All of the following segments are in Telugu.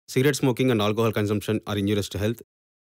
Cigarette smoking and alcohol consumption are injurious to health.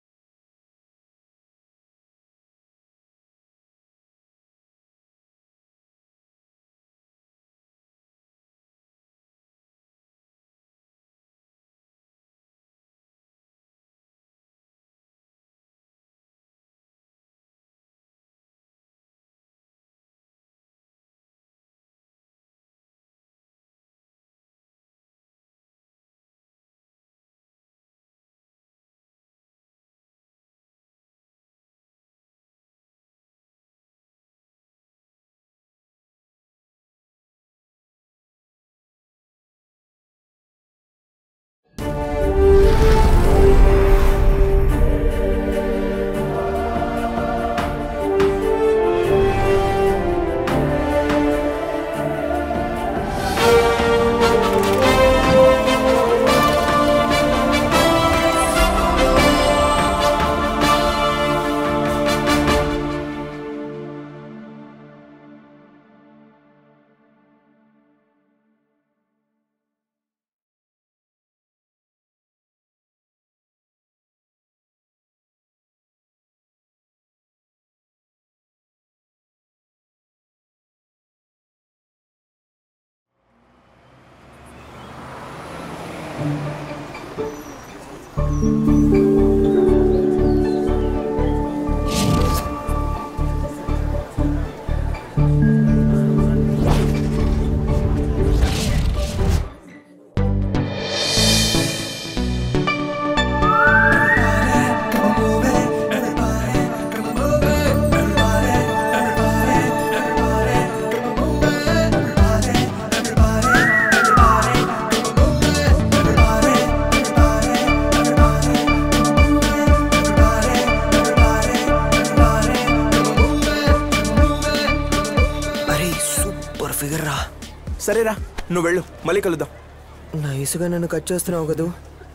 అరే సూపర్ ఫిగర్ రా సరేరా నువ్వు వెళ్ళు మళ్ళీ కలుద్దాం నైస్గా నన్ను కట్ చేస్తున్నావు కదూ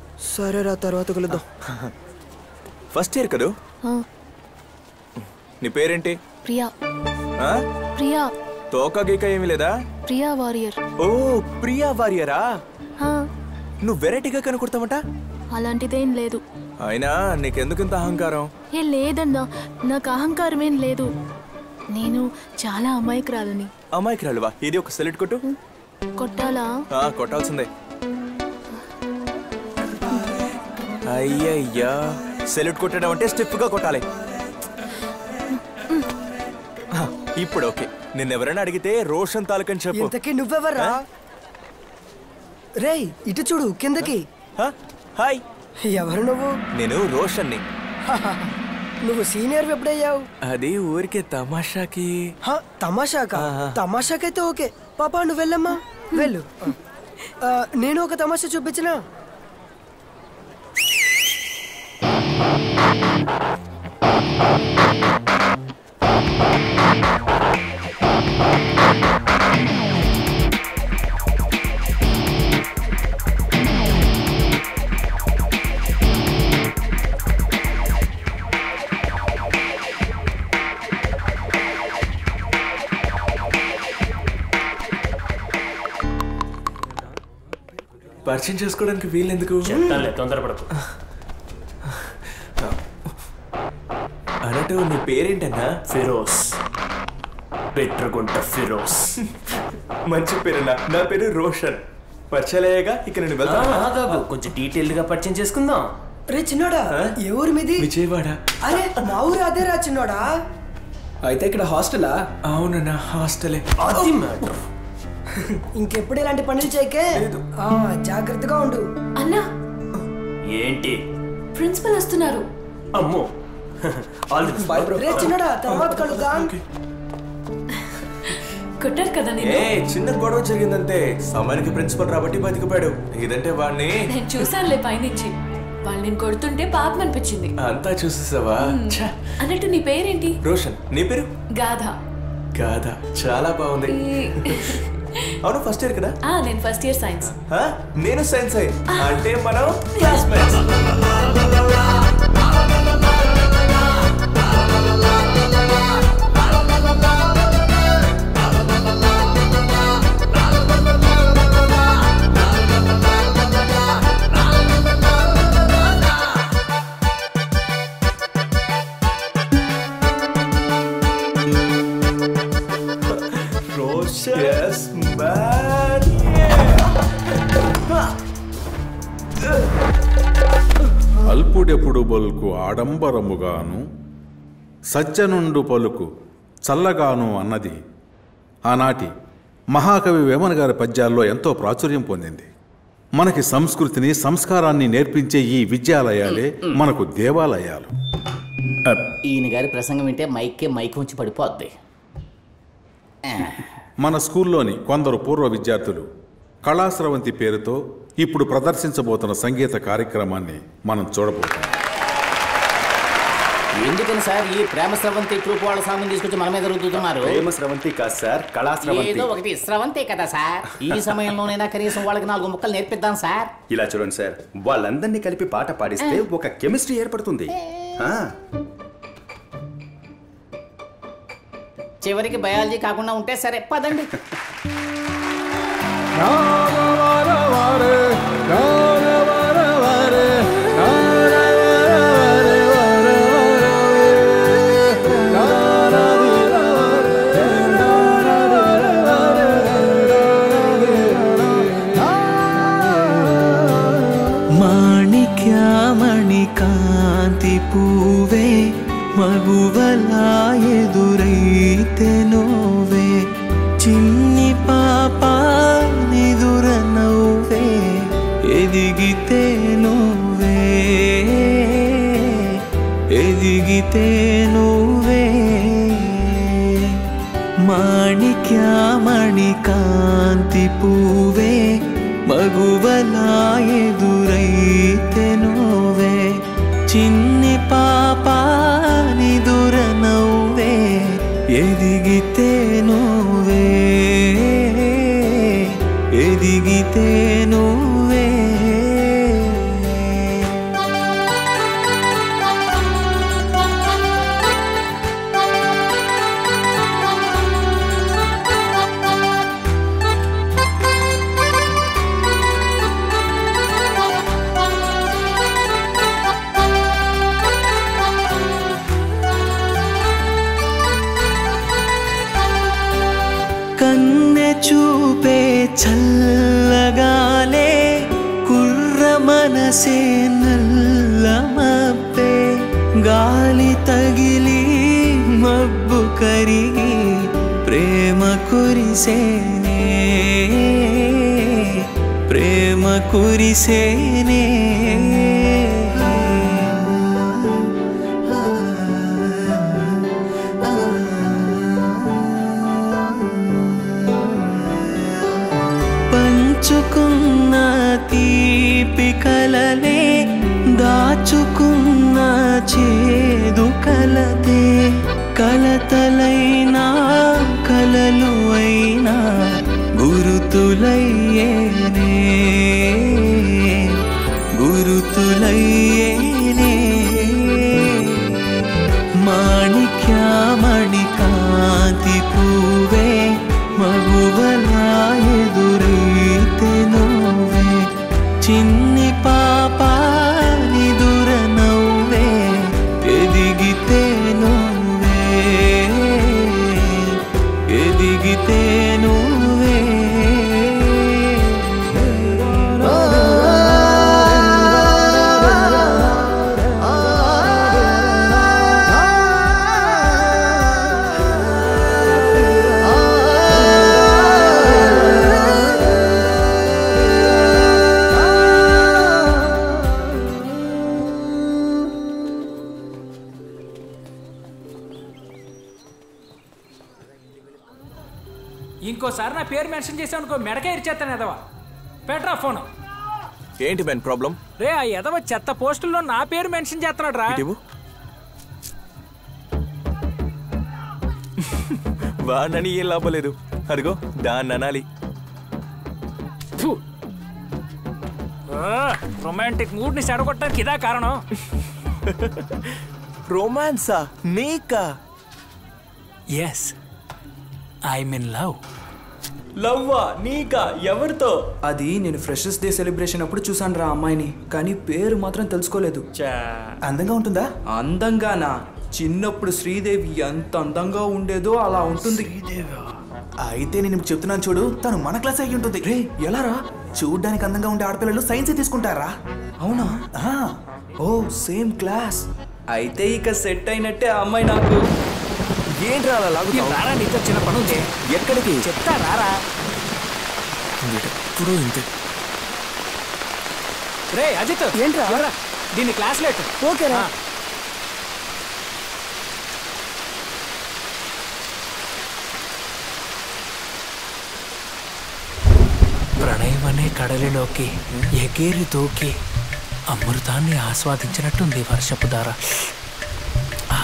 సరే రా తర్వాత కలుద్దాం ఫస్ట్ ఇయర్ కదూ ఆ, నీ పేరేంటి ప్రియా ఆ? ప్రియా తోక గీక ఏమీ లేదా ప్రియా వారియర్ ఓ ప్రియా వారియరా ఆ, నువ్వు వెరైటీగా కనుకొడతామట అలాంటిదేం లేదు అయినా నీకెందుకు ఇంత అహంకారం ఏ లేదన్నా నాకు అహంకారం ఏం లేదు నేను చాలా అమాయకురాలని అమ్మాయికి రాలువా ఇది ఒక సెలెక్ట్ కొట్టు కొట్టాలా ఆ, కొట్టాల్సిందే అయ్యయ్యా సెల్యూట్ కొట్టడం అంటే స్టిఫ్ గా కొట్టాలి ఆ, ఇప్పుడు ఓకే నిన్నెవరైనా అడిగితే రోషన్ తాలూకని చెప్పు ఇంతకీ నువ్వెవర్రా రేయ్ ఇటు చూడు కిందకి ఆ, హాయ్ ఎవరు నువ్వు నేను రోషన్ని నువ్వు సీనియర్ ఎప్పుడయ్యావు అది ఊరికే తమాషాకి హ, తమాషాకా ఆహా. తమాషాకైతే ఓకే పాపా నువ్వు వెళ్ళమ్మా వెళ్ళు ఆ, నేను ఒక తమాషా చూపించినా పరిచయం చేసుకోవడానికి వీలెందుకు చెప్తానులే తొందరపడకు అన్నట్టు నీ పేరేంటన్నా ఫిరోస్ పెట్రగుంట ఫిరోస్ మంచి పేరున్నా నా పేరు రోషన్ పరిచయాలయ్యాగా ఇక నేను వెళ్తాను ఆగాగు కొంచెం డీటెయిల్డ్ గా పరిచయం చేసుకుందాం రే చిన్నోడా ఏ ఊరు మీది విజయవాడ అరే మా ఊరు అదేరా చిన్నోడా అయితే ఇక్కడ హాస్టలా అవునన్నా హాస్టలే అది మ్యాటర్ ఇంకెప్పుడు ఇలాంటి పనులు చేయకే ఆ, జాగ్రత్తగా ఉండు అన్నా ఏంటి ప్రిన్సిపల్ వస్తున్నారు అమ్మో ఆల్ ది బాయ్ బ్రో రే చిన్నోడా తర్వాత కలుద్దాం కొట్టారు కదా ఏ నేను చిన్న గొడవ జరిగిందంతే సమయానికి ప్రిన్సిపల్ రాబట్టి బతికిపోయాడు ఇదంటే వాడిని నేను చూసానులే పైనుంచి వాళ్ళు నేను కొడుతుంటే పాపం అనిపించింది అంతా చూసేసావా ఛ, అన్నట్టు నీ పేరేంటి రోషన్ నీ పేరు గాథ కాదా చాలా బాగుంది అవును ఫస్ట్ ఇయర్ కదా ఆ నేను ఫస్ట్ ఇయర్ సైన్స్ ఆ, నేను సైన్స్ అంటే మనం క్లాస్మేట్స్ సూర్యుడెప్పుడు బొల్కు ఆడంబరముగాను సజ్జనుండు పలుకు చల్లగాను అన్నది ఆనాటి మహాకవి వేమన గారి పద్యాల్లో ఎంతో ప్రాచుర్యం పొందింది మనకి సంస్కృతిని సంస్కారాన్ని నేర్పించే ఈ విద్యాలయాలే మనకు దేవాలయాలు ఈయన గారి ప్రసంగం వింటే మైక్కే మైక్ ఉంచి పడిపోద్ది మన స్కూల్లోని కొందరు పూర్వ విద్యార్థులు కళాస్రవంతి పేరుతో ఇప్పుడు ప్రదర్శించబోతున్న సంగీత కార్యక్రమాన్ని మనం చూడబోతున్నాం ఎందుకని సార్ ఈ ప్రేమ స్రవంతి ట్రూప్ వాళ్ళ సామాన్ తీసుకొచ్చి మన మీద రుద్దుతున్నారు ప్రేమ స్రవంతి కాదు సార్ కళా స్రవంతి ఏదో ఒకటి స్రవంతే కదా సార్ ఈ సమయంలోనైనా కనీసం వాళ్ళకి నాలుగు ముక్కలు నేర్పిద్దాం సార్ ఇలా చూడండి సార్ వాళ్ళందరినీ కలిపి పాట పాడిస్తే ఒక కెమిస్ట్రీ ఏర్పడుతుంది ఆ, చివరికి బయాలజీ కాకుండా ఉంటే సరే పదండి ಮಾಣಿಕ್ಯಮಣಿ ಕಾಂತಿ ಪೂವೆ ಮಗುವಲ ಎದುರೈತೆ ನೋವೆ ಚಿನ್ನಿ ಪಾಪ ನಿದುರ ನೋವೆ ಎದಿಗಿತೆ ನೋವೆ ಎದಿಗಿತೆ ನೋವೆ ಮಾಣಿಕ್ಯಮಣಿ ಕಾಂತಿ ಪೂವೆ ಮಗುವಲ ಎದುರೈತೆ ನೋವೆ ಚಿನ್ನಿ ಪಾಪ ನಿದುರ ನೋವೆ ಎದಿಗಿತೆ ನೋವೆ ಎದಿಗಿತೆ ನೋವೆ కన్నె చూపే చల్లగాలే కుర్ర మనసే నల్లమబ్బే గాలి తగిలి మబ్బు కరిగి ప్రేమ కురిసేనే ప్రేమ కురిసేనే పంచుకున్న తీపి కలలే దాచుకున్న చేదు కలతే కలతలైనా కలలు అయినా గురుతులయ్యేనే గురుతులయ్యేనే మాణిక్యమణి కాంతి పూవే మగువల ఎదురైతే నోవే చిన్ని పాప నిదుర నవ్వే ఎదిగితే నువ్వే ఎదిగితే నువ్వే ఇంకోసారి నా పేరు మెన్షన్ చేసావు అనుకో మెడకే ఇచ్చేస్తాను ఎదవ పెట్రా ఫోన్ ఏంటి మెన్ ప్రాబ్లం రే ఆ ఎదవ చెత్త పోస్టుల్లో నా పేరు మెన్షన్ చేస్తున్నాడు రా ఇటు వాడినని ఏం లాభం లేదు అదిగో దాన్ని అనాలి రొమాంటిక్ మూడ్ ని చెడగొట్టడానికి ఇదా కారణం రొమాన్సా నీకా ఎస్ ఐ మీన్ లవ్ లవ్వా నీకా ఎవరితో అది నేను ఫ్రెషర్స్ డే సెలబ్రేషన్ అప్పుడు చూసాను రా అమ్మాయిని కానీ పేరు మాత్రం తెలుసుకోలేదు అందంగా ఉంటుందా అందంగానా చిన్నప్పుడు శ్రీదేవి ఎంత అందంగా ఉండేదో అలా ఉంటుంది అయితే నేను ఇప్పుడు చెప్తున్నాను చూడు తను మన క్లాస్ అయి ఉంటుంది రే ఎలా రా చూడ్డానికి అందంగా ఉండే ఆడపిల్లలు సైన్స్ తీసుకుంటారా అవునా ఆ, ఓ సేమ్ క్లాస్ అయితే ఇక సెట్ అయినట్టే ఆ అమ్మాయి నాకు ఏంట్రా అలా లాగుతావు రారా నీతో చిన్న పని ఉంది ఎక్కడికి చెప్తా రారా ఎప్పుడు ఇంతే రే అజిత్ ఏంట్రా? ఎవరా దీన్ని క్లాస్ లేట్ ఓకేరా ప్రణయం అనే కడలిలోకి ఎగేరి దూకి అమృతాన్ని ఆస్వాదించినట్టుంది వర్షపు దార ఆ,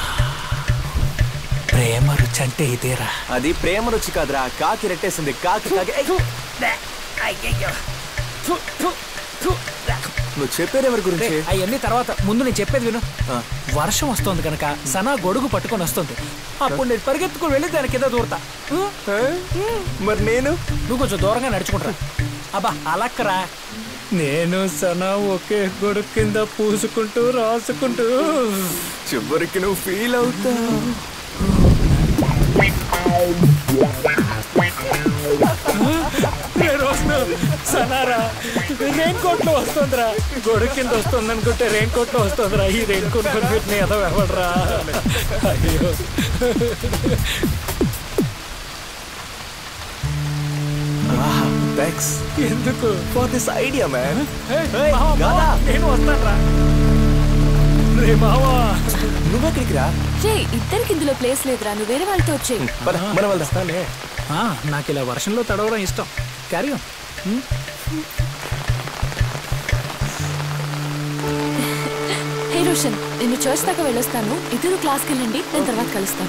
ప్రేమ రుచి అంటే ఇదేరా అది ప్రేమ రుచి కాదురా కాకి రెట్టేసింది కాకి కాకి ఏయ్! నువ్వు చెప్పేది ఎవరి గురించి అవన్నీ తర్వాత ముందు నేను చెప్పేది విను ఆ. వర్షం వస్తుంది కనుక సనా గొడుగు పట్టుకొని వస్తుంది అప్పుడు నేను పరిగెత్తుకుని వెళ్ళి దాని కింద దూరతా ఉం? మరి నేను నువ్వు కొంచెం దూరంగా నడుచుకుంటారా అబ్బా అలక్కరా నేను సనా ఒకే గొడుగు కింద పూసుకుంటూ రాసుకుంటూ చివరికి నువ్వు ఫీల్ అవుతావు రే రోషను, సనారా రెయిన్ కోట్ లో వస్తుందిరా గొడుగు కింద వస్తుంది అనుకుంటే రెయిన్ కోట్ లో వస్తుందిరా ఈ రెయిన్ కోట్ కొనుక్కుంటే ఏదో ఎవడరా అయ్యో థ్యాంక్స్ ఎందుకు ఫర్ దిస్ ఐడియా మ్యాన్ ఏయ్, ఏయ్, మావా, మావా, గాదా. నేను వస్తానురా రే మావా నువ్వెక్కడికి రా రే ఇద్దరికి ఇందులో ప్లేస్ లేదురా నువ్వు వేరే వాళ్ళతో వచ్చే పద, మనం వెళ్దాం వస్తాలే ఆ, నాకు ఇలా వర్షంలో తడవడం ఇష్టం క్యారీ హే రోషన్ నేను చర్చ్ దాకా వెళ్ళొస్తాను ఇద్దరు క్లాస్కి వెళ్ళండి నేను తర్వాత కలుస్తాను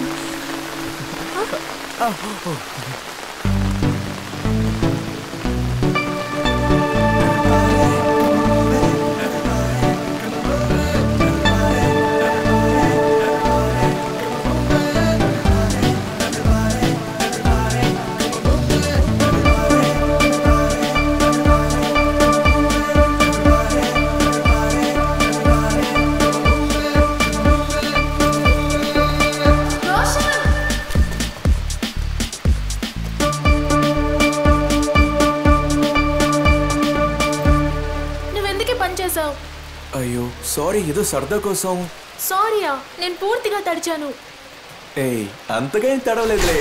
నువ్వెందుకే పని చేసావు అయ్యో సారీ ఏదో సరదా కోసం సారీయా నేను పూర్తిగా తడిచాను ఏయ్ అంతగా ఏం తడవలేదులే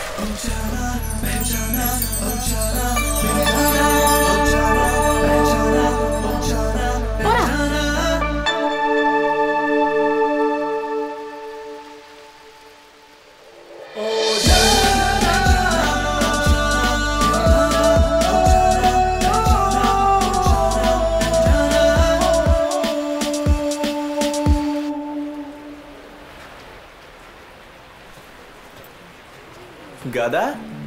గదా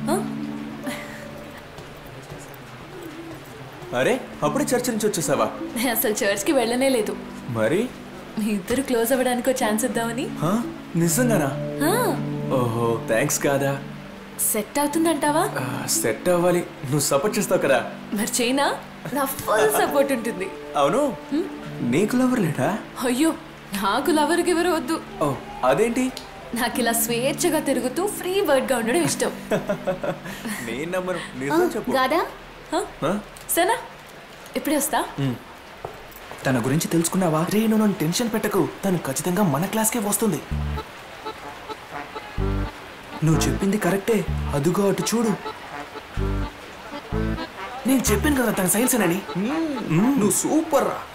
అరే అప్పుడే చర్చ నుంచి వచ్చేసావా నేను అసలు చర్చ్కి వెళ్ళనే లేదు మరి మీ ఇద్దరు క్లోజ్ అవ్వడానికి ఛాన్స్ ఇద్దామని హా? నిజంగానా ఓహో థ్యాంక్స్ కాదా సెట్ అవుతుందంటావా సెట్ అవ్వాలి నువ్వు సపోర్ట్ చేస్తావు కదా మరి చైనా నా ఫుల్ సపోర్ట్ ఉంటుంది అవును నీకు లవర్ లేడా అయ్యో నాకు లవర్ గివరు వద్దు ఓ అదేంటి నాకు ఇలా స్వేచ్ఛగా తిరుగుతూ ఫ్రీ బర్డ్ గా ఉండడం ఇష్టం నేను నమ్మను నిజం చెప్పు గాదా హ? సనా ఇప్పుడే వస్తా తన గురించి తెలుసుకున్నావా రే నువ్వు నన్ను టెన్షన్ పెట్టకు తను ఖచ్చితంగా మన క్లాస్కే వస్తుంది నువ్వు చెప్పింది కరెక్టే అదుగో అటు చూడు నేను చెప్పాను కదా తన సైన్స్ అని నువ్వు సూపర్ రా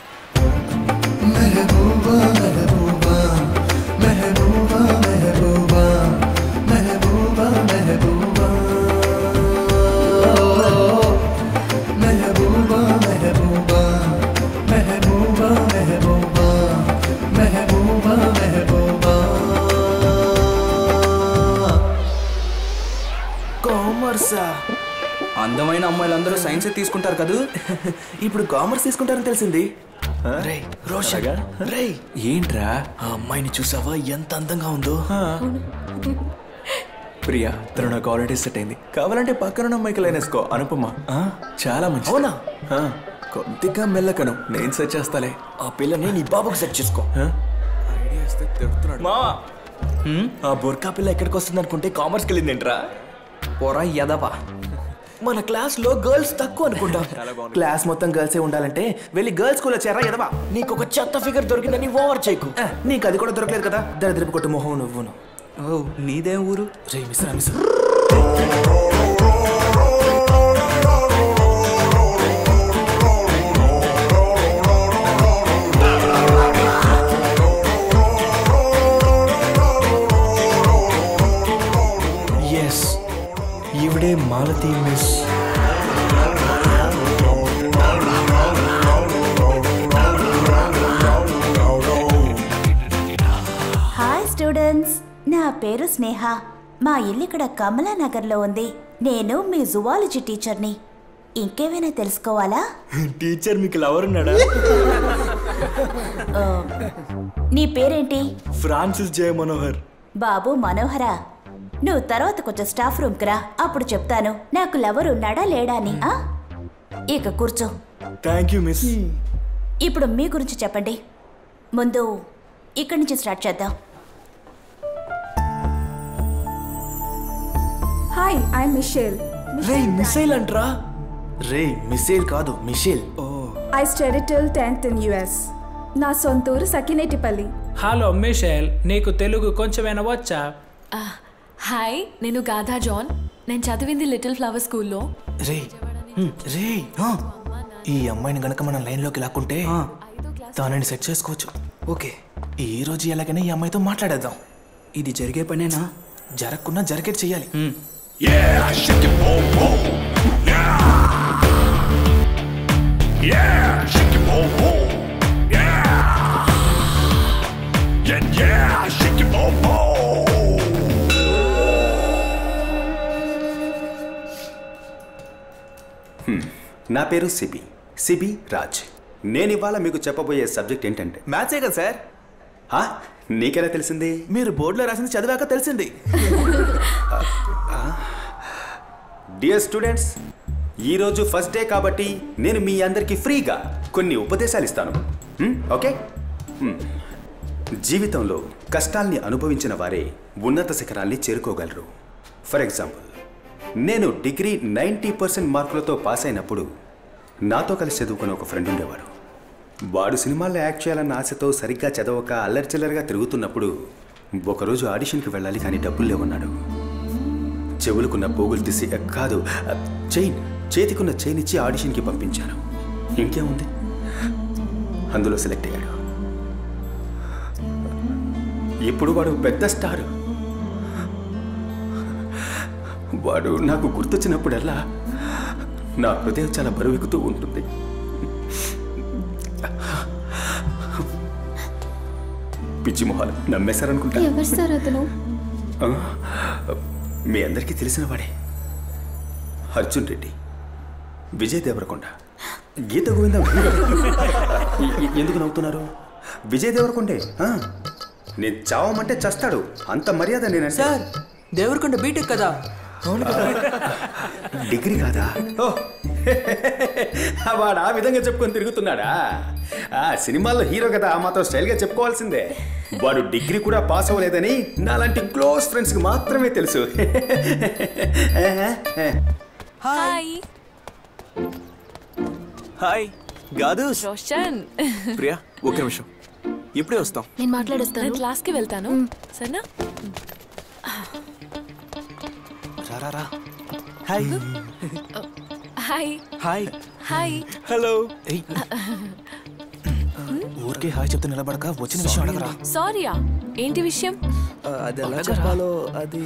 కామర్సా అందమైన అమ్మాయిలందరూ సైన్సే తీసుకుంటారు కదూ ఇప్పుడు కామర్స్ తీసుకుంటారని తెలిసింది రే రోషన్ అలాగా? రే ఏంట్రా ఆ అమ్మాయిని చూసావా ఎంత అందంగా ఉందో ప్రియా తను నాకు ఆల్రెడీ సెట్ అయింది కావాలంటే పక్కన అమ్మాయికి లైన్ వేసుకో అనుపమ ఆ, చాలా మంచి అవునా? కొద్దిగా మెల్లకను నేను సెట్ చేస్తాలే ఆ పిల్లని నీ బాబుకు సెట్ చేసుకో ఐడియా ఇస్తే తిడుతున్నాడు మా ఆ బొర్కా పిల్ల ఎక్కడికి వస్తుంది అనుకుంటే కామర్స్కి వెళ్ళింది ఏంట్రా పొర ఎదవా మన క్లాస్ లో గర్ల్స్ తక్కువ అనుకుంటాం క్లాస్ మొత్తం గర్ల్సే ఉండాలంటే వెళ్ళి గర్ల్స్ స్కూల్ వచ్చారా ఎదవా నీకు ఒక చెత్త ఫిగర్ దొరికిందని ఓవర్ చేయకు నీకు అది కూడా దొరకలేదు కదా దరిద్రపు కొట్టు మొహం నువ్వును ఓ నీదే ఊరు రే మిస్రా మిస్ ఎస్ ఈవిడే మాలతి మిస్ హాయ్ స్టూడెంట్స్ నా పేరు స్నేహ మా ఇల్లు ఇక్కడ కమలా నగర్లో ఉంది నేను మీ జువాలజీ టీచర్ని ఇంకేమైనా తెలుసుకోవాలా టీచర్ మీకు లవర్ ఉన్నాడా ఆ, నీ పేరేంటి ఫ్రాన్సిస్ జయ మనోహర్ బాబు మనోహర నువ్వు తర్వాత కొంచెం స్టాఫ్ రూమ్కి రా అప్పుడు చెప్తాను నాకు లవర్ ఉన్నాడా లేడా అని ఆ? ఇక కూర్చో థ్యాంక్ యూ మిస్ ఇప్పుడు మీ గురించి చెప్పండి ముందు ఇక్కడి నుంచి స్టార్ట్ చేద్దాం హాయ్ ఐఎమ్ మిషేల్ రే మిసైల్ అంట్రా రే మిసైల్ కాదు Michelle I study till tenth in US నా సొంత ఊరు సకినేటిపల్లి హలో మిషేల్ నీకు తెలుగు కొంచెమైనా వచ్చా హాయ్ నేను గాథా జాన్ నేను చదివింది లిటిల్ ఫ్లవర్ స్కూల్లో రే హ్మ్, రే ఆ. ఈ అమ్మాయిని గనక మనం లైన్లోకి లాక్కుంటే తానని సెట్ చేసుకోవచ్చు ఓకే ఈ రోజు ఎలాగైనా ఈ అమ్మాయితో మాట్లాడేద్దాం ఇది జరిగే పనేనా జరగకుండా జరిగేట్ చెయ్యాలి Yeah, shake it, boom, boom. Yeah. Yeah, shake it, boom, boom. Yeah. Yeah, yeah, shake it, boom, boom. నా పేరు సిబి సిబి రాజ్ నేను ఇవాళ మీకు చెప్పబోయే సబ్జెక్ట్ ఏంటంటే మ్యాథ్సే కదా సార్ హా? నీకెలా తెలిసింది మీరు బోర్డులో రాసింది చదివాక తెలిసింది డియర్ స్టూడెంట్స్ ఈరోజు ఫస్ట్ డే కాబట్టి నేను మీ అందరికీ ఫ్రీగా కొన్ని ఉపదేశాలు ఇస్తాను హ్మ్? ఓకే హ్మ్. జీవితంలో కష్టాల్ని అనుభవించిన వారే ఉన్నత శిఖరాల్ని చేరుకోగలరు ఫర్ ఎగ్జాంపుల్ నేను డిగ్రీ నైంటీ పర్సెంట్ మార్కులతో పాస్ అయినప్పుడు నాతో కలిసి చదువుకునే ఒక ఫ్రెండ్ ఉండేవాడు వాడు సినిమాల్లో యాక్ట్ చేయాలన్న ఆశతో సరిగ్గా చదవక అల్లరి చిల్లరగా తిరుగుతున్నప్పుడు ఒకరోజు ఆడిషన్కి వెళ్ళాలి కానీ డబ్బులు లేవన్నాడు చెవులకున్న పోగులు తీసి కాదు చైన్ చేతికున్న చైన్ ఇచ్చి ఆడిషన్కి పంపించాను ఇంకేముంది అందులో సెలెక్ట్ అయ్యాడు ఇప్పుడు వాడు పెద్ద స్టారు వాడు నాకు గుర్తొచ్చినప్పుడల్లా నా హృదయం చాలా బరువెక్కుతూ ఉంటుంది పిచ్చి మొహాలు నమ్మేశారనుకుంటా ఎవరు సార్ అతను ఆ, మీ అందరికీ తెలిసిన వాడే అర్జున్ రెడ్డి విజయ్ దేవరకొండ గీత గోవింద ఎ- ఎ- ఎందుకు నవ్వుతున్నారు విజయ్ దేవరకొండే ఆ, నేను చావమంటే చస్తాడు అంత మర్యాద నేను సార్ దేవరకొండ బీటెక్ కదా డిగ్రీ కాదా ఓ, వాడు ఆ విధంగా చెప్పుకొని తిరుగుతున్నాడా ఆ సినిమాల్లో హీరో కదా ఆ మాత్రం స్టైల్గా చెప్పుకోవాల్సిందే వాడు డిగ్రీ కూడా పాస్ అవ్వలేదని నాలాంటి క్లోజ్ ఫ్రెండ్స్కి మాత్రమే తెలుసు హాయ్ హాయ్ గాదు రోషన్ ప్రియా ఒక నిమిషం ఇప్పుడే వస్తాం నేను మాట్లాడేస్తాను నేను క్లాస్కి వెళ్తాను సరేనా రా రా hi hi hi hi hello ఊరికే హాయ్ చెప్తే నిలబడక వచ్చిన విషయం అడగరా సారీయా ఏంటి విషయం అది ఎలా చెప్పాలో అది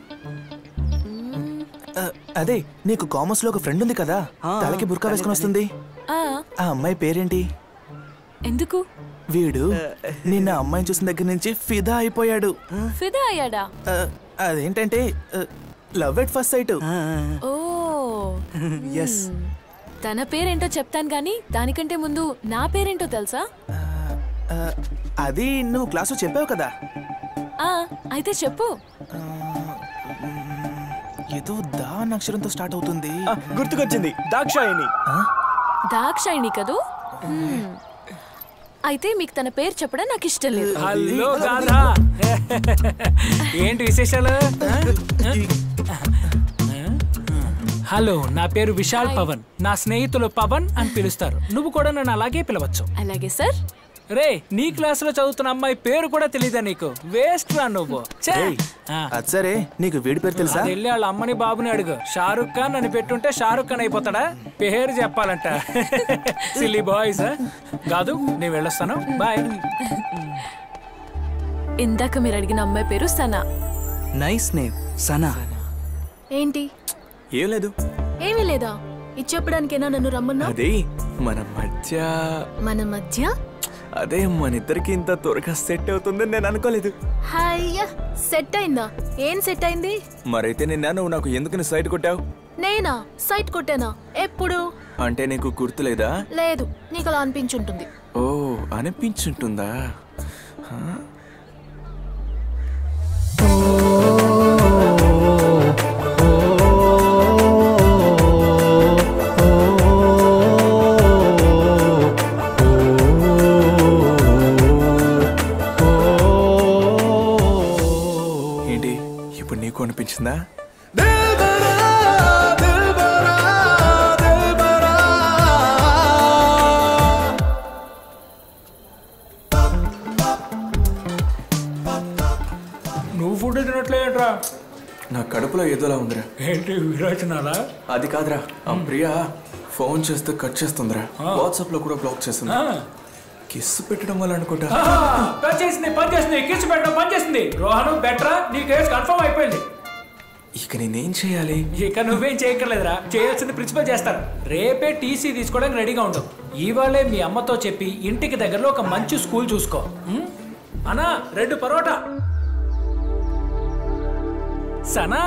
అదే నీకు కామర్స్ లో ఒక ఫ్రెండ్ ఉంది కదా తలకి బుర్కా వేసుకుని వస్తుంది ఆ, ఆ అమ్మాయి పేరేంటి ఎందుకు వీడు నిన్న అమ్మాయిని చూసిన దగ్గర నుంచి ఫిదా అయిపోయాడు ఫిదా అయ్యాడా ఆ, అదేంటంటే love at first sight oh yes తన పేరేంటో చెప్తాను కానీ దానికంటే ముందు నా పేరేంటో తెలుసా అది నువ్వు క్లాసులో చెప్పావు కదా ఆ అయితే చెప్పు ఏదో దా అన్న అక్షరంతో స్టార్ట్ అవుతుంది గుర్తుకొచ్చింది దాక్షాయిని దాక్షాయిణి కదూ హ్మ్. అయితే మీకు తన పేరు చెప్పడం నాకు ఇష్టం లేదు హలో గాధా ఏంటి విశేషాలు హలో నా పేరు విశాల్ పవన్ నా స్నేహితులు పవన్ అని పిలుస్తారు నువ్వు కూడా నన్ను అలాగే పిలవచ్చు అలాగే సార్ రే నీ క్లాస్ లో చదువుతున్న అమ్మాయి పేరు కూడా తెలీదా నీకు వేస్ట్ రా నువ్వు ఛే! ఆ. అది సరే నీకు వీడి పేరు తెలుసా అది వెళ్ళి వాళ్ళ అమ్మని బాబుని అడుగు షారుఖ్ ఖాన్ అని పెట్టుంటే షారుఖ్ ఖాన్ అయిపోతాడా పేరు చెప్పాలంట సిల్లీ బాయ్స్ కాదు నేను వెళ్ళొస్తాను బాయ్ ఇందాక మీరు అడిగిన అమ్మాయి పేరు సనా నైస్ నేమ్ సనా ఏంటి ఏం లేదు ఏమీ లేదా ఇది చెప్పడానికేనా నన్ను రమ్మన్నా అదే మన మధ్య మన మధ్య అదే మన ఇద్దరికి ఇంత త్వరగా సెట్ అవుతుందని నేను అనుకోలేదు హాయ్యా సెట్ అయిందా ఏం సెట్ అయింది మరైతే నిన్న నువ్వు నాకు ఎందుకు సైట్ కొట్టావు నేనా సైట్ కొట్టానా ఎప్పుడు అంటే నీకు గుర్తులేదా లేదు నీకు అలా అనిపించుంటుంది ఓ అనిపించుంటుందా హా? ఏంటి ఇప్పుడు నీకు అనిపించిందా నువ్వు ఫుడ్ తినట్లేట్రా నా కడుపులో ఏదోలా ఉందిరా ఏంటి విరోచనాలా అది కాదురా ఆ ప్రియా ఫోన్ చేస్తే కట్ చేస్తుందిరా వాట్సాప్ లో కూడా బ్లాక్ చేస్తుంది ఆ. కిస్ పెట్టడం వల్ల అనుకుంటా ఆ, పని చేసింది పని చేసింది కిస్ పెట్టడం పని చేసింది రోహన్ బెటరా నీ కేసు కన్ఫర్మ్ అయిపోయింది ఇక నేనేం చేయాలి ఇక నువ్వేం చేయక్కర్లేదురా చేయాల్సింది ప్రిన్సిపల్ చేస్తారు రేపే టీసీ తీసుకోవడానికి రెడీగా ఉంటావు ఇవాళే మీ అమ్మతో చెప్పి ఇంటికి దగ్గరలో ఒక మంచి స్కూల్ చూసుకో ఉం? అన్నా రెండు పరోటా సనా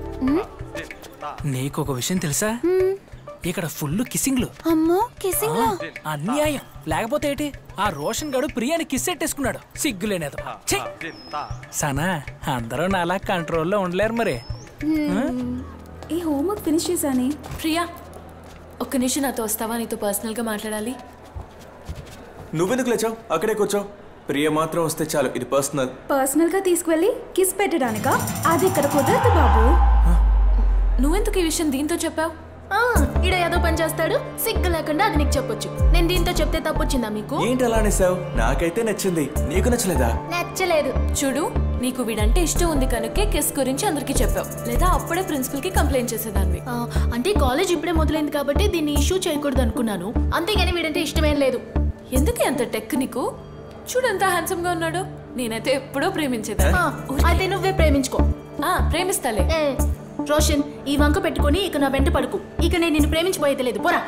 నీకు ఒక విషయం తెలుసా ఇక్కడ ఫుల్ కిస్సింగ్లు అమ్మో కిసింగ్ ఆ, అన్యాయం లేకపోతే ఏంటి ఆ రోషన్ గడు ప్రియాని కిస్ ఎట్టేసుకున్నాడు సిగ్గులేనేది ఛీ! సనా అందరూ నాలా కంట్రోల్లో ఉండలేరు మరి ఈ హోంవర్క్ ఫినిష్ చేశానే ప్రియా ఒక్క నిమిషం నాతో వస్తావా నీతో పర్సనల్ గా మాట్లాడాలి నువ్వెందుకు లేచావు అక్కడే కూర్చోవు ప్రియ మాత్రం వస్తే చాలు ఇది పర్సనల్ పర్సనల్ గా తీసుకువెళ్ళి కిస్ పెట్టడానికా అది ఇక్కడ కుదరదు బాబు నువ్వెందుకు ఈ విషయం దీంతో చెప్పావు ఇడ ఏదో పని చేస్తాడు సిగ్గు లేకుండా అది నీకు చెప్పొచ్చు నేను దీంతో చెప్తే తప్పొచ్చిందా మీకు ఏంటి అలా అనేసావు నాకైతే నచ్చింది నీకు నచ్చలేదా నచ్చలేదు చూడు నీకు వీడంటే ఇష్టం ఉంది కనుకే కిస్ గురించి అందరికీ చెప్పావు లేదా అప్పుడే ప్రిన్సిపల్ కి కంప్లైంట్ చేసేదాన్ని అంటే కాలేజ్ ఇప్పుడే మొదలైంది కాబట్టి దీన్ని ఇష్యూ చేయకూడదు అనుకున్నాను అంతేగాని వీడంటే ఇష్టమేం లేదు ఎందుకు ఎంత టెక్ నీకు చూడు ఎంత హ్యాండ్సమ్ గా ఉన్నాడు నేనైతే ఎప్పుడో ప్రేమించేదాన్ని అయితే నువ్వే ప్రేమించుకో ప్రేమిస్తాలే రోషన్ ఈ వంక పెట్టుకొని ఇక నా వెంట పడుకు ఇక నేను నిన్ను ప్రేమించబోయేది లేదు పోరా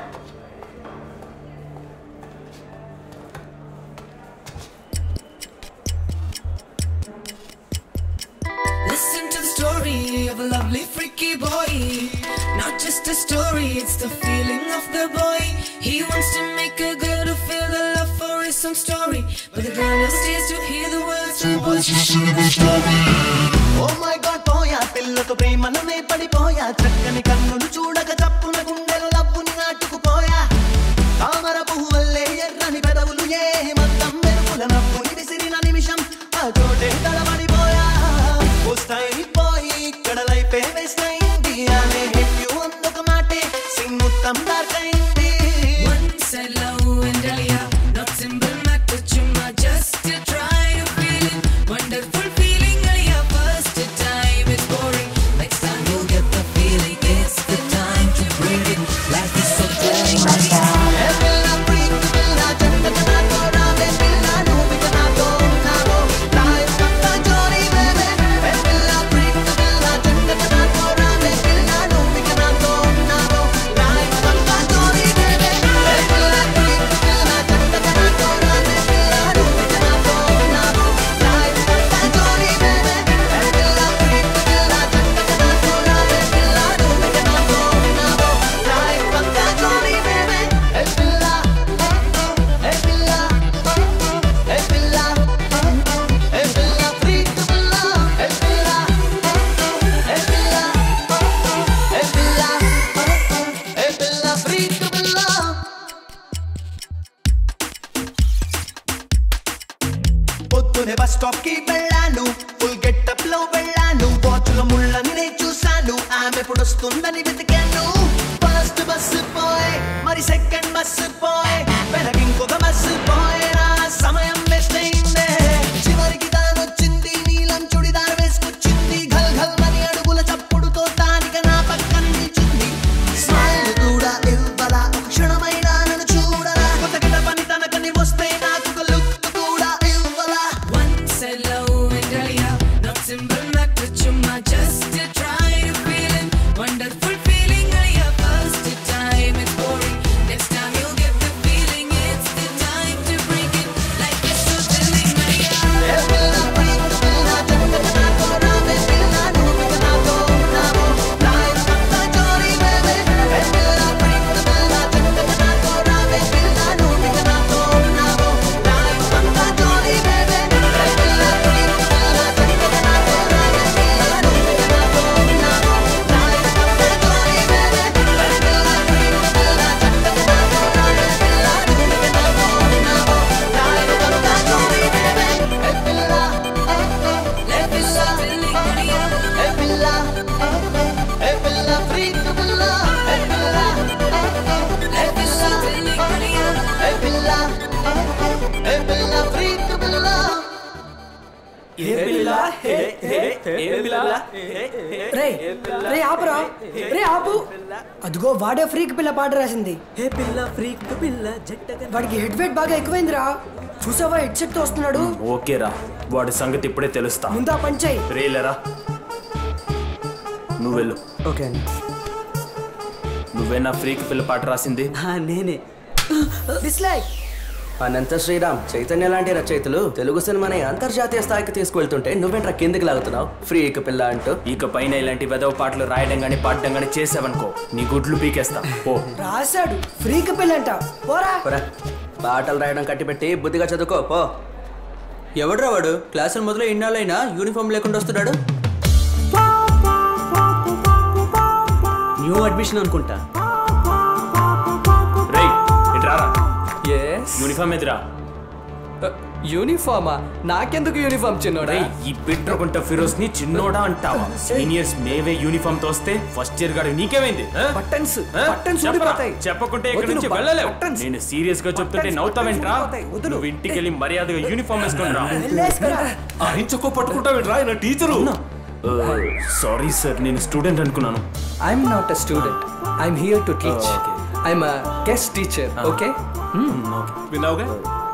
Listen to the story of a lovely freaky boy. Not just a story, it's the feeling of the boy. He wants to make a girl to feel the love for his own story. But the girl never stays to hear the words. So what's your silver story? Oh my god పోయా పిల్లతో ప్రేమలోనే పడిపోయా చక్కని కన్నులు చూడక చప్పున గుండెలు లవ్వుని నాటుకుపోయా తామర పువ్వు వల్లే ఎర్రని పెదవులు ఏ మందం మెరుపుల నవ్వుని విసిరిన నిమిషం ఆ చోటే తడబడిపోయా పోయి ఇక్కడ లైఫే వేస్ట్ అయింది ఆమె హిట్ యు అందొక మాటే సింగ్ మొత్తం డార్క్ అయింది One said love and Dahlia, not simple matter, chumma just to try to feel it. Wonderful feeling, Dahlia, first time it's boring. Next time you'll get the feeling, it's the time to bring it. Life is so boring, Dahlia. పొద్దునే బస్ స్టాప్ కి వెళ్ళాను ఫుల్ గెటప్ లో వెళ్ళాను వాచ్ లో ముళ్ళని నేను చూశాను ఆమె ఎప్పుడు వస్తుందని వెతికాను మాకు చుమ్మా just to try to feel it. Wonderful feeling, అయ్యా first time it's boring. Next time you'll get the feeling, it's the time to break it. Like it's so thrilling, అయ్యా. రే రే ఆపురా రే ఆపు అదిగో వాడే ఫ్రీక్ పిల్ల పాట రాసింది హే పిల్ల ఫ్రీక్ పిల్ల జట్టగా వాడికి హెడ్ వెయిట్ బాగా ఎక్కువైందిరా చూసావా హెడ్ సెట్ తో వస్తున్నాడు ఓకేరా వాడి సంగతి ఇప్పుడే తెలుస్తా ముందా పంచాయి రేలేరా నువ్వు వెళ్ళు ఓకే అండి నువ్వేనా ఫ్రీక్ పిల్ల పాట రాసింది నేనే డిస్లైక్ అనంత శ్రీరామ్ చైతన్య లాంటి రచయితలు తెలుగు సినిమాని అంతర్జాతీయ స్థాయికి తీసుకువెళ్తుంటే నువ్వేంట్రా కిందికి లాగుతున్నావు ఫ్రీక్ పిల్ల అంటూ ఇక పైన ఇలాంటి వెదవ పాటలు రాయడం గానీ పాడడం గానీ చేసావనుకో నీ గుడ్లు పీకేస్తా ఓ రాశాడు ఫ్రీక్ పిల్ల అంట పోరా పోరా. పాటలు రాయడం కట్టిపెట్టి బుద్ధిగా చదువుకో పో ఎవడ్రా వాడు క్లాసులు మొదలు ఇన్నాళ్ళైనా యూనిఫామ్ లేకుండా వస్తున్నాడు న్యూ అడ్మిషన్ అనుకుంటా రేయ్ ఇటు రారా యూనిఫామ్ ఎదురా యూనిఫామా నాకెందుకు యూనిఫామ్ చిన్నోడా రేయ్ ఈ బిట్రకుంట ఫిరోజ్ ని చిన్నోడా అంటావా సీనియర్స్ మేవే యూనిఫామ్ తోస్తే ఫస్ట్ ఇయర్ గాడు నీకేమైంది బటన్స్ బట్టన్స్ ఊడిపోతాయి చెప్పకుంటే ఇక్కడ నుంచి వెళ్ళలేవు నేను సీరియస్ గా చెప్తుంటే నవ్వుతావేంట్రా నువ్వు ఇంటికి వెళ్ళి మర్యాదగా యూనిఫామ్ వేసుకొని రా అహించకో పట్టుకుంటావేంట్రా ఆయన టీచరు సారీ సార్ నేను స్టూడెంట్ అనుకున్నాను I'm not a student I'm here to teach I'm a guest teacher okay విన్నావుగా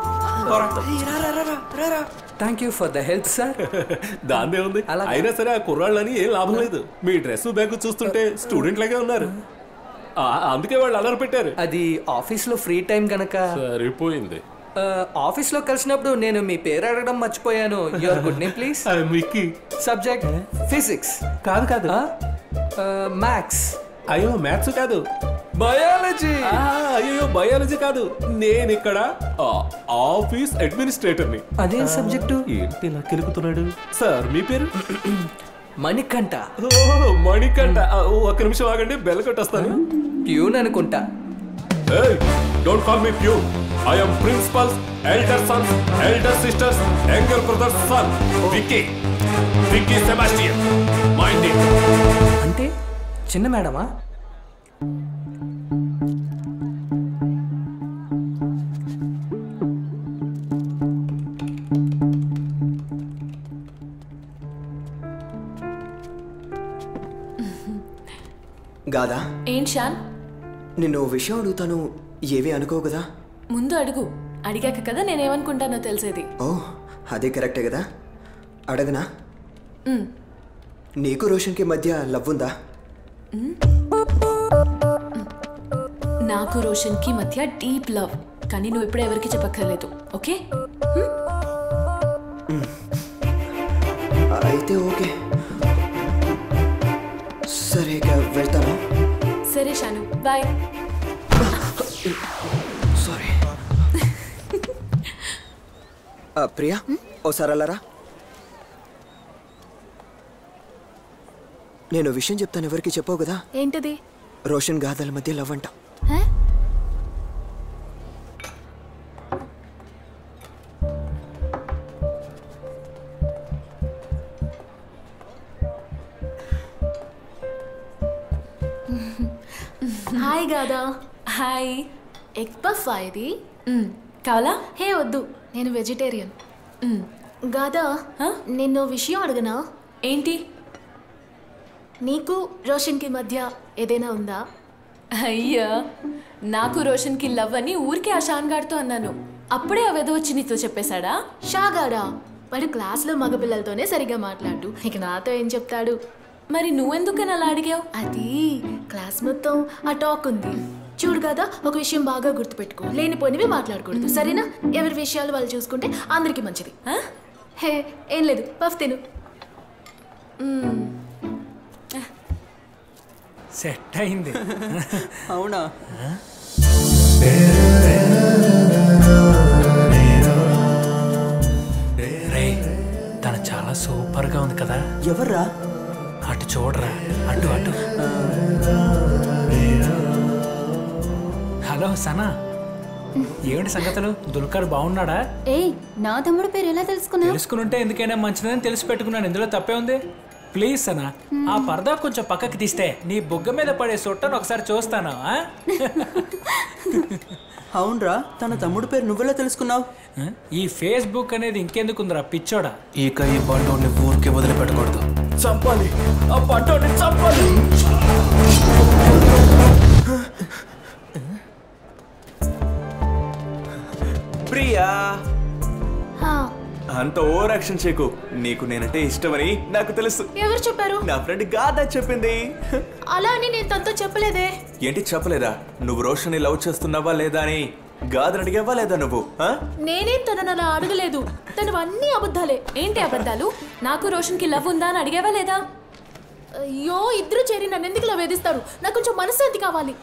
thank you for the help sir దాందే ఉంది అయినా సరే ఆ కుర్రాళ్ళని ఏం లాభం లేదు మీ డ్రెస్ బ్యాగ్ చూస్తుంటే స్టూడెంట్ లాగే ఉన్నారు ఆ, అందుకే వాళ్ళు అలర్ పెట్టారు అది ఆఫీస్లో ఫ్రీ టైం గనక సరిపోయింది ఆఫీస్లో కలిసినప్పుడు నేను మీ పేరు అడగడం మర్చిపోయాను your good name please Mickey subject physics కాదు కాదు మ్యాథ్స్ అయ్యో మ్యాథ్స్ కాదు బయాలజీ అయ్యో బయాలజీ కాదు నేను ఇక్కడ ఆ, ఆఫీస్ అడ్మినిస్ట్రేటర్ని అదేం సబ్జెక్టు ఏంటి ఇలా కెలుకుతున్నాడు సార్ మీ పేరు మణికంఠ ఓ, మణికంఠ ఆ, ఓ, ఒక్క నిమిషం ఆగండి బెల్ కొట్టేస్తాను ప్యూన్ అనుకుంటా don't call me peon I am principal's elder son's elder sister's younger brother's son Vicky Vicky Sebastian mind it అంటే చిన్న మేడమా గాదా ఏం షాన్ నిన్ను ఓ విషయం అడుగుతాను ఏవి అనుకోవు కదా ముందు అడుగు అడిగాక కదా నేనేమనుకుంటానో తెలిసేది ఓ అదే కరెక్టే కదా అడగనా మ్, నీకు రోషన్కి మధ్య లవ్ ఉందా మ్. నాకు రోషన్కి మధ్య డీప్ లవ్ కానీ నువ్వు ఇప్పుడు ఎవరికి చెప్పక్కర్లేదు ఓకే అయితే ఓకే సరే ఇక వెళ్తాను సరే షాను బాయ్ సారీ ప్రియా ఓసారి అల్లరా నేను విషయం చెప్తాను ఎవరికి చెప్పావు కదా ఏంటది రోషన్ గాథల మధ్య లవ్ అంట హ? హాయ్ గాదా హాయ్ ఎగ్ పఫ్ ఇది కావాలా హే వద్దు నేను వెజిటేరియన్ గాదా నిన్ను విషయం అడగనా ఏంటి నీకు రోషన్కి మధ్య ఏదైనా ఉందా అయ్యా నాకు రోషన్కి లవ్ అని ఊరికే ఆ షాన్ గారితో అన్నాను అప్పుడే ఆ వెద వచ్చి నీతో చెప్పేశాడా షాగాడా వాడు క్లాస్లో మగపిల్లలతోనే సరిగ్గా మాట్లాడు ఇక నాతో ఏం చెప్తాడు మరి నువ్వెందుకని అలా అడిగావు అది క్లాస్ మొత్తం ఆ టాక్ ఉంది చూడు కదా ఒక విషయం బాగా గుర్తుపెట్టుకో లేనిపోనివి మాట్లాడకూడదు సరేనా ఎవరి విషయాలు వాళ్ళు చూసుకుంటే అందరికీ మంచిది ఆ? హే ఏం లేదు పఫ్ తిను సెట్ అయింది అవునా రే తను చాలా సూపర్ గా ఉంది కదా ఎవర్రా అటు చూడరా అటు అటు హలో సనా ఏమిటి సంగతులు దుల్కర్ బాగున్నాడా ఏయ్ నా తమ్ముడు పేరు ఎలా తెలుసుకున్నావు తెలుసుకునుంటే ఎందుకైనా మంచిదని తెలిసి పెట్టుకున్నాను ఇందులో తప్పే ఉంది ప్లీజ్ సనా ఆ పరదా కొంచెం పక్కకి తీస్తే నీ బుగ్గ మీద పడే సొట్టను ఒకసారి చూస్తాను ఆ? అవునరా తన తమ్ముడు పేరు నువ్వెలా తెలుసుకున్నావు ఈ ఫేస్బుక్ అనేది ఇంకెందుకుందిరా పిచ్చోడా ఇక ఈ బండోని ఊరికే వదిలిపెట్టకూడదు చంపాలి ఆ పట్టోని చంపాలి ప్రియా హా, అంత ఓవర్ యాక్షన్ చేయకు నీకు నేనంటే ఇష్టమని నాకు తెలుసు ఎవరు చెప్పారు నా ఫ్రెండ్ గాదా చెప్పింది అలా అని నేను తనతో చెప్పలేదే ఏంటి చెప్పలేదా నువ్వు రోషన్ని లవ్ చేస్తున్నావా లేదా అని గాదని అడిగావా లేదా నువ్వు ఆ? నేనేం తనను అలా అడగలేదు తను అన్ని అబద్ధాలే ఏంటి అబద్ధాలు నాకు రోషన్కి లవ్ ఉందా అని అడిగావా లేదా అయ్యో ఇద్దరు చేరి నన్ను ఎందుకు ఇలా వేధిస్తారు నాకు కొంచెం మనశ్శాంతి కావాలి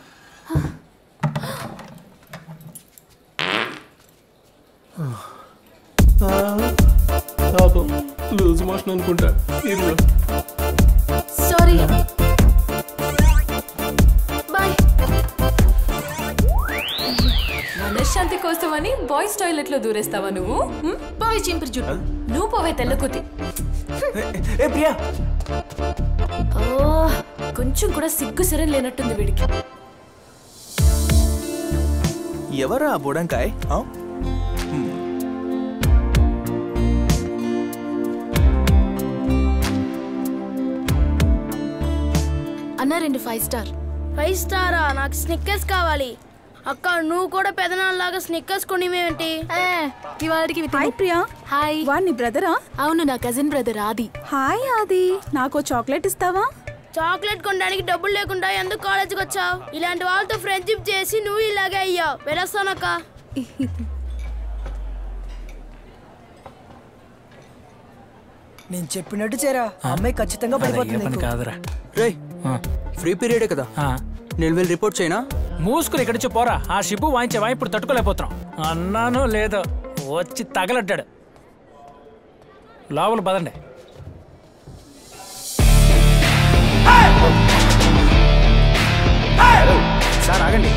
పాపం లూజ్ మోషన్ అనుకుంటా ఇదిగో సారీ బాయ్ మనశ్శాంతి కోసమని బాయ్స్ టాయిలెట్ లో దూరేస్తావా నువ్వు హ్మ్? బాయ్ చింపిరి జుట్టు నువ్వు పోవే తెల్లకుతి ఏ ప్రియా ఓ కొంచెం కూడా సిగ్గు సరే లేనట్టుంది వీడికి ఎవరా బుడంకాయ్ ఆ? అన్న రెండు ఫైవ్ స్టార్ ఫైవ్ స్టారా నాకు స్నిక్కర్స్ కావాలి అక్క నువ్వు కూడా పెదనాన్నలాగా స్నిక్కర్స్ కొనివేంటి ఇవాళకి హాయ్ ప్రియా హాయ్ వాడిని బ్రదరా అవును నా కజిన్ బ్రదర్ ఆది హాయ్ ఆది నాకు చాక్లెట్ ఇస్తావా చాక్లెట్ కొనడానికి డబ్బులు లేకుండా ఎందుకు కాలేజీకి వచ్చావు ఇలాంటి వాళ్ళతో ఫ్రెండ్షిప్ చేసి నువ్వు ఇలాగే అయ్యావు వెళ్ళొస్తానక్క నేను చెప్పినట్టు చేరా ఆ అమ్మాయి ఖచ్చితంగా అది అయ్యే పడిపోతుంది పని నీకు. కాదురా రేయ్ ఫ్రీ పీరియడే కదా నేను వెళ్ళి రిపోర్ట్ చేయనా మూసుకుని ఇక్కడి నుంచి పోరా ఆ షిప్పు వాయించేవా ఇప్పుడు తట్టుకోలేకపోతున్నాం అన్నాను లేదో వచ్చి తగలడ్డాడు లోపల పదండి సార్ ఆగండి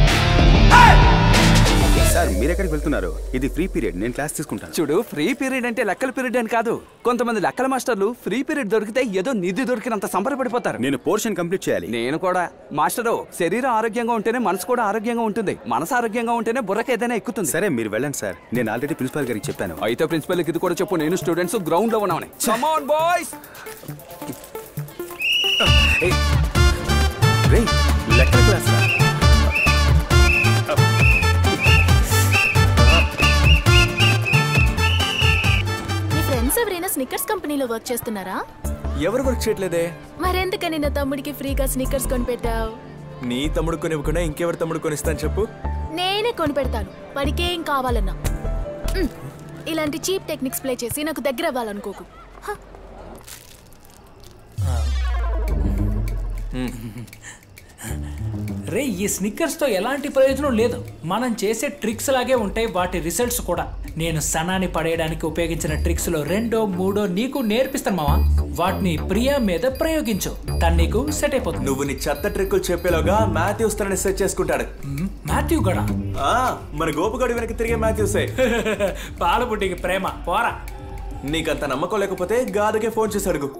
సార్ మీరెక్కడికి వెళ్తున్నారు ఇది ఫ్రీ పీరియడ్ నేను క్లాస్ తీసుకుంటాను చూడు ఫ్రీ పీరియడ్ అంటే లెక్కల పీరియడ్ అని కాదు కొంతమంది లెక్కల మాస్టర్లు ఫ్రీ పీరియడ్ దొరికితే ఏదో నిధి దొరికినంత సంబరపడిపోతారు నేను పోర్షన్ కంప్లీట్ చేయాలి నేను కూడా మాస్టరు శరీరం ఆరోగ్యంగా ఉంటేనే మనసు కూడా ఆరోగ్యంగా ఉంటుంది మనసు ఆరోగ్యంగా ఉంటేనే బుర్రకి ఏదైనా ఎక్కుతుంది సరే మీరు వెళ్ళండి సార్ నేను ఆల్రెడీ ప్రిన్సిపాల్ గారికి చెప్పాను అయితే ప్రిన్సిపల్ ఇది కూడా చెప్పు నేను స్టూడెంట్స్ గ్రౌండ్ లో ఉన్నామని కమాన్ బాయ్స్ రే లెక్కల క్లాస్ రా. నీ ఫ్రెండ్స్ ఎవరైనా స్నిక్కర్స్ కంపెనీలో వర్క్ చేస్తున్నారా ఎవరు వర్క్ చేయట్లేదే మరెందుకని నా తమ్ముడికి ఫ్రీగా స్నిక్కర్స్ కొనిపెట్టావు నీ తమ్ముడు కొనివ్వకుండా ఇంకెవరి తమ్ముడు కొనిస్తాను చెప్పు నేనే కొనిపెడతాను వాడికేం కావాలన్నా ఉమ్, ఇలాంటి చీప్ టెక్నిక్స్ ప్లే చేసి నాకు దగ్గర అవ్వాలనుకోకు హ. రే ఈ స్నిక్కర్స్ తో ఎలాంటి ప్రయోజనం లేదు మనం చేసే ట్రిక్స్ లాగే ఉంటాయి వాటి రిజల్ట్స్ కూడా నేను సనాన్ని పడేయడానికి ఉపయోగించిన ట్రిక్స్ లో రెండో మూడో నీకు నేర్పిస్తాను మావా వాటిని ప్రియా మీద ప్రయోగించు తను నీకు సెట్ అయిపోతుంది నువ్వు నీ చెత్త ట్రిక్కులు చెప్పేలోగా మాథ్యూస్ తనని సెట్ చేసుకుంటాడు మాథ్యూ గడా ఆ, మన గోపుగాడి వెనక తిరిగే మాథ్యూసే పాలబుడ్డికి ప్రేమ పోరా నీకంత నమ్మకం లేకపోతే గాదకే ఫోన్ చేసి అడుగు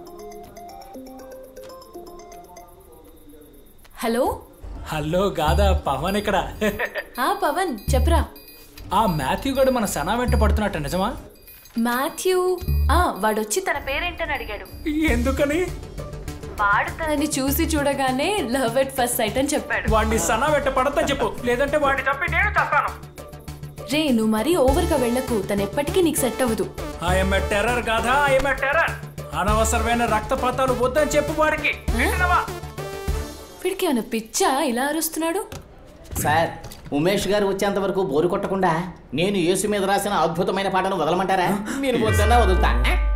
హలో హలో గాదా పవన్ ఇక్కడ ఆ పవన్ చెప్పరా ఆ మాథ్యూ గడు మన సనా వెంట పడుతున్నట్ట నిజమా మాథ్యూ ఆ వాడొచ్చి తన పేరేంటని అడిగాడు ఎందుకని వాడు తనని చూసి చూడగానే లవ్ ఎట్ ఫస్ట్ సైట్ అని చెప్పాడు వాడిని సనా వెంట పడతా చెప్పు లేదంటే వాడిని చంపి నేను చేస్తాను రే నువ్వు మరీ ఓవర్గా వెళ్ళకు తను ఎప్పటికీ నీకు సెట్ అవ్వదు ఐఎమ్ ఎ టెర్రర్ కాదా ఐఎమ్ ఎ టెర్రర్ అనవసరమైన రక్తపాతాలు వద్దని చెప్పు వాడికి వింటున్నావా? వీడికి ఏమైనా పిచ్చా ఇలా అరుస్తున్నాడు సార్ ఉమేష్ గారు వచ్చేంత వరకు బోరు కొట్టకుండా నేను యేసు మీద రాసిన అద్భుతమైన పాటను వదలమంటారా మీరు వద్దన్నా వదులుతా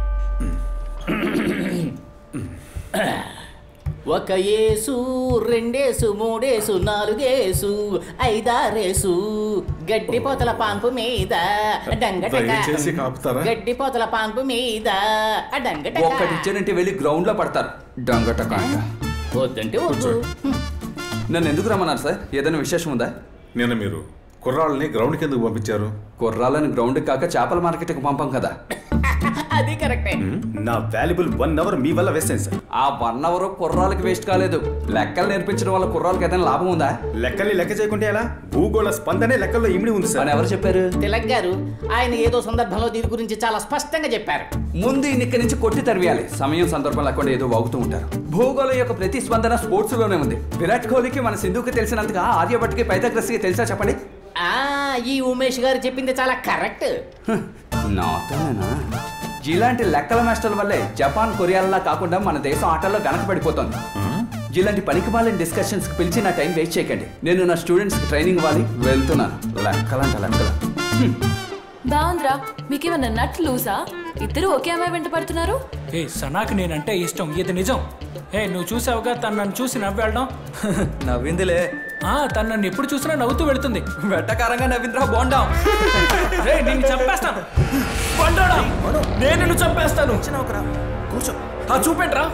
ఒక ఏసు రెండేసు మూడేసు నాలుగేసు ఐదారేసు గడ్డి పోతల పాంపు మీద డంగటక దయచేసి కాపుతారా? గడ్డి పోతల పాంపు మీద డంగటక ఒక్కటి ఇచ్చానంటే వెళ్ళి గ్రౌండ్ లో పడతారు డంగటక అంట వద్దంటే వద్దు నన్ను ఎందుకు రమ్మన్నారు సార్ ఏదైనా విశేషం ఉందా నిన్న మీరు కుర్రాళ్ళని గ్రౌండ్కి ఎందుకు పంపించారు కుర్రాలని గ్రౌండ్ కాక చేపల మార్కెట్కి పంపం కదా అది కరెక్టే నా వాల్యుబుల్ వన్ అవర్ మీ వల్ల వేస్ట్ అయింది సార్ ఆ వన్ అవర్ కుర్రాలకి వేస్ట్ కాలేదు లెక్కలు నేర్పించడం వల్ల కుర్రాలకి ఏదైనా లాభం ఉందా లెక్కల్ని లెక్క చేయకుంటే ఎలా భూగోళ స్పందనే లెక్కల్లో ఇమిడి ఉంది సార్ అని ఎవరు చెప్పారు తిలక్ గారు ఆయన ఏదో సందర్భంలో దీని గురించి చాలా స్పష్టంగా చెప్పారు ముందు ఈయన ఇక్కడి నుంచి కొట్టి తరివేయాలి సమయం సందర్భం లేకుండా ఏదో వాగుతూ ఉంటారు భూగోళం యొక్క ప్రతిస్పందన స్పోర్ట్స్ లోనే ఉంది విరాట్ కోహ్లీకి మన సింధుకి తెలిసినంతగా ఆర్యభట్కి పైథాగ్రస్కి తెలుసా చెప్పండి ఆ ఈ ఉమేష్ గారు చెప్పింది చాలా కరెక్ట్ నాతోనేనా ఇలాంటి లెక్కల మాస్టర్ల వల్లే జపాన్ కొరియాలలా కాకుండా మన దేశం ఆటల్లో వెనకబడిపోతుంది ఇలాంటి పనికిమాలిన డిస్కషన్స్ కి పిలిచి నా టైం వేస్ట్ చేయకండి నేను నా స్టూడెంట్స్ కి ట్రైనింగ్ ఇవ్వాలి వెళ్తున్నాను లెక్కలంట లెక్కలు బాగుందిరా మీకేమన్నా నట్ లూసా ఇద్దరు ఒకే అమ్మాయి వెంట పడుతున్నారు ఏ సనాకి నేనంటే ఇష్టం ఇది నిజం ఏ నువ్వు చూసావుగా తను నన్ను చూసి నవ్వేళ్ళడం నవ్విందిలే ఆ తను నన్ను ఎప్పుడు చూసినా నవ్వుతూ వెళుతుంది వెట్టకారంగా నవ్విందిరా బాగుండాం రే నిన్ను చంపేస్తాను బండోడా నేను నిన్ను చంపేస్తాను కూర్చో ఆ చూపెట్రా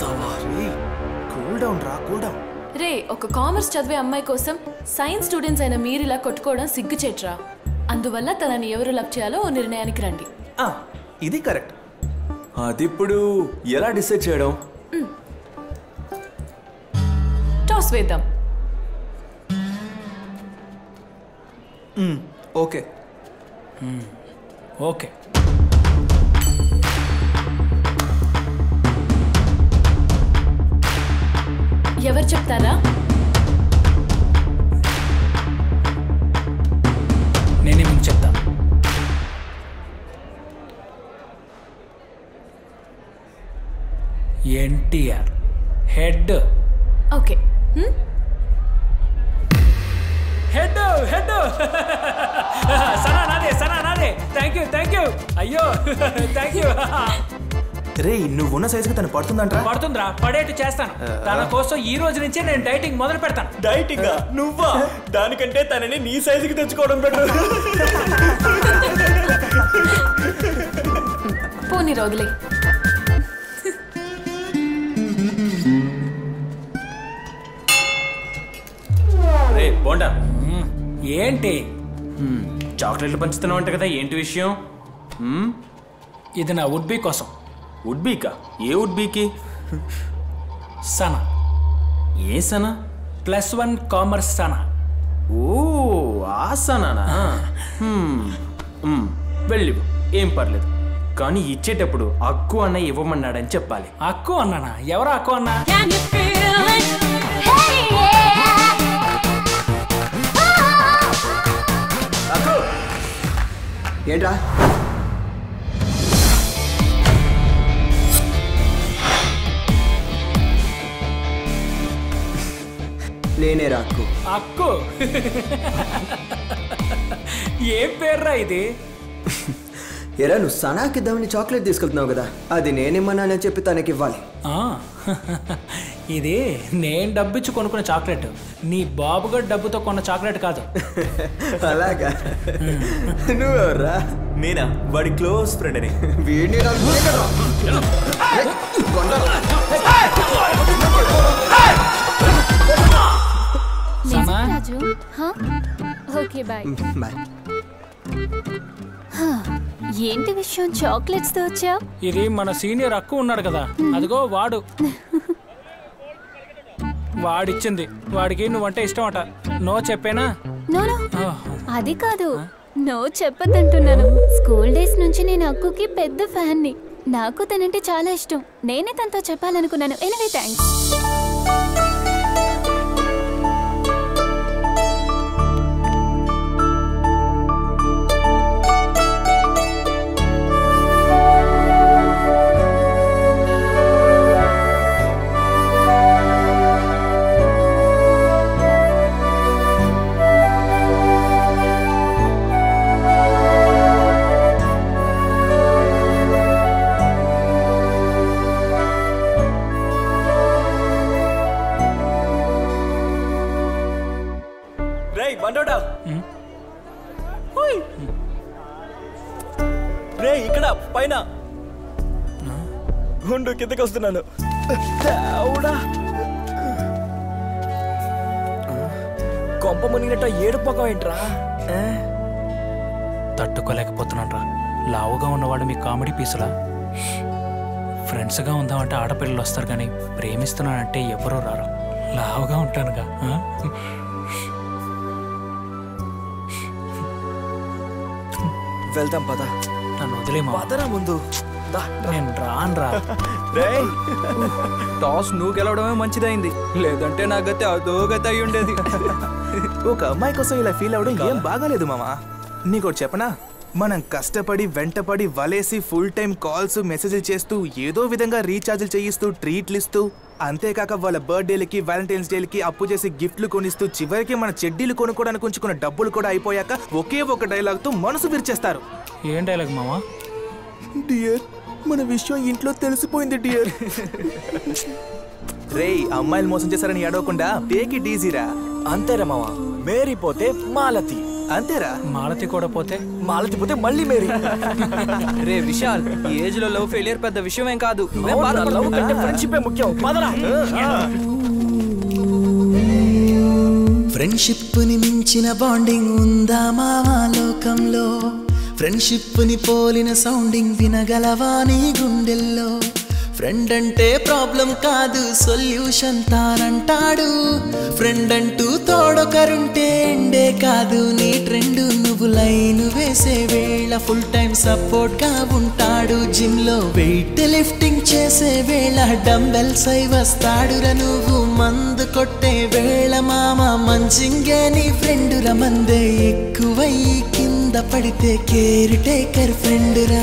కూల్ డౌన్ రా కూల్ డౌన్ రే ఒక కామర్స్ చదివే అమ్మాయి కోసం సైన్స్ స్టూడెంట్స్ అయిన మీరు ఇలా కొట్టుకోవడం సిగ్గుచేట్రా అందువల్ల తనని ఎవరు లవ్ చేయాలో ఓ నిర్ణయానికి రండి ఇది కరెక్ట్ అది ఇప్పుడు ఎలా డిసైడ్ చేయడం టాస్ వేద్దాం ఓకే ఓకే ఎవరు చెప్తారా నేనే ముందు చెప్తాను NTR head okay hmm? Head head Sana నాదే సనా నాదే థ్యాంక్ యూ థ్యాంక్ యూ అయ్యో థ్యాంక్ యూ రే నువ్వున్న సైజుకి తను పడుతుందంట పడుతుందిరా పడేట్టు చేస్తాను తన కోసం ఈ రోజు నుంచే నేను డైటింగ్ మొదలు పెడతాను డైటింగ్ నువ్వా దానికంటే తనని నీ సైజుకి తెచ్చుకోవడం బెటర్ పోనీ రోగులే రే బోండా ఏంటి చాక్లెట్లు పంచుతున్నావు అంట కదా ఏంటి విషయం ఇది నా వుడ్బీ కోసం వుడ్బీకా ఏ వుడ్బీకి సన ఏ Sana plus one commerce Sana ఓ ఆ సనానా హ్మ్. మ్, వెళ్ళి ఏం పర్లేదు కానీ ఇచ్చేటప్పుడు అక్కు అన్న ఇవ్వమన్నాడని చెప్పాలి అక్కు అన్నానా ఎవరు అక్కు అన్నా ఏంట్రా నేనే రాకు అక్కు ఏం పేర్రా ఇది ఎరా నువ్వు సనాకి ఇద్దామని చాక్లెట్ తీసుకెళ్తున్నావు కదా అది నేనేమన్నానని చెప్పి తనకి ఇవ్వాలి ఆ, ఇది నేను డబ్బిచ్చి కొనుక్కున్న చాక్లెట్ నీ బాబుగారు డబ్బుతో కొన్న చాక్లెట్ కాదు అలాగా నువ్వెవర్రా నేనా వాడి క్లోజ్ ఫ్రెండ్ అని వీడిని Sana Raju okay bye bye ఏంటి విషయం చాక్లెట్స్ తో వచ్చావు ఇది మన సీనియర్ అక్కు ఉన్నాడు కదా అదిగో వాడు వాడిచ్చింది వాడికి నువ్వంటే ఇష్టం అట నో చెప్పేనా నో నో అది కాదు నో చెప్పదంటున్నాను స్కూల్ డేస్ నుంచి నేను అక్కుకి పెద్ద ఫ్యాన్ని నాకు తనంటే చాలా ఇష్టం నేనే తనతో చెప్పాలనుకున్నాను ఎనివే థ్యాంక్స్ రే ఇక్కడ పైన ఉండు కిందకి వస్తున్నాను దేవుడా కొంప మునిగినట్ట ఏడు పొగం ఏంట్రా ఆ? తట్టుకోలేకపోతున్నాను రా లావుగా ఉన్నవాడు మీ కామెడీ పీసులా ఫ్రెండ్స్గా ఉందామంటే ఆడపిల్లలు వస్తారు కానీ ప్రేమిస్తున్నానంటే ఎవరూ రారు లావుగా ఉంటానుగా ఆ? వెళ్దాం పద నన్ను వదిలే పదరా ముందు దా. నేను రాను రా రేయ్ టాస్ నువ్వు గెలవడమే మంచిదైంది లేదంటే నా గతి అదో గతి అయి ఉండేది ఒక అమ్మాయి కోసం ఇలా ఫీల్ అవడం ఏం బాగాలేదు మామా నీకోటి చెప్పనా మనం కష్టపడి వెంటపడి వలేసి ఫుల్ టైం కాల్స్ మెసేజ్లు చేస్తూ ఏదో విధంగా రీఛార్జ్లు చేయిస్తూ ట్రీట్లు ఇస్తూ అంతేకాక వాళ్ళ బర్త్డేలకి వ్యాలంటైన్స్ డేలకి అప్పు చేసి గిఫ్ట్లు కొనిస్తూ చివరికి మన చెడ్డీలు కొనుక్కోవడానికి ఉంచుకున్న డబ్బులు కూడా అయిపోయాక ఒకే ఒక డైలాగ్తో మనసు విరిచేస్తారు ఏం డైలాగ్ మామా డియర్ మన విషయం ఇంట్లో తెలిసిపోయింది డియర్ రేయ్ అమ్మాయిలు మోసం చేశారని ఏడవకుండా టేక్ ఇట్ ఈజీరా అంతేరా మావా మేరీ పోతే మాలతి అంతేరా మాలతి కూడా పోతే మాలతి పోతే మళ్ళీ మేరీ రే విశాల్ ఈ ఏజ్ లో లవ్ ఫెయిలియర్ పెద్ద విషయం ఏం కాదు నువ్వేం అవునా, బాధపడకు. love కంటే friendship ఏ ముఖ్యం. పదరా. ఫ్రెండ్షిప్ని మించిన బాండింగ్ ఉందా మావా లోకంలో ఫ్రెండ్షిప్ని పోలిన సౌండింగ్ వినగలవా నీ గుండెల్లో ఫ్రెండ్ అంటే ప్రాబ్లం కాదు సొల్యూషన్ తానంటాడు ఫ్రెండ్ అంటూ తోడొకరుంటే ఎండే కాదు నీ ట్రెండ్ నువ్వు లైన్ వేసే వేళ ఫుల్ టైం సపోర్ట్ గా ఉంటాడు జిమ్ లో వెయిట్ లిఫ్టింగ్ చేసే వేళ డంబెల్స్ అయి వస్తాడురా నువ్వు మందు కొట్టే వేళ మామ మంచింగే నీ ఫ్రెండ్ రా మందే ఎక్కువై కింద పడితే కేర్ టేకర్ ఫ్రెండ్ రా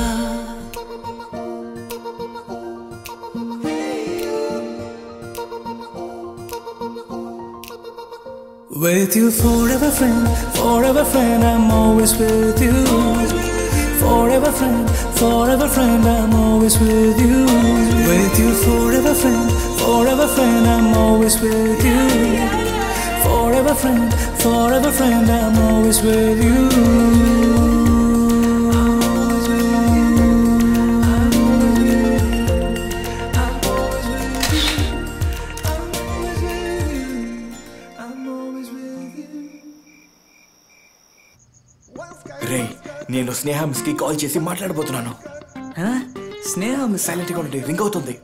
With you forever friend, forever friend, I'm always with you. Forever friend, forever friend, I'm always with you. With you forever friend, forever friend, I'm always with you. Forever friend, forever friend, I'm always with you. రే నేను స్నేహ మిస్ కి కాల్ చేసి మాట్లాడబోతున్నాను స్నేహ మిస్ సైలెంట్ గా ఉండి రింగ్ అవుతుంది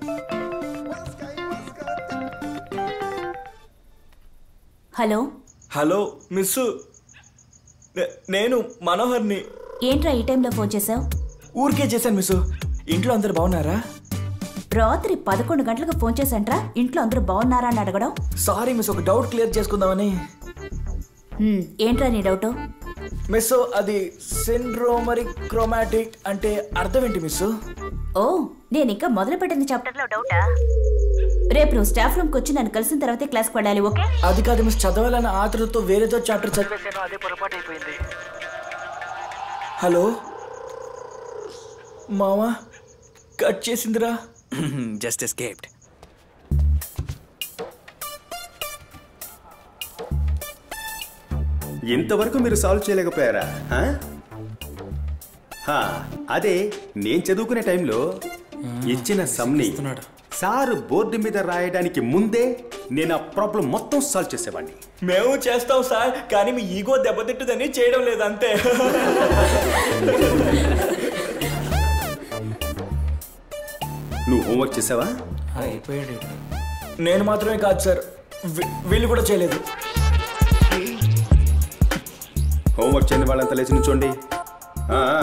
హలో హలో మిస్ నే- నేను మనోహర్ని ఏంట్రా ఈ టైంలో ఫోన్ చేసావు ఊరికే చేశాను మిస్ ఇంట్లో అందరు బాగున్నారా రాత్రి పదకొండు గంటలకు ఫోన్ చేశాంట్రా ఇంట్లో అందరూ బాగున్నారా అని అడగడం సారీ మిస్ ఒక డౌట్ క్లియర్ చేసుకుందామని హ్మ్, ఏంట్రా నీ డౌట్ మిస్ అది సిండ్రోమరిక్ క్రోమాటిక్ అంటే అర్థం ఏంటి మిస్ ఓ నేను ఇంకా మొదలు పెట్టింది చాప్టర్లో డౌటా రేపు నువ్వు స్టాఫ్ రూమ్కి వచ్చి నన్ను కలిసిన తర్వాతే క్లాస్కి పడాలి ఓకే అది కాదు మిస్ చదవాలన్న ఆతృతో వేరేదో చాప్టర్ చదివేశాను అదే పొరపాటు అయిపోయింది హలో మావా కట్ చేసిందిరా జస్ట్ ఎస్కేప్డ్ ఇంతవరకు మీరు సాల్వ్ చేయలేకపోయారా ఆ? హా, అదే నేను చదువుకునే టైంలో ఇచ్చిన సమ్ని సారు బోర్డు మీద రాయడానికి ముందే నేను ఆ ప్రాబ్లం మొత్తం సాల్వ్ చేసేవాడిని మేము చేస్తాం సార్ కానీ మీ ఈగో దెబ్బతిట్టుదని చేయడం లేదు అంతే నువ్వు హోంవర్క్ చేసావా అయిపోయాడు నేను మాత్రమే కాదు సార్ వీ- వీళ్ళు కూడా చేయలేదు హోంవర్క్ చేయని వాళ్ళంతా లేచి నుంచోండి ఆ, ఆ.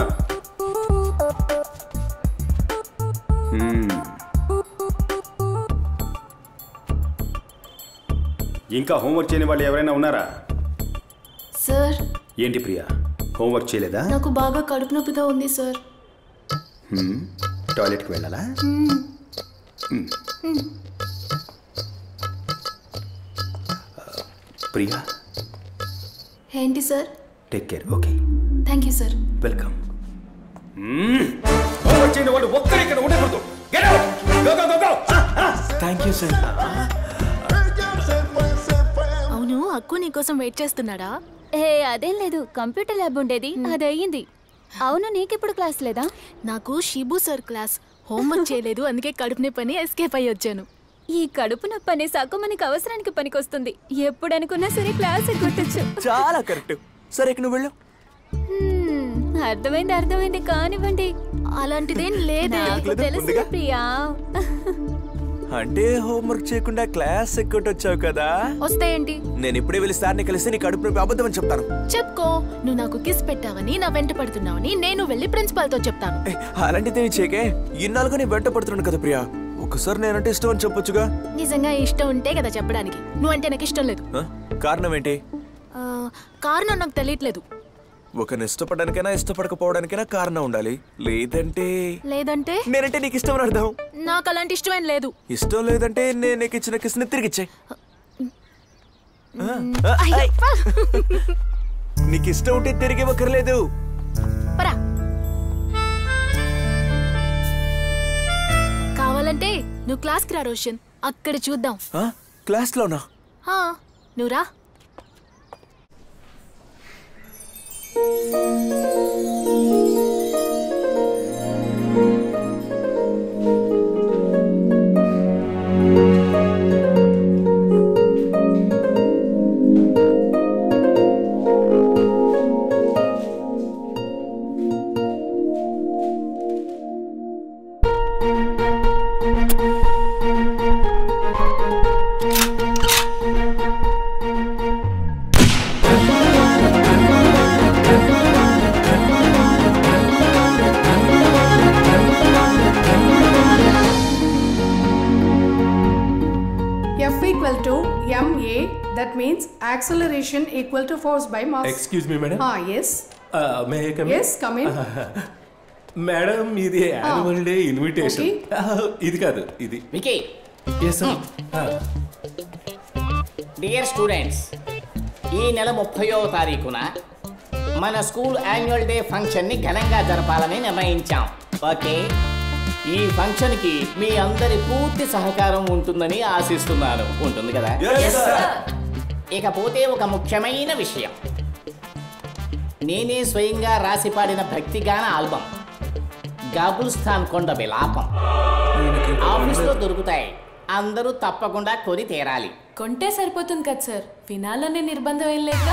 మ్మ్. ఇంకా హోంవర్క్ చేయని వాళ్ళు ఎవరైనా ఉన్నారా సార్ ఏంటి ప్రియా హోంవర్క్ చేయలేదా నాకు బాగా కడుపు నొప్పిగా ఉంది సార్ హ్మ్. టాయిలెట్కి వెళ్ళాలా మ్మ్. హ్మ్. మ్మ్. ప్రియా ఏంటి sir take care okay thank you sir welcome homework చేయని వాళ్ళు ఒక్కరు ఇక్కడ ఉండకూడదు Get out! Go, go, go, go! Thank you sir అవును అక్కు నీకోసం వెయిట్ చేస్తున్నాడా ఏ అదేం లేదు కంప్యూటర్ ల్యాబ్ ఉండేది అది అయ్యింది అవును నీకెప్పుడు క్లాస్ లేదా నాకు షిబు సార్ క్లాస్ హోంవర్క్ చేయలేదు అందుకే కడుపునే పని ఎస్కేప్ అయ్యి వచ్చాను ఈ కడుపు నొప్పి అనే సాకు మనకి అవసరానికి పనికొస్తుంది ఎప్పుడు అనుకున్నా సరే క్లాస్ ఎగ్గొట్టచ్చు చాలా కరెక్ట్ సరే ఇక నువ్వు వెళ్ళు హ్మ్, అర్థమైంది అర్థమైంది కానివ్వండి అలాంటిదేం లేదే నాకు తెలుసు ప్రియా అంటే హోంవర్క్ చేయకుండా క్లాస్ ఎక్కటి వచ్చావు కదా వస్తాయేంటి నేను ఇప్పుడే వెళ్ళి సార్ని కలిసి నీ కడుపు నొప్పి అబద్ధం అని చెప్తాను చెప్పుకో నువ్వు నాకు కిస్ పెట్టావని నా వెంట పడుతున్నావని నేను వెళ్ళి ప్రిన్సిపాల్ తో చెప్తాను అలాంటిది నీ చేకే ఇన్నాళ్ళుగా నీ వెంట పడుతున్నాను కదా ప్రియా ఒకసారి నేనంటే ఇష్టం అని చెప్పొచ్చుగా నిజంగా ఇష్టం ఉంటే కదా చెప్పడానికి నువ్వంటే నాకు ఇష్టం లేదు ఆ? కారణం ఏంటి ఆ, కారణం నాకు తెలియట్లేదు ఒకరిని ఇష్టపడడానికైనా ఇష్టపడకపోవడానికైనా కారణం ఉండాలి లేదంటే లేదంటే నేనంటే నీకు ఇష్టం అని అర్థం నాకు అలాంటి ఇష్టమేం లేదు ఇష్టం లేదంటే నేను నీకు ఇచ్చిన కిస్ని తిరిగి ఇచ్చాయి నీకు ఇష్టం ఉంటే తిరిగి ఇవ్వక్కర్లేదు పరా కావాలంటే నువ్వు క్లాస్కి రా రోషన్ అక్కడ చూద్దాం ఆ? క్లాస్లోనా హా, నువ్వు రా F equal to ma, that means acceleration equal to force by mass. Excuse me, madam. Ah, yes. May come Yes, come in. Madam ఇది యాన్యువల్ డే ఇన్విటేషన్ ఇది కాదు ఇది వికీ ఎస్ డియర్ స్టూడెంట్స్ ఈ నెల ముప్పయో తారీఖున మన స్కూల్ యాన్యువల్ డే ఫంక్షన్ని ఘనంగా జరపాలని నిర్ణయించాం ఓకే ఈ ఫంక్షన్కి మీ అందరి పూర్తి సహకారం ఉంటుందని ఆశిస్తున్నాను ఉంటుంది కదా ఇకపోతే ఒక ముఖ్యమైన విషయం నేనే స్వయంగా రాసి పాడిన భక్తిగాన ఆల్బం గాబుల్స్థాన్ కొండ విలాపం ఆఫీస్లో దొరుకుతాయి అందరూ తప్పకుండా కొని తీరాలి కొంటే సరిపోతుంది కదా సార్ వినాలనే నిర్బంధం ఏం లేక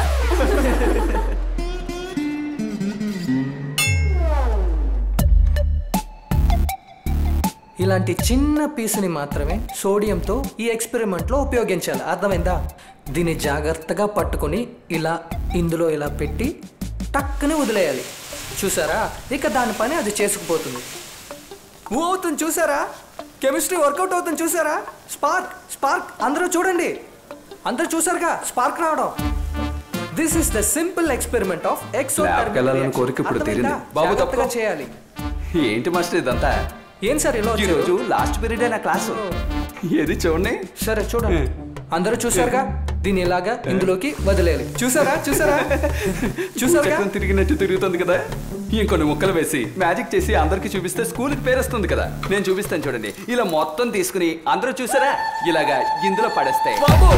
ఇలాంటి చిన్న పీస్ని మాత్రమే సోడియంతో ఈ ఎక్స్పెరిమెంట్లో ఉపయోగించాలి అర్థమైందా దీన్ని జాగ్రత్తగా పట్టుకొని ఇలా ఇందులో ఇలా పెట్టి టక్కుని వదిలేయాలి చూసారా ఇక దాని పని అది చేసుకుపోతుంది మూవ్ అవుతుంది చూసారా కెమిస్ట్రీ వర్కౌట్ అవుతుంది చూసారా స్పార్క్ స్పార్క్ అందరూ చూడండి అందరూ చూసారుగా స్పార్క్ రావడం this is the simple experiment of ఎక్సో ల్యాబ్కి వెళ్ళాలని కోరిక ఇప్పుడు తీరింది. బాబు, తప్పుకో. చేయాలి ఏంటి మాస్టర్ ఇదంతా ఏం సార్ ఇలా ఈ రోజు లాస్ట్ పీరియడ్ నా క్లాసు ఏది చూడండి సరే చూడండి అందరూ చూసారుగా దీన్ని ఇలాగా ఇందులోకి వదిలేయాలి చూసారా చూసారా చూసారుగా చక్రం తిరిగినట్టు తిరుగుతుంది కదా ఇంకొన్ని ముక్కలు వేసి మ్యాజిక్ చేసి అందరికి చూపిస్తే స్కూల్కి పేరేస్తుంది కదా నేను చూపిస్తాను చూడండి ఇలా మొత్తం తీసుకుని అందరూ చూసారా ఇలాగా ఇందులో పడేస్తే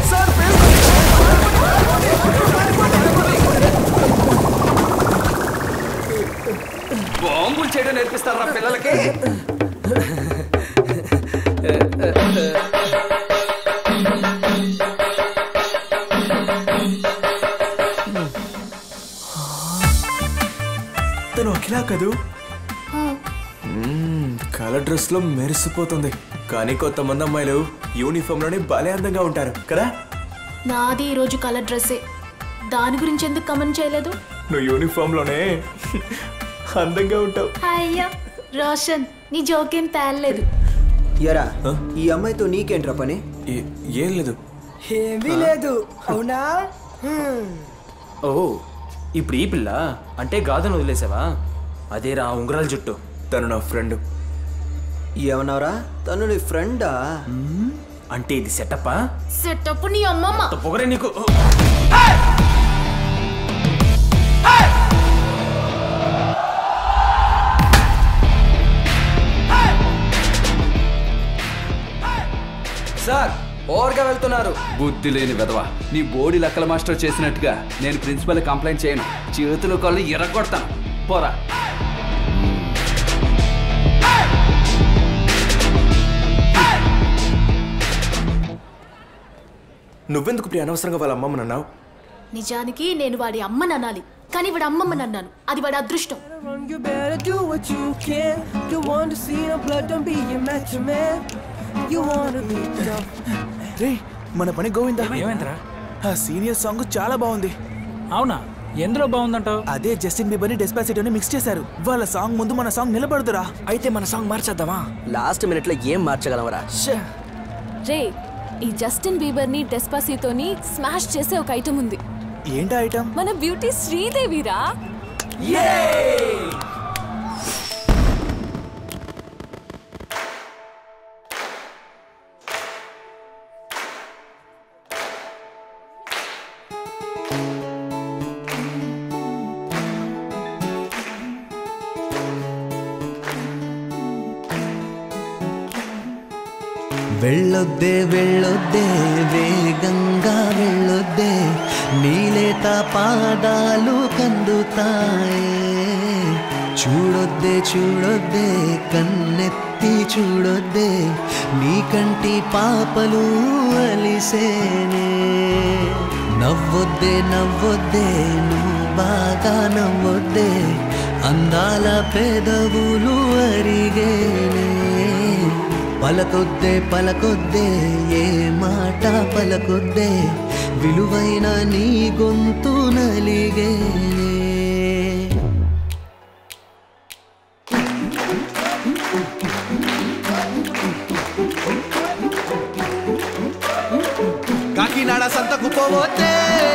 బాంబులు చేయడం నేర్పిస్తారా పిల్లలకి తను అఖిలా కదూ కలర్ డ్రెస్ లో మెరిసిపోతుంది కానీ కొంతమంది అమ్మాయిలు యూనిఫామ్ లోనే భలే అందంగా ఉంటారు కదా నాది ఈరోజు కలర్ డ్రెస్సే దాని గురించి ఎందుకు కమెంట్ చేయలేదు నువ్వు యూనిఫామ్ లోనే అందంగా ఉంటావు అయ్యా రోషన్ నీ జోకేం తేలలేదు ఎరా ఈ అమ్మాయితో నీకేంట్రా పని ఏం లేదు ఏమీ లేదు అవునా హ్మ్. ఓ ఇప్పుడు ఈ పిల్ల అంటే గాజును వదిలేసావా అదేరా ఉంగరాల జుట్టు తను నా ఫ్రెండ్ ఏమన్నావురా తను నీ ఫ్రెండా అంటే ఇది సెటప్పా సెటప్ నీ అమ్మమ్మ పొగరే నీకు సార్ ఓవర్గా వెళ్తున్నారు బుద్ధి లేని వెధవ నీ బోడి లెక్కల మాస్టర్ చేసినట్టుగా నేను ప్రిన్సిపల్ కంప్లైంట్ చేయను చేతులు కళ్ళు ఎర్రగొడతాను పోరా నువ్వెందుకు ప్రియ అనవసరంగా వాళ్ళ అమ్మమ్మని అన్నావు నిజానికి నేను వాడి అమ్మని అనాలి కానీ వాడి అమ్మమ్మని అన్నాను అది వాడి అదృష్టం You better do what you can. You want to see no blood, don't be a macho man. You wanna be tough. రే మన పని గోవిందా ఏమైందిరా ఆ సీనియర్ సాంగ్ చాలా బాగుంది అవునా ఎందులో బాగుందంటావు అదే జస్టిన్ బీబర్ ని డెస్పాసిటోని మిక్స్ చేశారు వాళ్ళ సాంగ్ ముందు మన సాంగ్ నిలబడదురా అయితే మన సాంగ్ మార్చేద్దామా లాస్ట్ మినిట్ లో ఏం మార్చగలవరా రే ఈ జస్టిన్ బీబర్ ని డెస్పాసితోని స్మాష్ చేసే ఒక ఐటమ్ ఉంది ఏంటా ఐటమ్ మన బ్యూటీ శ్రీదేవిరా వెళ్ళొద్దే వెళ్ళొద్దే వేగంగా వెళ్ళొద్దే నీలేత పాదాలు కందుతాయే చూడొద్దే చూడొద్దే కన్నెత్తి చూడొద్దే నీ కంటి పాపలు అలిసేనే నవ్వొద్దే నవ్వొద్దే నువ్వు బాగా నవ్వొద్దే అందాల పెదవులు అరిగేనే పలకొద్దే పలకొద్దే ఏ మాట పలకొద్దే విలువైన నీ గొంతు నలిగేనే కాకినాడ సంతకు పోవద్దే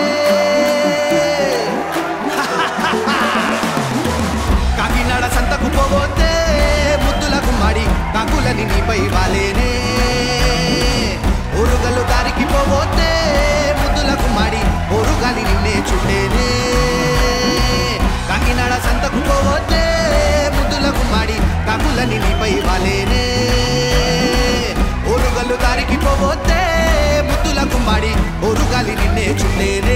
కాకినాడ సంతకు పోవద్దే ముద్దుల గుమ్మాడి కాకులని నీపై వాలేనే ఊరుగల్లు దారికి పోవద్దే ముద్దుల గుమ్మాడి ఊరుగాలి నిన్నే చుట్టేనే కాకినాడ సంతకు పోవద్దే ముద్దుల గుమ్మాడి కాకులని నీపై వాలేనే ఊరుగల్లు దారికి పోవద్దే ముద్దుల గుమ్మాడి ఊరుగాలి నిన్నే చుట్టేనే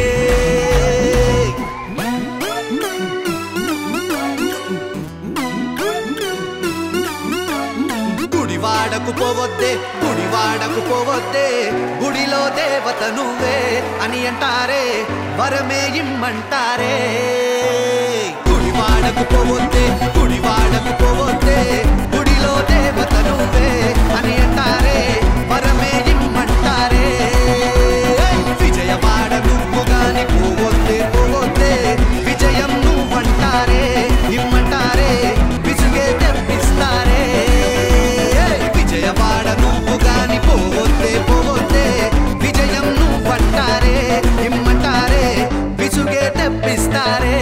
గుడివాడకు పోవద్దే గుడివాడకు పోవద్దే గుడిలో దేవత నువ్వే అని అంటారే వరమే ఇమ్మంటారే గుడివాడకు పోవద్దే గుడివాడకు పోవద్దే గుడిలో దేవత నువ్వే అని అంటారే వరమే ఇమ్మంటారే విజయవాడ నువ్వు గాని పోవద్దే పోవద్దే విజయం నువ్వంటారే ఇమ్మంటారే విసుగే తెప్పిస్తారే విజయవాడ నువ్వు గాని పోవద్దే పోవద్దే విజయం నువ్వంటారే ఇమ్మంటారే విసుగే తెప్పిస్తారే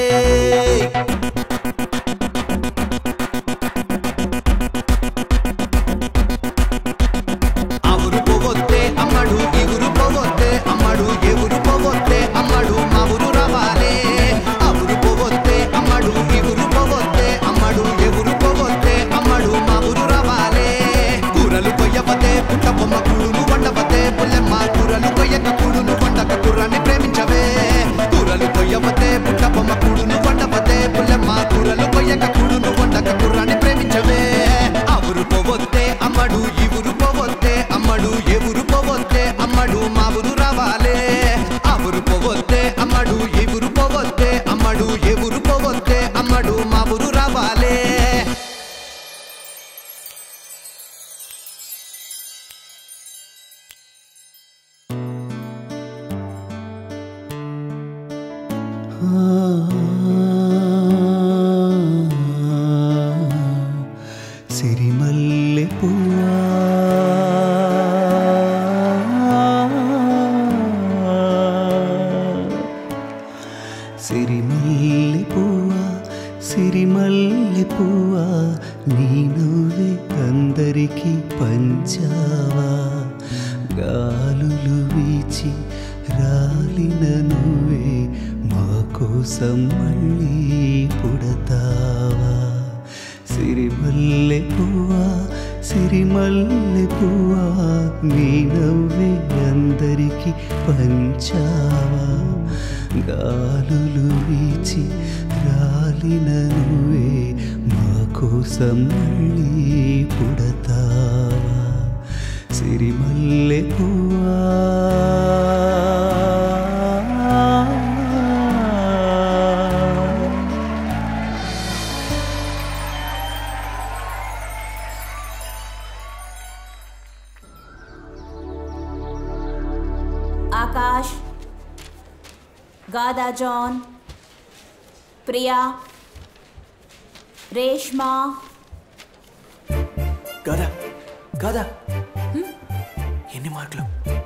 అవురు పోవొద్దే అమ్మడు ఇగురు పోవొద్దే అమ్మడు ఎగురు పోవొద్దే అమ్మడు మా ఊరు రావాలే అవురు పోవొద్దే అమ్మడు ఇగురు పోవొద్దే అమ్మడు ఎగురు పోవొద్దే అమ్మడు మా ఊరు రావాలే కూరలు కొయ్యవతే పుట్ట బొమ్మ కూడును వండవతే పుల్లెమ్మ కూరలు కొయ్యక కూడును వండక కూరని ప్రేమించవే కూరలు కొయ్యవతే పుట్ట బొమ్మ కూడును వండవతే పుల్లెమ్మ కూరలు కొయ్యక కూడును వండక కూరని ప్రేమించవే అవురు పోవొద్దే అమ్మడు ఇవురు పోవొద్దే అమ్మడు ఎవరు పోవొద్దే అమ్మడు మా ఊరు రావాలే అవురు పోవొద్దే అమ్మడు ఇవురు పోవొద్దే అమ్మడు ఎవరు పోవొద్దే అమ్మడు మా ఊరు రావాలే సిరిమల్లె పువ్వా సిరిమల్లె పువ్వా సిరిమల్లె పువ్వా నీ నువ్వే అందరికీ పంచావా గాలులు వీచి రాలిన నువ్వే మా కోసం మళ్ళీ పుడతావా సిరిమల్లె పువ్వా సిరిమల్లె పువ్వా నీ నవ్వే అందరికి పంచావా గాలులు వీచి రాలిన నువ్వే మా కోసం మళ్ళీ పుడతావా సిరిమల్లె పువ్వా ఆకాష్ గాదా జాన్ ప్రియా రేష్మా కాదా కాదా ఎన్ని మార్కులు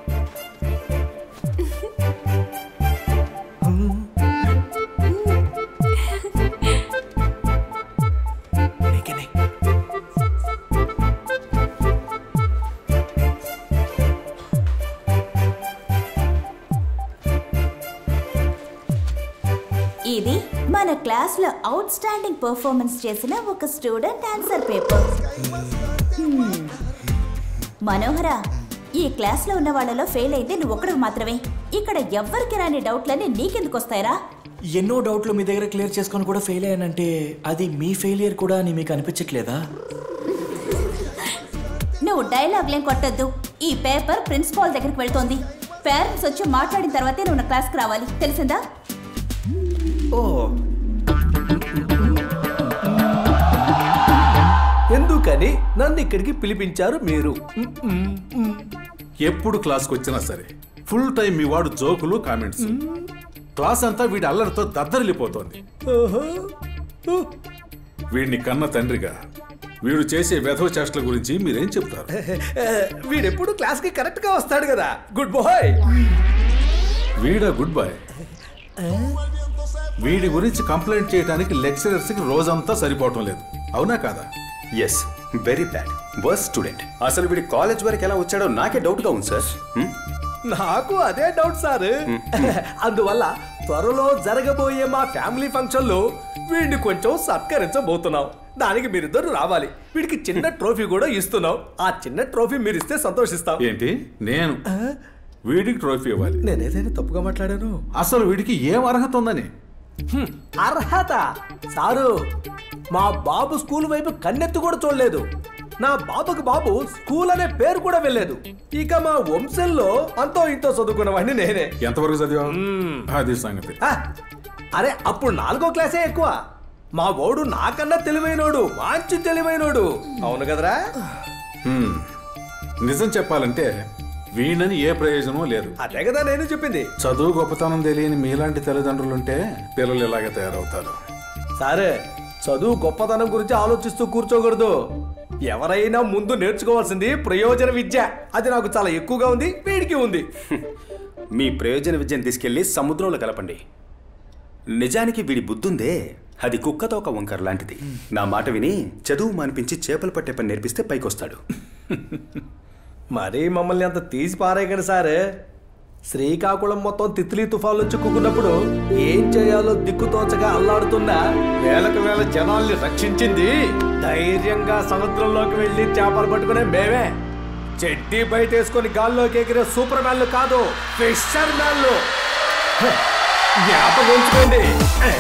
నీకెన్ని ఇది మన క్లాస్లో అవుట్ స్టాండింగ్ పర్ఫార్మెన్స్ చేసిన ఒక స్టూడెంట్ ఆన్సర్ పేపర్ హ్మ్. మనోహర ఈ క్లాస్లో ఉన్న వాళ్ళలో ఫెయిల్ అయితే నువ్వు ఒక్కడివి మాత్రమే ఇక్కడ ఎవ్వరికి రాని డౌట్లన్నీ నీకెందుకు వస్తాయరా ఎన్నో డౌట్లు మీ దగ్గర క్లియర్ చేసుకొని కూడా ఫెయిల్ అయ్యానంటే అది మీ ఫెయిలియర్ కూడా అని మీకు అనిపించట్లేదా నువ్వు డైలాగ్లేం కొట్టద్దు ఈ పేపర్ ప్రిన్సిపాల్ దగ్గరికి వెళ్తోంది పేరెంట్స్ వచ్చి మాట్లాడిన తర్వాతే నువ్వు నా క్లాస్కి రావాలి తెలిసిందా ఓ ఎందుకని నన్ను ఇక్కడికి పిలిపించారు మీరు ఎప్పుడు క్లాస్కి వచ్చినా సరే ఫుల్ టైం మీ వాడు జోకులు కామెంట్స్ క్లాస్ అంతా వీడి అల్లరితో దద్దరిల్లిపోతోంది వీడిని కన్న తండ్రిగా వీడు చేసే వెధవ చేష్టల గురించి మీరేం చెప్తారు వీడెప్పుడు క్లాస్ కి కరెక్ట్ గా వస్తాడు కదా గుడ్ బాయ్ వీడా గుడ్ బాయ్ వీడి గురించి కంప్లైంట్ చేయడానికి లెక్చరర్స్ కి రోజంతా సరిపోవటం లేదు అవునా కాదా yes very bad worse student అసలు వీడి కాలేజ్ వరకు ఎలా వచ్చాడో నాకే డౌట్గా ఉంది సార్ హ్మ్? నాకు అదే డౌట్ సార్ అందువల్ల త్వరలో జరగబోయే మా ఫ్యామిలీ ఫంక్షన్ లో వీడిని కొంచెం సత్కరించబోతున్నాం దానికి మీరిద్దరు రావాలి వీడికి చిన్న ట్రోఫీ కూడా ఇస్తున్నాం ఆ చిన్న ట్రోఫీ మీరు ఇస్తే సంతోషిస్తాం ఏంటి నేను వీడికి ట్రోఫీ ఇవ్వాలి నేనేదైనా తప్పుగా మాట్లాడాను అసలు వీడికి ఏం అర్హత ఉందని హ్మ్, అర్హత సారు మా బాబు స్కూల్ వైపు కన్నెత్తి కూడా చూడలేదు నా బాబుకి బాబు స్కూల్ అనే పేరు కూడా వెళ్ళలేదు ఇక మా వంశంలో అంతో ఇంతో చదువుకున్న వాడిని నేనే ఎంతవరకు చదివా అది సంగతి ఆ, అరే అప్పుడు నాలుగో క్లాసే ఎక్కువ మా ఓడు నాకన్నా తెలివైనోడు మంచి తెలివైనోడు అవును కదరా హ్మ్. నిజం చెప్పాలంటే వీణని ఏ ప్రయోజనం లేదు అదే కదా నేను చెప్పింది చదువు గొప్పతనం తెలియని మీలాంటి తల్లిదండ్రులుంటే పిల్లలు ఇలాగే తయారవుతారు సరే చదువు గొప్పతనం గురించి ఆలోచిస్తూ కూర్చోకూడదు ఎవరైనా ముందు నేర్చుకోవాల్సింది ప్రయోజన విద్య అది నాకు చాలా ఎక్కువగా ఉంది వీడికి ఉంది మీ ప్రయోజన విద్యను తీసుకెళ్లి సముద్రంలో కలపండి నిజానికి వీడి బుద్ధుందే అది కుక్కతో ఒక వంకర లాంటిది నా మాట విని చదువు మానిపించి చేపలు పట్టే పని నేర్పిస్తే పైకొస్తాడు మరీ మమ్మల్ని అంత తీసి పారేయకండి సార్ శ్రీకాకుళం మొత్తం తిత్లీ తుఫాన్లు చిక్కుకున్నప్పుడు ఏం చేయాలో దిక్కుతోచగా అల్లాడుతున్న వేలకు వేల జనాల్ని రక్షించింది ధైర్యంగా సముద్రంలోకి వెళ్ళి చేపలు పట్టుకునే మేమే చెడ్డీ బయట వేసుకొని గాల్లోకి ఎగిరే సూపర్ మ్యాన్లు కాదు ఫిషర్ మ్యాన్లు హ, జ్ఞాపకం ఉంచుకోండి ఏ.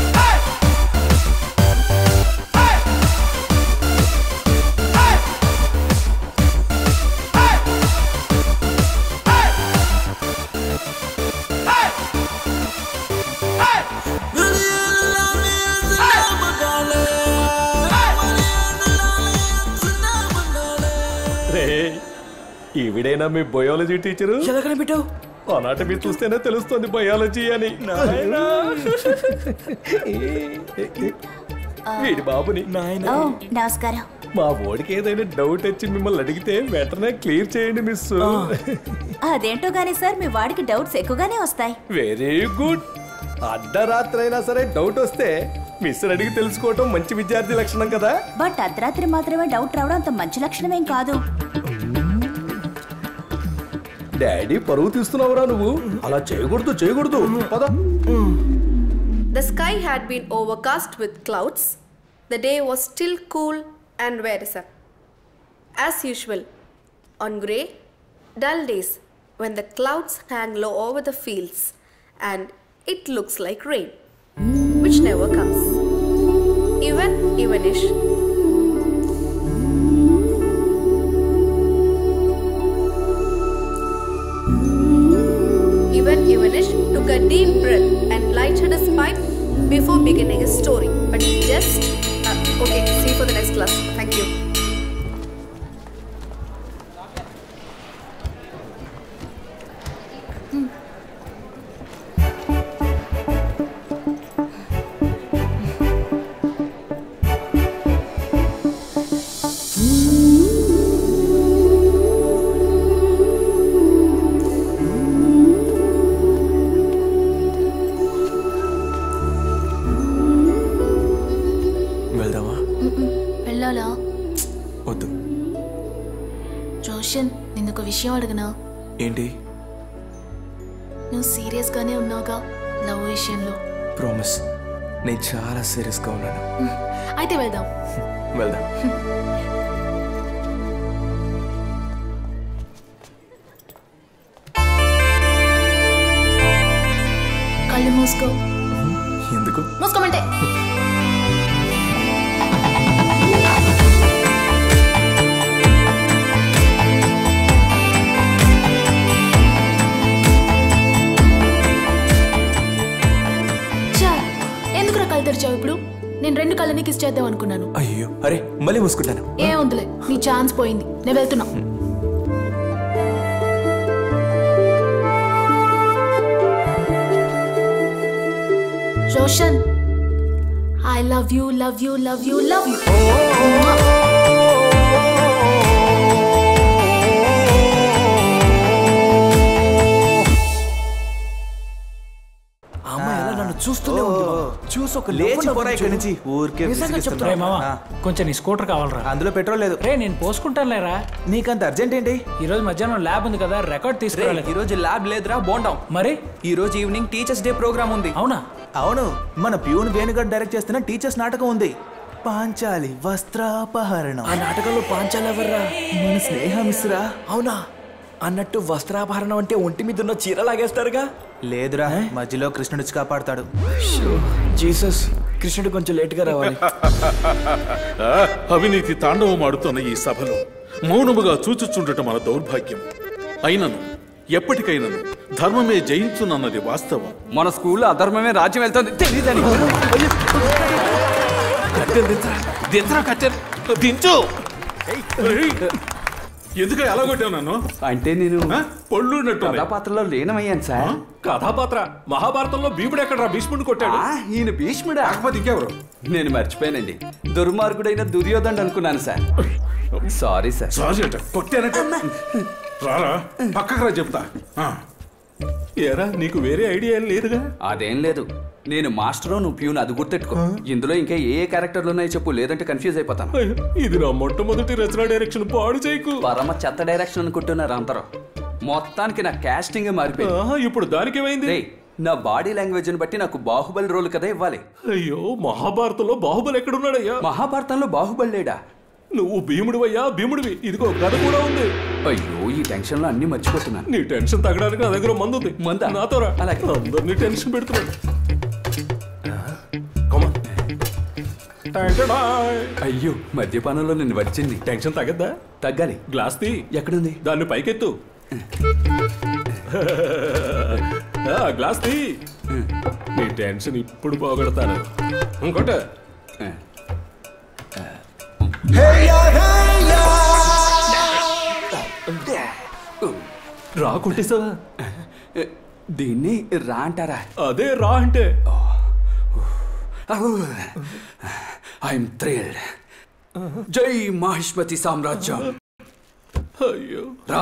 రే ఈవిడైనా మీ బయాలజీ టీచరు ఎలా కనిపెట్టావు అనాటమీ చూస్తేనే తెలుస్తుంది బయాలజీ అని వీడి బాబుని ఓ నమస్కారం మా ఓడికి ఏదైనా డౌట్ వచ్చి మిమ్మల్ని అడిగితే వెంటనే క్లియర్ చేయండి మిస్ అదేంటో గానీ సార్ మీ వాడికి డౌట్స్ ఎక్కువగానే వస్తాయి వెరీ గుడ్ అర్ధరాత్రి అయినా సరే డౌట్ వస్తే మిస్ అడిగి తెలుసుకోవటం మంచి విద్యార్థి లక్షణం కదా బట్ అర్ధరాత్రి మాత్రమే డౌట్ రావడం అంత మంచి లక్షణమేం కాదు డాడీ పరువు తీస్తున్నావురా నువ్వు అలా చేయకూడదు చేయకూడదు పద The sky had been overcast with clouds. The day was still cool and wearisome. as usual. On grey, dull days, when the clouds hang low over the fields and it looks like rain, which never comes. Even, evenish. Even Ivanish took a deep breath and lighted his pipe before beginning his story. But just. Uh, okay, see you for the next class. Thank you. వెళ్దామా వెళ్ళాలా వద్దు రోషన్ నిన్ను ఒక విషయం అడగనా ఏంటి నువ్వు సీరియస్గానే ఉన్నావుగా లవ్ విషయంలో ప్రామిస్ నేను చాలా సీరియస్గా ఉన్నాను అయితే వెళ్దాం వెళ్దాం కళ్ళు మూసుకో ఎందుకు మూసుకోమంటే చా ఎందుకు కళ్ళు తెరిచావు ఇప్పుడు నేను రెండు కళ్ళని కిస్ చేద్దాం అనుకున్నాను అయ్యో అరే మళ్ళీ మూసుకుంటాను ఏ ఉందిలే నీ ఛాన్స్ పోయింది నేను వెళ్తున్నా Roshan I love you love you love you love you అమ్మాయి అలా నన్ను చూస్తూనే ఉంది మామ. చూసి ఒక లేచి పోరా ఇక్కడి నుంచి ఊరికే నిజంగా విసిగిస్తున్నా. చెప్తున్నా మామ ఆ. కొంచెం నీ స్కూటర్ కావాలరా అందులో పెట్రోల్ లేదు రే నేను పోసుకుంటాను లేరా నీకంత అర్జెంట్ ఏంటి ఈ రోజు మధ్యాహ్నం ల్యాబ్ ఉంది కదా రికార్డ్ తీసుకురాలేదు ఈ రోజు ల్యాబ్ లేదురా బోండాం మరి ఈ రోజు ఈవినింగ్ టీచర్స్ డే ప్రోగ్రామ్ ఉంది అవునా అవును మన ప్యూన్ వేణుగడ్ డైరెక్ట్ చేస్తున్న టీచర్స్ నాటకం ఉంది పాంచాలి వస్త్రాపహరణం ఆ నాటకంలో పాంచాలు ఎవర్రా మన స్నేహ మిశ్రా అవునా అన్నట్టు వస్త్రాభరణం అంటే ఒంటి మీద ఉన్న చీర లాగేస్తారుగా లేదురా మధ్యలో కృష్ణుడు వచ్చి కాపాడతాడు జీసస్ కృష్ణుడు కొంచెం లేట్గా రావాలి ఆ, అవినీతి తాండవం ఆడుతున్న ఈ సభలో మౌనముగా చూచుచుండటం మన దౌర్భాగ్యం అయినను ఎప్పటికైనను ధర్మమే జయించునన్నది వాస్తవం మన స్కూల్లో అధర్మమే రాజ్యం వెళ్తుంది తెలియదని దించరా కట్టెలు దించు ఎందుకు ఎలా కొట్టావు నన్ను అంటే నేను పొళ్ళు కథాపాత్రలో లీనమయ్యాను సార్ కథాపాత్ర మహాభారతంలో భీముడు ఎక్కడ భీష్ముడిని కొట్టాడు ఆ, ఈయన భీష్ముడా కాకపోతే ఇంకెవరు నేను మర్చిపోయానండి దుర్మార్గుడైన దుర్యోధనుడు అనుకున్నాను సార్ సారీ సార్ సారీ అంట కొట్టానంట రారా పక్కకు రా చెప్తా ఆ. ఏరా నీకు వేరే ఐడియా ఏం లేదుగా అదేం లేదు నేను మాస్టర్ నువ్వు ప్యూన్ అది గుర్తెట్టుకో ఇందులో ఇంకా ఏ ఏ క్యారెక్టర్లు ఉన్నాయో చెప్పు లేదంటే కన్ఫ్యూజ్ అయిపోతాను ఇది నా మొట్టమొదటి రచన డైరెక్షన్ పాడు చేయకు పరమ చెత్త డైరెక్షన్ అనుకుంటున్నారు అందరూ మొత్తానికి నా కాస్టింగ్ మారిపోయింది ఆహా, ఇప్పుడు దానికి ఏమైంది రేయ్, నా బాడీ లాంగ్వేజ్ ని బట్టి నాకు బాహుబలి రోల్ కదా ఇవ్వాలి అయ్యో మహాభారతంలో బాహుబలి ఎక్కడున్నాడయ్యా మహాభారతంలో బాహుబలి లేడా నువ్వు భీముడివయ్యా భీముడివి ఇదిగో కథ కూడా ఉంది అయ్యో ఈ టెన్షన్ లో అన్ని మర్చిపోతున్నాను నీ టెన్షన్ తగ్గడానికి నా దగ్గర మందు ఉంది మందా? నాతో రా అలాగే. అందరినీ టెన్షన్ పెడుతున్నాడు Come on. టంటడాయ్. అయ్యో మద్యపానంలో నేను వచ్చింది టెన్షన్ తగ్గద్దా తగ్గాలి గ్లాస్ తీ ఎక్కడుంది దాన్ని పైకెత్తు ఆ, గ్లాస్ తీ నీ టెన్షన్ ఇప్పుడు పోగొడతాను ఇంకోట రా కొట్టేసావా దీన్ని రా అంటారా అదే రా అంటే ఐఎమ్ థ్రిల్డ్ జై మహిష్మతి సామ్రాజ్యం అయ్యో రా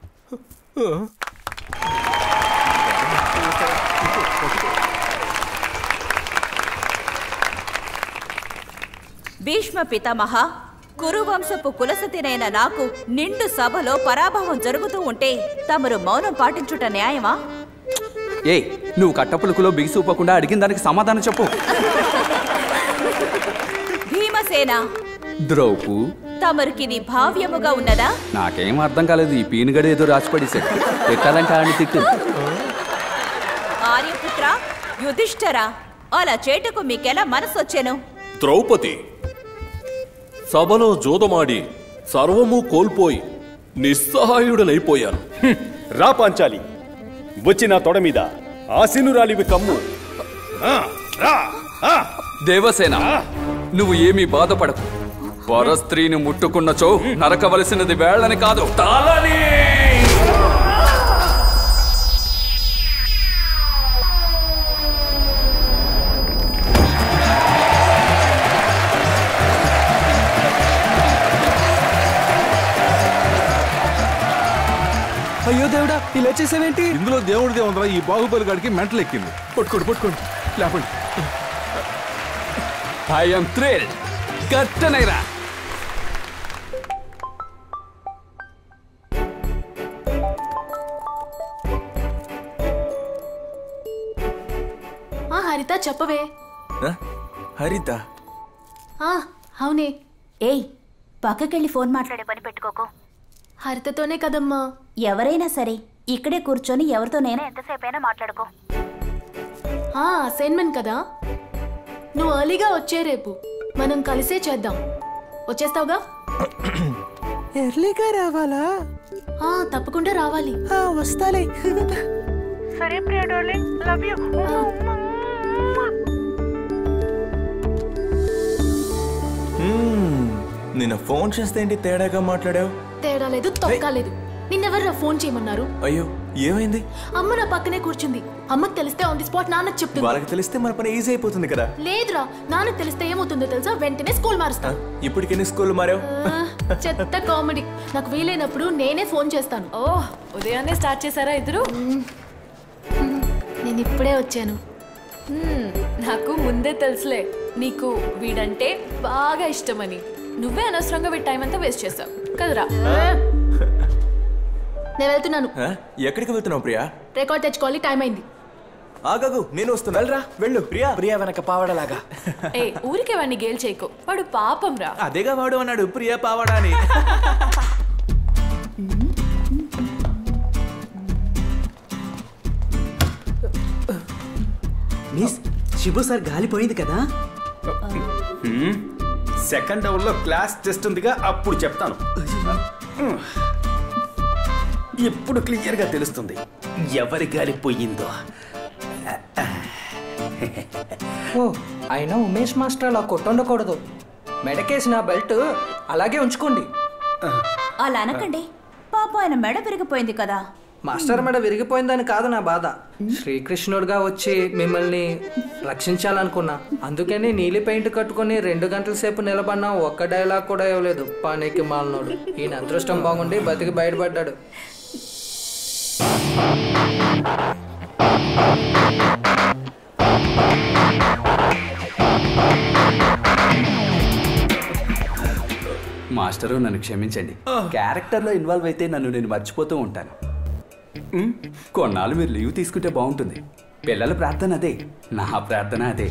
భీష్మ పితామహ కురువంశపు కులసతినైన నాకు నిండు సభలో పరాభవం జరుగుతూ ఉంటే తమరు మౌనం పాటించుట న్యాయమా ఏయ్ నువ్వు కట్టపులుకులో బిగిసిపోకుండా అడిగిన దానికి సమాధానం చెప్పు భీమసేన ద్రౌపు తమరికిది భావ్యముగా ఉన్నదా నాకేం అర్థం కాలేదు ఈ పీనుగడు ఏదో రాసి పడేశాడు పెట్టాలంటే ఆడిని తిట్టు ఆర్యపుత్ర యుధిష్ఠరా అలా చేటుకు మీకెలా మనసు వచ్చాను ద్రౌపది సభలో జోదమాడి సర్వము కోల్పోయి నిస్సహాయుడనైపోయాను రా పాంచాలి వచ్చి నా తొడ మీద ఆశీనురాలివి కమ్ము ఆ, రా, ఆ. దేవసేన నువ్వు ఏమీ బాధపడకు పరస్త్రీని ముట్టుకున్నచో నరకవలసినది వేళ్ళని కాదు తాళని అయ్యో దేవుడా ఇలా చేసావేంటి ఇందులో దేవుడిదే ఉందిరా ఈ బాహుబలి గాడికి మెంటలు ఎక్కింది పట్టుకోండి పట్టుకోండి లేపండి ఐఎమ్ థ్రిల్ కట్టనైరా ఆ హరిత చెప్పవే హరిత ఆ అవునే ఏయ్ పక్కకెళ్ళి ఫోన్ మాట్లాడే పని పెట్టుకోకు హరితతోనే కదమ్మా ఎవరైనా సరే ఇక్కడే కూర్చొని ఎవరితోనైనా ఎంతసేపైనా మాట్లాడుకో ఆ అసైన్మెంట్ కదా నువ్వు ఎర్లీగా వచ్చే రేపు మనం కలిసే చేద్దాం వచ్చేస్తావుగా ఎర్లీగా రావాలా ఆ తప్పకుండా రావాలి వస్తాలే సరే ప్రియా డార్లింగ్ లవ్ యూ నిన్న ఫోన్ చేస్తే ఏంటి తేడాగా మాట్లాడావు తేడా లేదు తొక్క లేదు నిన్నెవర్రా ఫోన్ చేయమన్నారు అయ్యో ఏమైంది అమ్మ నా పక్కనే కూర్చుంది అమ్మకి తెలిస్తే ఆన్ ది స్పాట్ నాన్నకి చెప్తుంది వాళ్ళకి తెలిస్తే మన పని ఈజీ అయిపోతుంది కదా లేదురా నాన్నకి తెలిస్తే ఏమవుతుందో తెలుసా వెంటనే స్కూల్ మారుస్తా ఇప్పటికెన్ని స్కూల్ మారావు ఆ, చెత్త కామెడీ నాకు వీలైనప్పుడు నేనే ఫోన్ చేస్తాను ఓ ఉదయాన్నే స్టార్ట్ చేశారా ఇద్దరు నేను ఇప్పుడే వచ్చాను హ్మ్, నాకు ముందే తెలుసులే నీకు వీడంటే బాగా ఇష్టమని నువ్వే అనవసరంగా వీడి టైం అంతా వేస్ట్ చేసావు కదరా నేను వెళ్తున్నాను ఆ? ఎక్కడికి వెళ్తున్నావు ప్రియా రికార్డ్ తెచ్చుకోవాలి టైం అయింది ఆగాగు నేను వస్తున్నా వెళ్ళరా వెళ్ళు ప్రియా ప్రియా వెనక పావడలాగా ఏ ఊరికే వాడిని గేల్ చేయకు వాడు పాపం రా అదేగా వాడు అన్నాడు ప్రియా పావడా అని మిస్ శిబు సార్ గాలిపోయింది కదా హ్మ్. సెకండ్ అవర్లో క్లాస్ టెస్ట్ ఉందిగా అప్పుడు చెప్తాను హ్మ్. ఇప్పుడు క్లియర్గా తెలుస్తుంది ఎవరి గాలిపోయిందో ఓ అయినా ఉమేష్ మాస్టర్ అలా కొట్టుండకూడదు మెడకేసిన బెల్ట్ అలాగే ఉంచుకోండి అలా అనకండి పాప ఆయన మెడ విరిగిపోయింది కదా మాస్టర్ మెడ విరిగిపోయిందని కాదు నా బాధ శ్రీకృష్ణుడిగా వచ్చి మిమ్మల్ని రక్షించాలనుకున్నా అందుకని నీలి పెయింట్ కట్టుకొని రెండు గంటల సేపు నిలబడినా ఒక్క డైలాగ్ కూడా ఇవ్వలేదు పానీకి మాలనోడు ఈయన అదృష్టం బాగుండి బతికి బయటపడ్డాడు మాస్టరు నన్ను క్షమించండి క్యారెక్టర్లో ఇన్వాల్వ్ అయితే నన్ను నేను మర్చిపోతూ ఉంటాను మ్, కొన్నాళ్ళు మీరు లీవ్ తీసుకుంటే బాగుంటుంది పిల్లల ప్రార్థన అదే నా ప్రార్థన అదే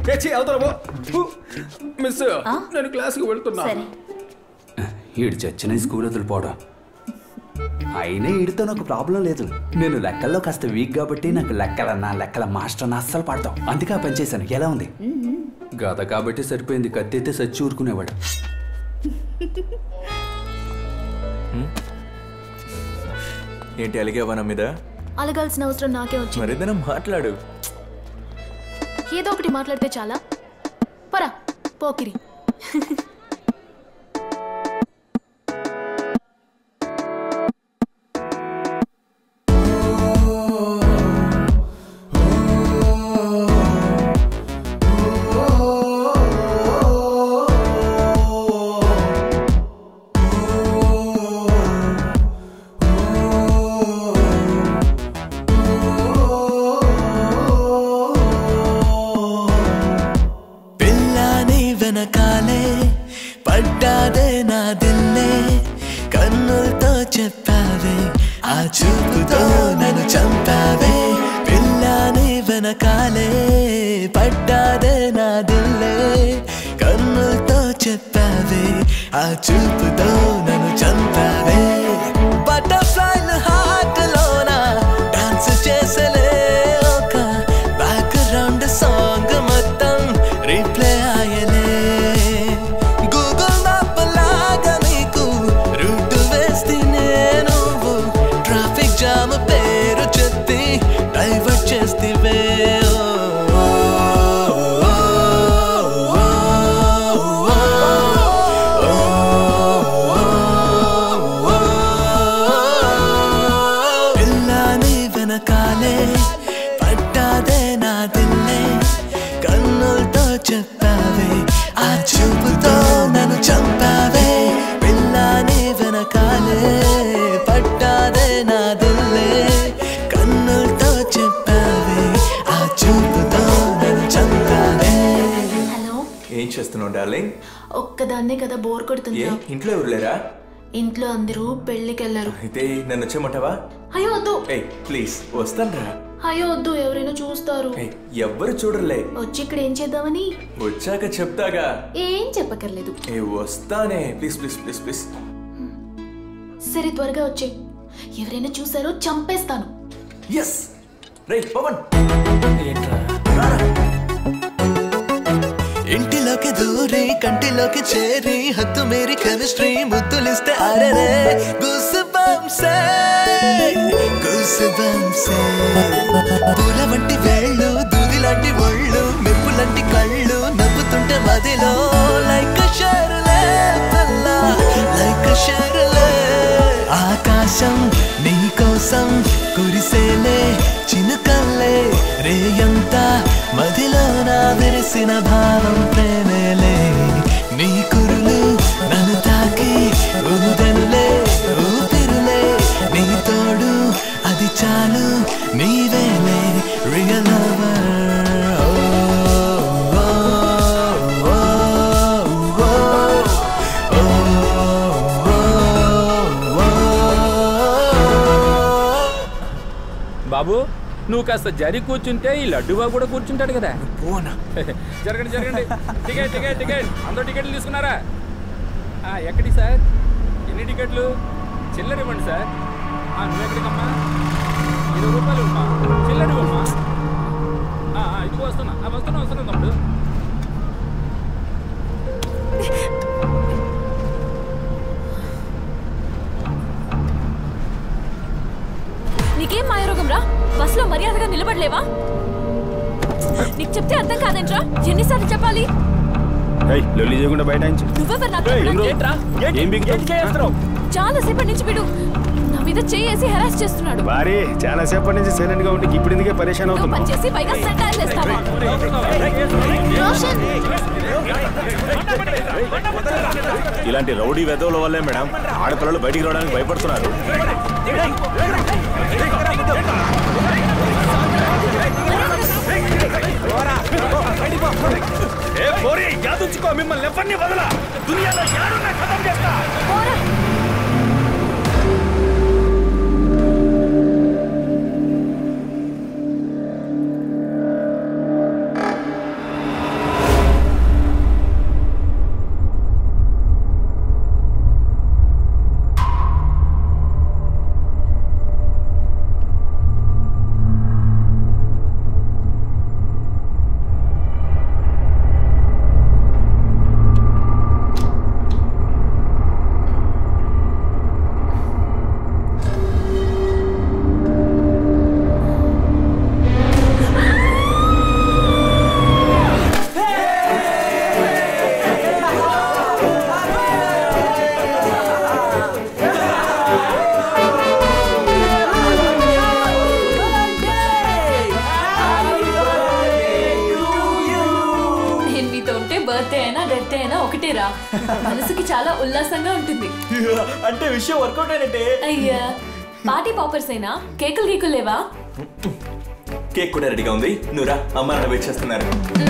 మిస్ నేను క్లాస్కి వెళ్తున్నా సరే ఈడు చచ్చిన ఈ స్కూల్ వదిలిపోవడం అయినా ఈడితో నాకు ప్రాబ్లం లేదు నేను లెక్కల్లో కాస్త వీక్ కాబట్టి నాకు లెక్కలన్నా లెక్కల మాస్టర్ అన్న అస్సలు పడతాం అందుకే ఆ పని చేశాను ఎలా ఉంది గత కాబట్టి సరిపోయింది కత్తి అయితే సచ్చి ఊరుకునేవాడు ఏంటి అలిగేవా నా మీద అలగాల్సిన అవసరం నాకే వచ్చింది మరేదైనా మాట్లాడు ఏదో ఒకటి మాట్లాడితే చాలా పరా పోకిరి పిల్లాని వెనకాలే పడ్డాదే నా దిల్లే కన్నులతో చెప్పావే ఆ చూపుతో నన్ను చంపావే పిల్లాని వెనకాలే పడ్డాదే నా దిల్లే కన్నులతో చెప్పావే ఆ చూపుతో చేస్తున్నావు డార్లింగ్ ఒక్కదాన్నే కదా బోర్ ఏ కొడుతుంది ఇంట్లో ఎవరు లేరా ఇంట్లో అందరూ పెళ్లికి వెళ్ళారు అయితే నన్ను వచ్చేయమంటావా అయ్యో వద్దు ఏయ్ ప్లీజ్ వస్తానురా అయ్యో వద్దు ఎవరైనా చూస్తారు ఏయ్ ఎవ్వరు చూడలే వచ్చి ఇక్కడ ఏం చేద్దామని వచ్చాక చెప్తాగా ఏం చెప్పక్కర్లేదు ఏ వస్తానే ప్లీజ్ ప్లీజ్ ప్లీజ్ ప్లీజ్ సరే త్వరగా వచ్చే ఎవరైనా చూసారో చంపేస్తాను ఎస్ రే పవన్ ఇంటిలోకి దూరి కంటిలోకి చేరి హద్దు మేరీ కెమిస్ట్రీ ముద్దులిస్తే అరరే గుస్ బంసే గుస్ బంసే పూల వంటి వేళ్ళు దూది లాంటి ఒళ్ళు మెప్పు లాంటి కళ్ళు నవ్వుతుంటే మదిలో లైక్ షర్లే పిల్ల లైక్ షర్లే ఆకాశం నీ కోసం కురిసేలే చినుకల్లే రేయంతా మదిలో నా విరిసిన భావం ప్రేమేలే నీ కురులు నన్ను తాకి ఊదనులే ఊపిరులే నీ తోడు అది చాలు నీవేలే రియల్ బాబు నువ్వు కాస్త జరి కూర్చుంటే ఈ లడ్డు బాబు కూడా కూర్చుంటాడు కదా పోనా జరగండి జరగండి టికెట్ టికెట్ టికెట్ అందరూ టికెట్లు తీసుకున్నారా ఆ, ఎక్కడి సార్ ఎన్ని టికెట్లు చిల్లర ఇవ్వండి సార్ ఆ, నువ్వెక్కడికమ్మా ఇరవై రూపాయలు అమ్మా చిల్లర ఇవ్వమ్మా ఆ, ఆ, ఇదిగో వస్తున్నా ఆ, వస్తున్నా వస్తున్నా తమ్ముడు నీకేం మాయరోగం రా బస్సులో మర్యాదగా నిలబడలేవా నీకు చెప్తే అర్థం కాదేంట్రా ఎన్నిసార్లు చెప్పాలి లొల్లి చేయకుండా బయట నువ్వెవరు నాకు ఏయ్, ఏం రో- ఏంట్రా? ఏం బిగుతావు? చాలా సేపటి నుంచి వీడు నా మీద చేసి హెరాస్ చేస్తున్నాడు భారీ చాలా సేపటి నుంచి సైలెంట్ గా ఉంటే ఇప్పుడు ఎందుకే పరేషాన్ నువ్వు అవుతున్నావు పనిచేసి పైగా సెంటర్ చేస్తావా ఇలాంటి రౌడీ వెధవుల వల్లే మేడం ఆడపిల్లలు బయటికి రావడానికి భయపడుతున్నారు ఏ పోరి యాదుంచుకో మిమ్మల్ని ఎవరిని వదలా దునియాలో యారున్నా ఖతం చేస్తా నేను మీతో ఉంటే బర్త్డే అయినా డెత్ అయినా ఒకటేరా మనసుకి చాలా ఉల్లాసంగా ఉంటుంది అంటే విషయం వర్కౌట్ అయినట్టే అయ్యా పార్టీ పాపర్స్ అయినా కేకులు గీకులు లేవా కేక్ కూడా రెడీగా ఉంది నువ్వు రా అమ్మ నాన్న వెయిట్ చేస్తున్నారు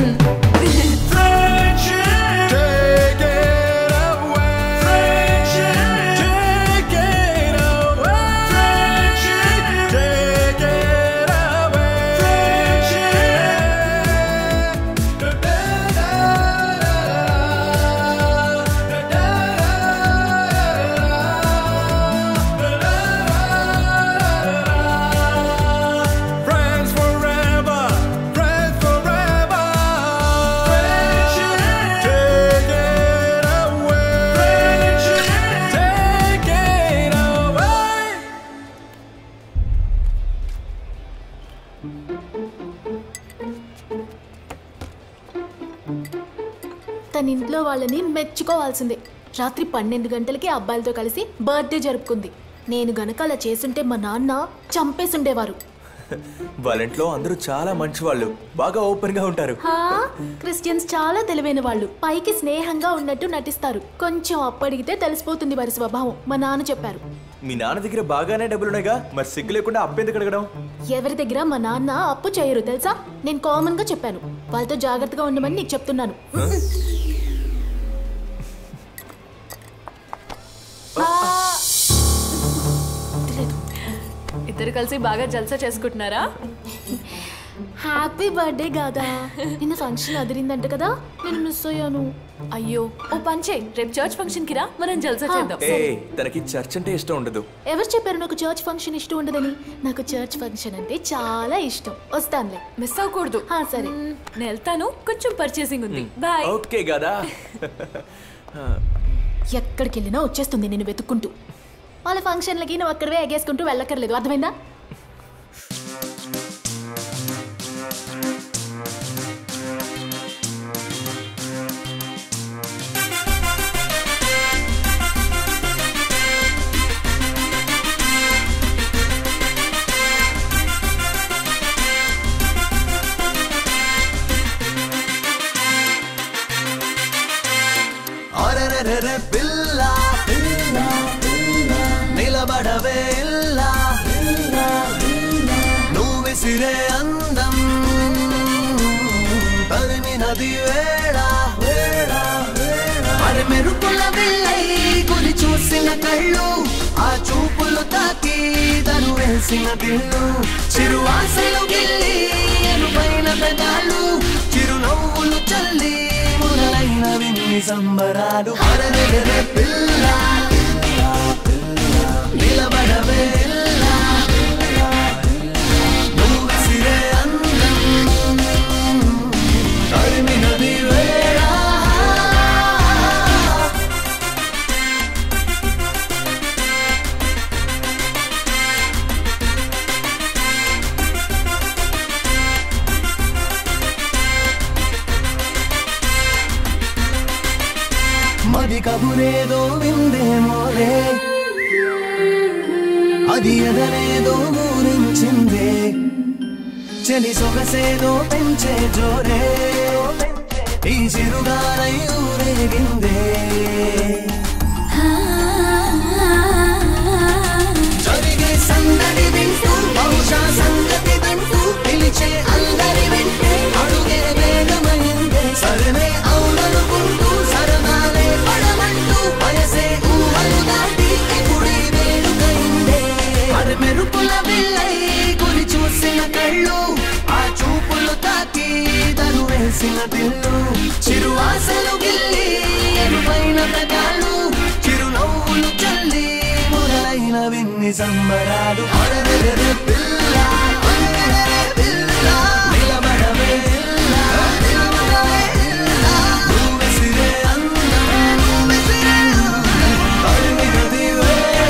Friends forever, friends forever. Friendship, take it away. Friendship, take it away. తన ఇంట్లో వాళ్ళని మెచ్చుకోవాల్సిందే రాత్రి పన్నెండు గంటలకి అబ్బాయిలతో కలిసి బర్త్డే జరుపుకుంది నేను గనక అలా చేసుంటే మా నాన్న చంపేసుండేవారు వాళ్ళ ఇంట్లో అందరూ చాలా మంచి వాళ్ళు బాగా ఓపెన్ గా ఉంటారు హా క్రిస్టియన్స్ చాలా తెలివైన వాళ్ళు పైకి స్నేహంగా ఉన్నట్టు నటిస్తారు కొంచెం అప్పడిగితే తెలిసిపోతుంది వారి స్వభావం మా నాన్న చెప్పారు మీ నాన్న దగ్గర బాగానే డబ్బులున్నాయిగా మరి సిగ్గు లేకుండా అప్పెందుకు అడగడం ఎవరి దగ్గర మా నాన్న అప్పు చేయరు తెలుసా నేను కామన్ గా చెప్పాను వాళ్ళతో జాగ్రత్తగా ఉండమని నీకు చెప్తున్నాను ఇద్దరు కలిసి బాగా జల్సా చేసుకుంటున్నారా హ్యాపీ బర్త్డే గాదా నిన్న ఫంక్షన్ అదిరిందంట కదా నేను మిస్ అయ్యాను అయ్యో ఓ పంచే రేపు చర్చ్ ఫంక్షన్ కి రా మనం జల్సా చేద్దాం ఏ తనకి చర్చ్ అంటే ఇష్టం ఉండదు ఎవరు చెప్పారు నాకు చర్చ్ ఫంక్షన్ ఇష్టం ఉండదని నాకు చర్చ్ ఫంక్షన్ అంటే చాలా ఇష్టం వస్తానులే మిస్ అవ్వకూడదు సరే నేను వెళ్తాను కొంచెం పర్చేసింగ్ ఉంది బాయ్ ఓకే కదా ఎక్కడికి వెళ్ళినా వచ్చేస్తుంది నేను వెతుక్కుంటూ వాళ్ళ ఫంక్షన్లకి నువ్వు అక్కడవే ఎగేసుకుంటూ వెళ్ళక్కర్లేదు అర్థమైందా అరెరెరెరె పిల్ల పిల్ల, నిలబడవే ఇల్లా నువ్వు విసిరే అందం తరిమినది వేళ వేళ మరి మెరుపుల వెళ్ళై గురి చూసిన కళ్ళు ఆ చూపులు తాకి తను వేసిన దిల్లు చిరు ఆశలు గిల్లి ఎరుపైన పెదాలు చిరునవ్వులు చల్లి మొదలైన విన్ని సంబరాలు అరెరెరెరె పిల్ల పిల్ల, పిల్ల, నిలబడవే ఇల్లా, నువ్వు విసిరే అందం తరిమినది వేళ మది కబురేదో విందేమోలే అది ఎదనేదో ఊరించిందే చలి సొగసేదో పెంచే జోరే ఈ చిరుగారై ఊరేగిందే జరిగే సందడి వింటూ బహుశా సంగతి వింటూ పిలిచే అందరి వింటూ అడుగే వేగమైందే సరనే అవుననుకుంటూ సరదాలే పడమంటూ వయసే ఊహలు దాటి ఇప్పుడే వేడుకైందే మరి మెరుపుల వెళ్ళై గురి చూసిన కళ్ళు ఆ చూపులు తాకి తను వేసిన దిల్లు చిరు ఆశలు గిల్లి ఎరుపైన పెదాలు చిరునవ్వులు చల్లి మొదలైన విన్ని సంబరాలు అరెరెరెరె పిల్ల అరెరెరెరె పిల్ల నిలబడవే ఇల్ల, నిలబడవే ఇల్ల. నువ్వు విసిరే అందం, నువ్వు విసిరే అందం, తరిమినది వేళ.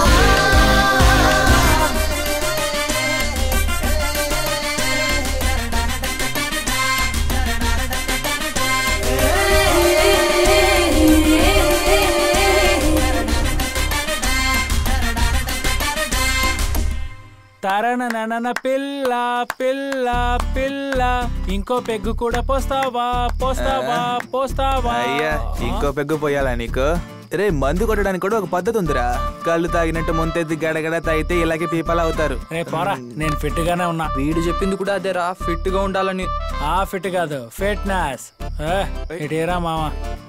తరణ ననన పిల్ల పిల్ల పిల్ల ఇంకో పెగ్గు కూడా పోస్తావా పోస్తావా పోస్తావా అయ్యా ఇంకో పెగ్గు పోయాలా నీకు రే మందు కొట్టడానికి కూడా ఒక పద్ధతి ఉందిరా కళ్ళు తాగినట్టు ముంతెత్తి గడగడ తాగితే ఇలాగే పీపలు అవుతారు రే పోరా నేను ఫిట్ గానే ఉన్నా వీడు చెప్పింది కూడా అదేరా ఫిట్ గా ఉండాలని ఆ ఫిట్ కాదు ఫిట్నెస్ ఇటీరా మామ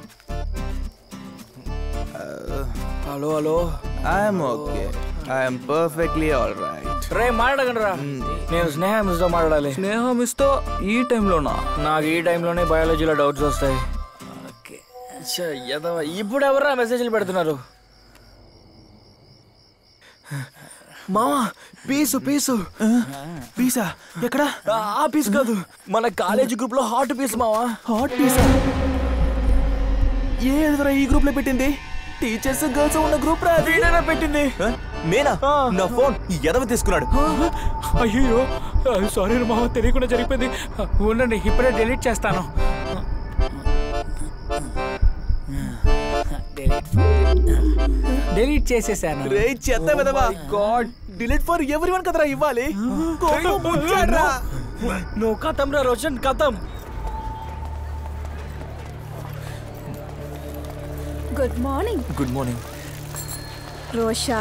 hello hello I'm okay I'm perfectly all right రే మాట్లాడకండి రా నేను స్నేహ మిస్తో మాట్లాడాలి స్నేహ మిస్తో ఈ టైంలోనా నాకు ఈ టైంలోనే బయాలజీలో డౌట్స్ వస్తాయి ఓకే. ఛ, ఎదవ. ఇప్పుడు ఎవరా మెసేజ్లు పెడుతున్నారు మామా పీసు పీసు పీసా ఎక్కడ ఆ పీస్ కాదు మన కాలేజ్ గ్రూప్ లో హాట్ పీస్ మావా హాట్ పీసా ఏ ఎదురా ఈ గ్రూప్ లో పెట్టింది టీచర్స్ గర్ల్స్ ఉన్న గ్రూప్ రా వీడేనా పెట్టింది నేనా నా ఫోన్ ఎదవ తీసుకున్నాడు అయ్యో సారీ మామ తెలియకుండా జరిగిపోయింది ఉండండి ఇప్పుడే డిలీట్ చేస్తాను డిలీట్ చేసేసాను రే చెత్త విధవా గాడ్ డిలీట్ ఫర్ ఎవ్రీవన్ కదరా ఇవ్వాలి కోపం ముచ్చాడ్రా. నువ్వు కథం రా రోషన్ కథం గుడ్ మార్నింగ్ గుడ్ మార్నింగ్ రోషా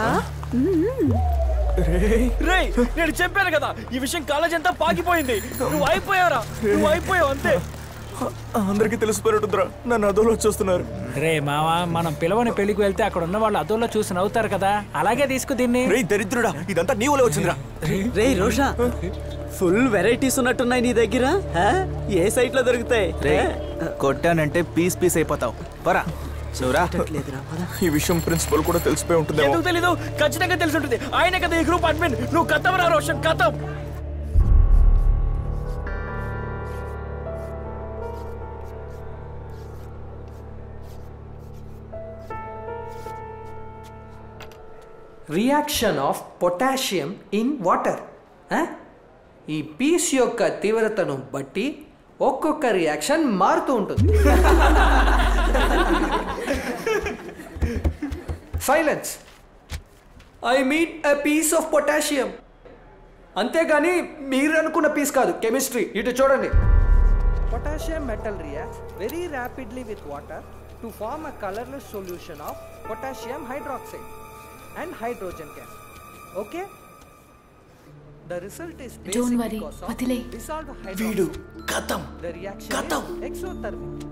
రే నేను చెప్పాను కదా ఈ విషయం కాలేజ్ అంతా పాకిపోయింది నువ్వు అయిపోయావురా నువ్వు అయిపోయావు అంతే అందరికీ తెలిసిపోయినట్టుందిరా నన్ను అదోలో చూస్తున్నారు రే మావా మనం పిలవని పెళ్లికి వెళ్తే అక్కడ ఉన్న వాళ్ళు అదోల్లో చూసి నవ్వుతారు కదా అలాగే తీసుకు దీన్ని రే దరిద్రుడా ఇదంతా నీ వల్ల వచ్చిందిరా రే రోషా ఫుల్ వెరైటీస్ ఉన్నట్టున్నాయి నీ దగ్గర హా? ఏ సైట్ లో దొరుకుతాయి రే కొట్టానంటే పీస్ పీస్ అయిపోతావు పరా చూరా ఈ విషయం ప్రిన్సిపల్ కూడా తెలిసిపోయి ఉంటుందేమో ఎందుకు తెలీదు ఖచ్చితంగా తెలిసి ఉంటుంది ఆయన కదా ఈ గ్రూప్ అడ్మిన్ నువ్వు కథం రా రోషన్ కథం reaction of potassium in water ఈ పీస్ యొక్క తీవ్రతను బట్టి ఒక్కొక్క రియాక్షన్ మారుతూ ఉంటుంది silence I mean a piece of potassium అంతేగాని మీరు అనుకున్న పీస్ కాదు కెమిస్ట్రీ ఇటు చూడండి potassium metal reacts very rapidly with water to form a colourless solution of potassium hydroxide and hydrogen gas okay the result is Don't worry, వదిలే. వీడు కథం ద రియాక్షన్ కథం ఎక్సోథర్మిక్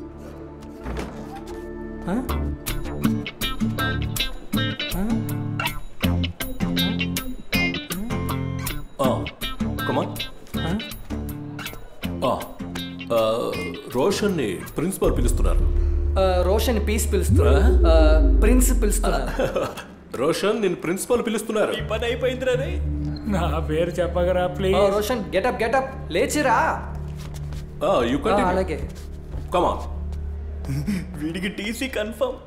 కమాన్ రోషన్ని ప్రిన్సిపల్ పిలుస్తున్నారు రోషన్ పీస్ పిలుస్తున్నారు ప్రిన్స్ పిలుస్తున్నారు రోషన్ నేను ప్రిన్సిపల్ పిలుస్తున్నారు పని అయిపోయిందిరా రే నా పేరు చెప్పగరా ప్లీజ్ రోషన్ గెటప్ గెటప్ లేచిరా యూ ఆ, అలాగే కమాన్ వీడికి టీసీ కన్ఫర్మ్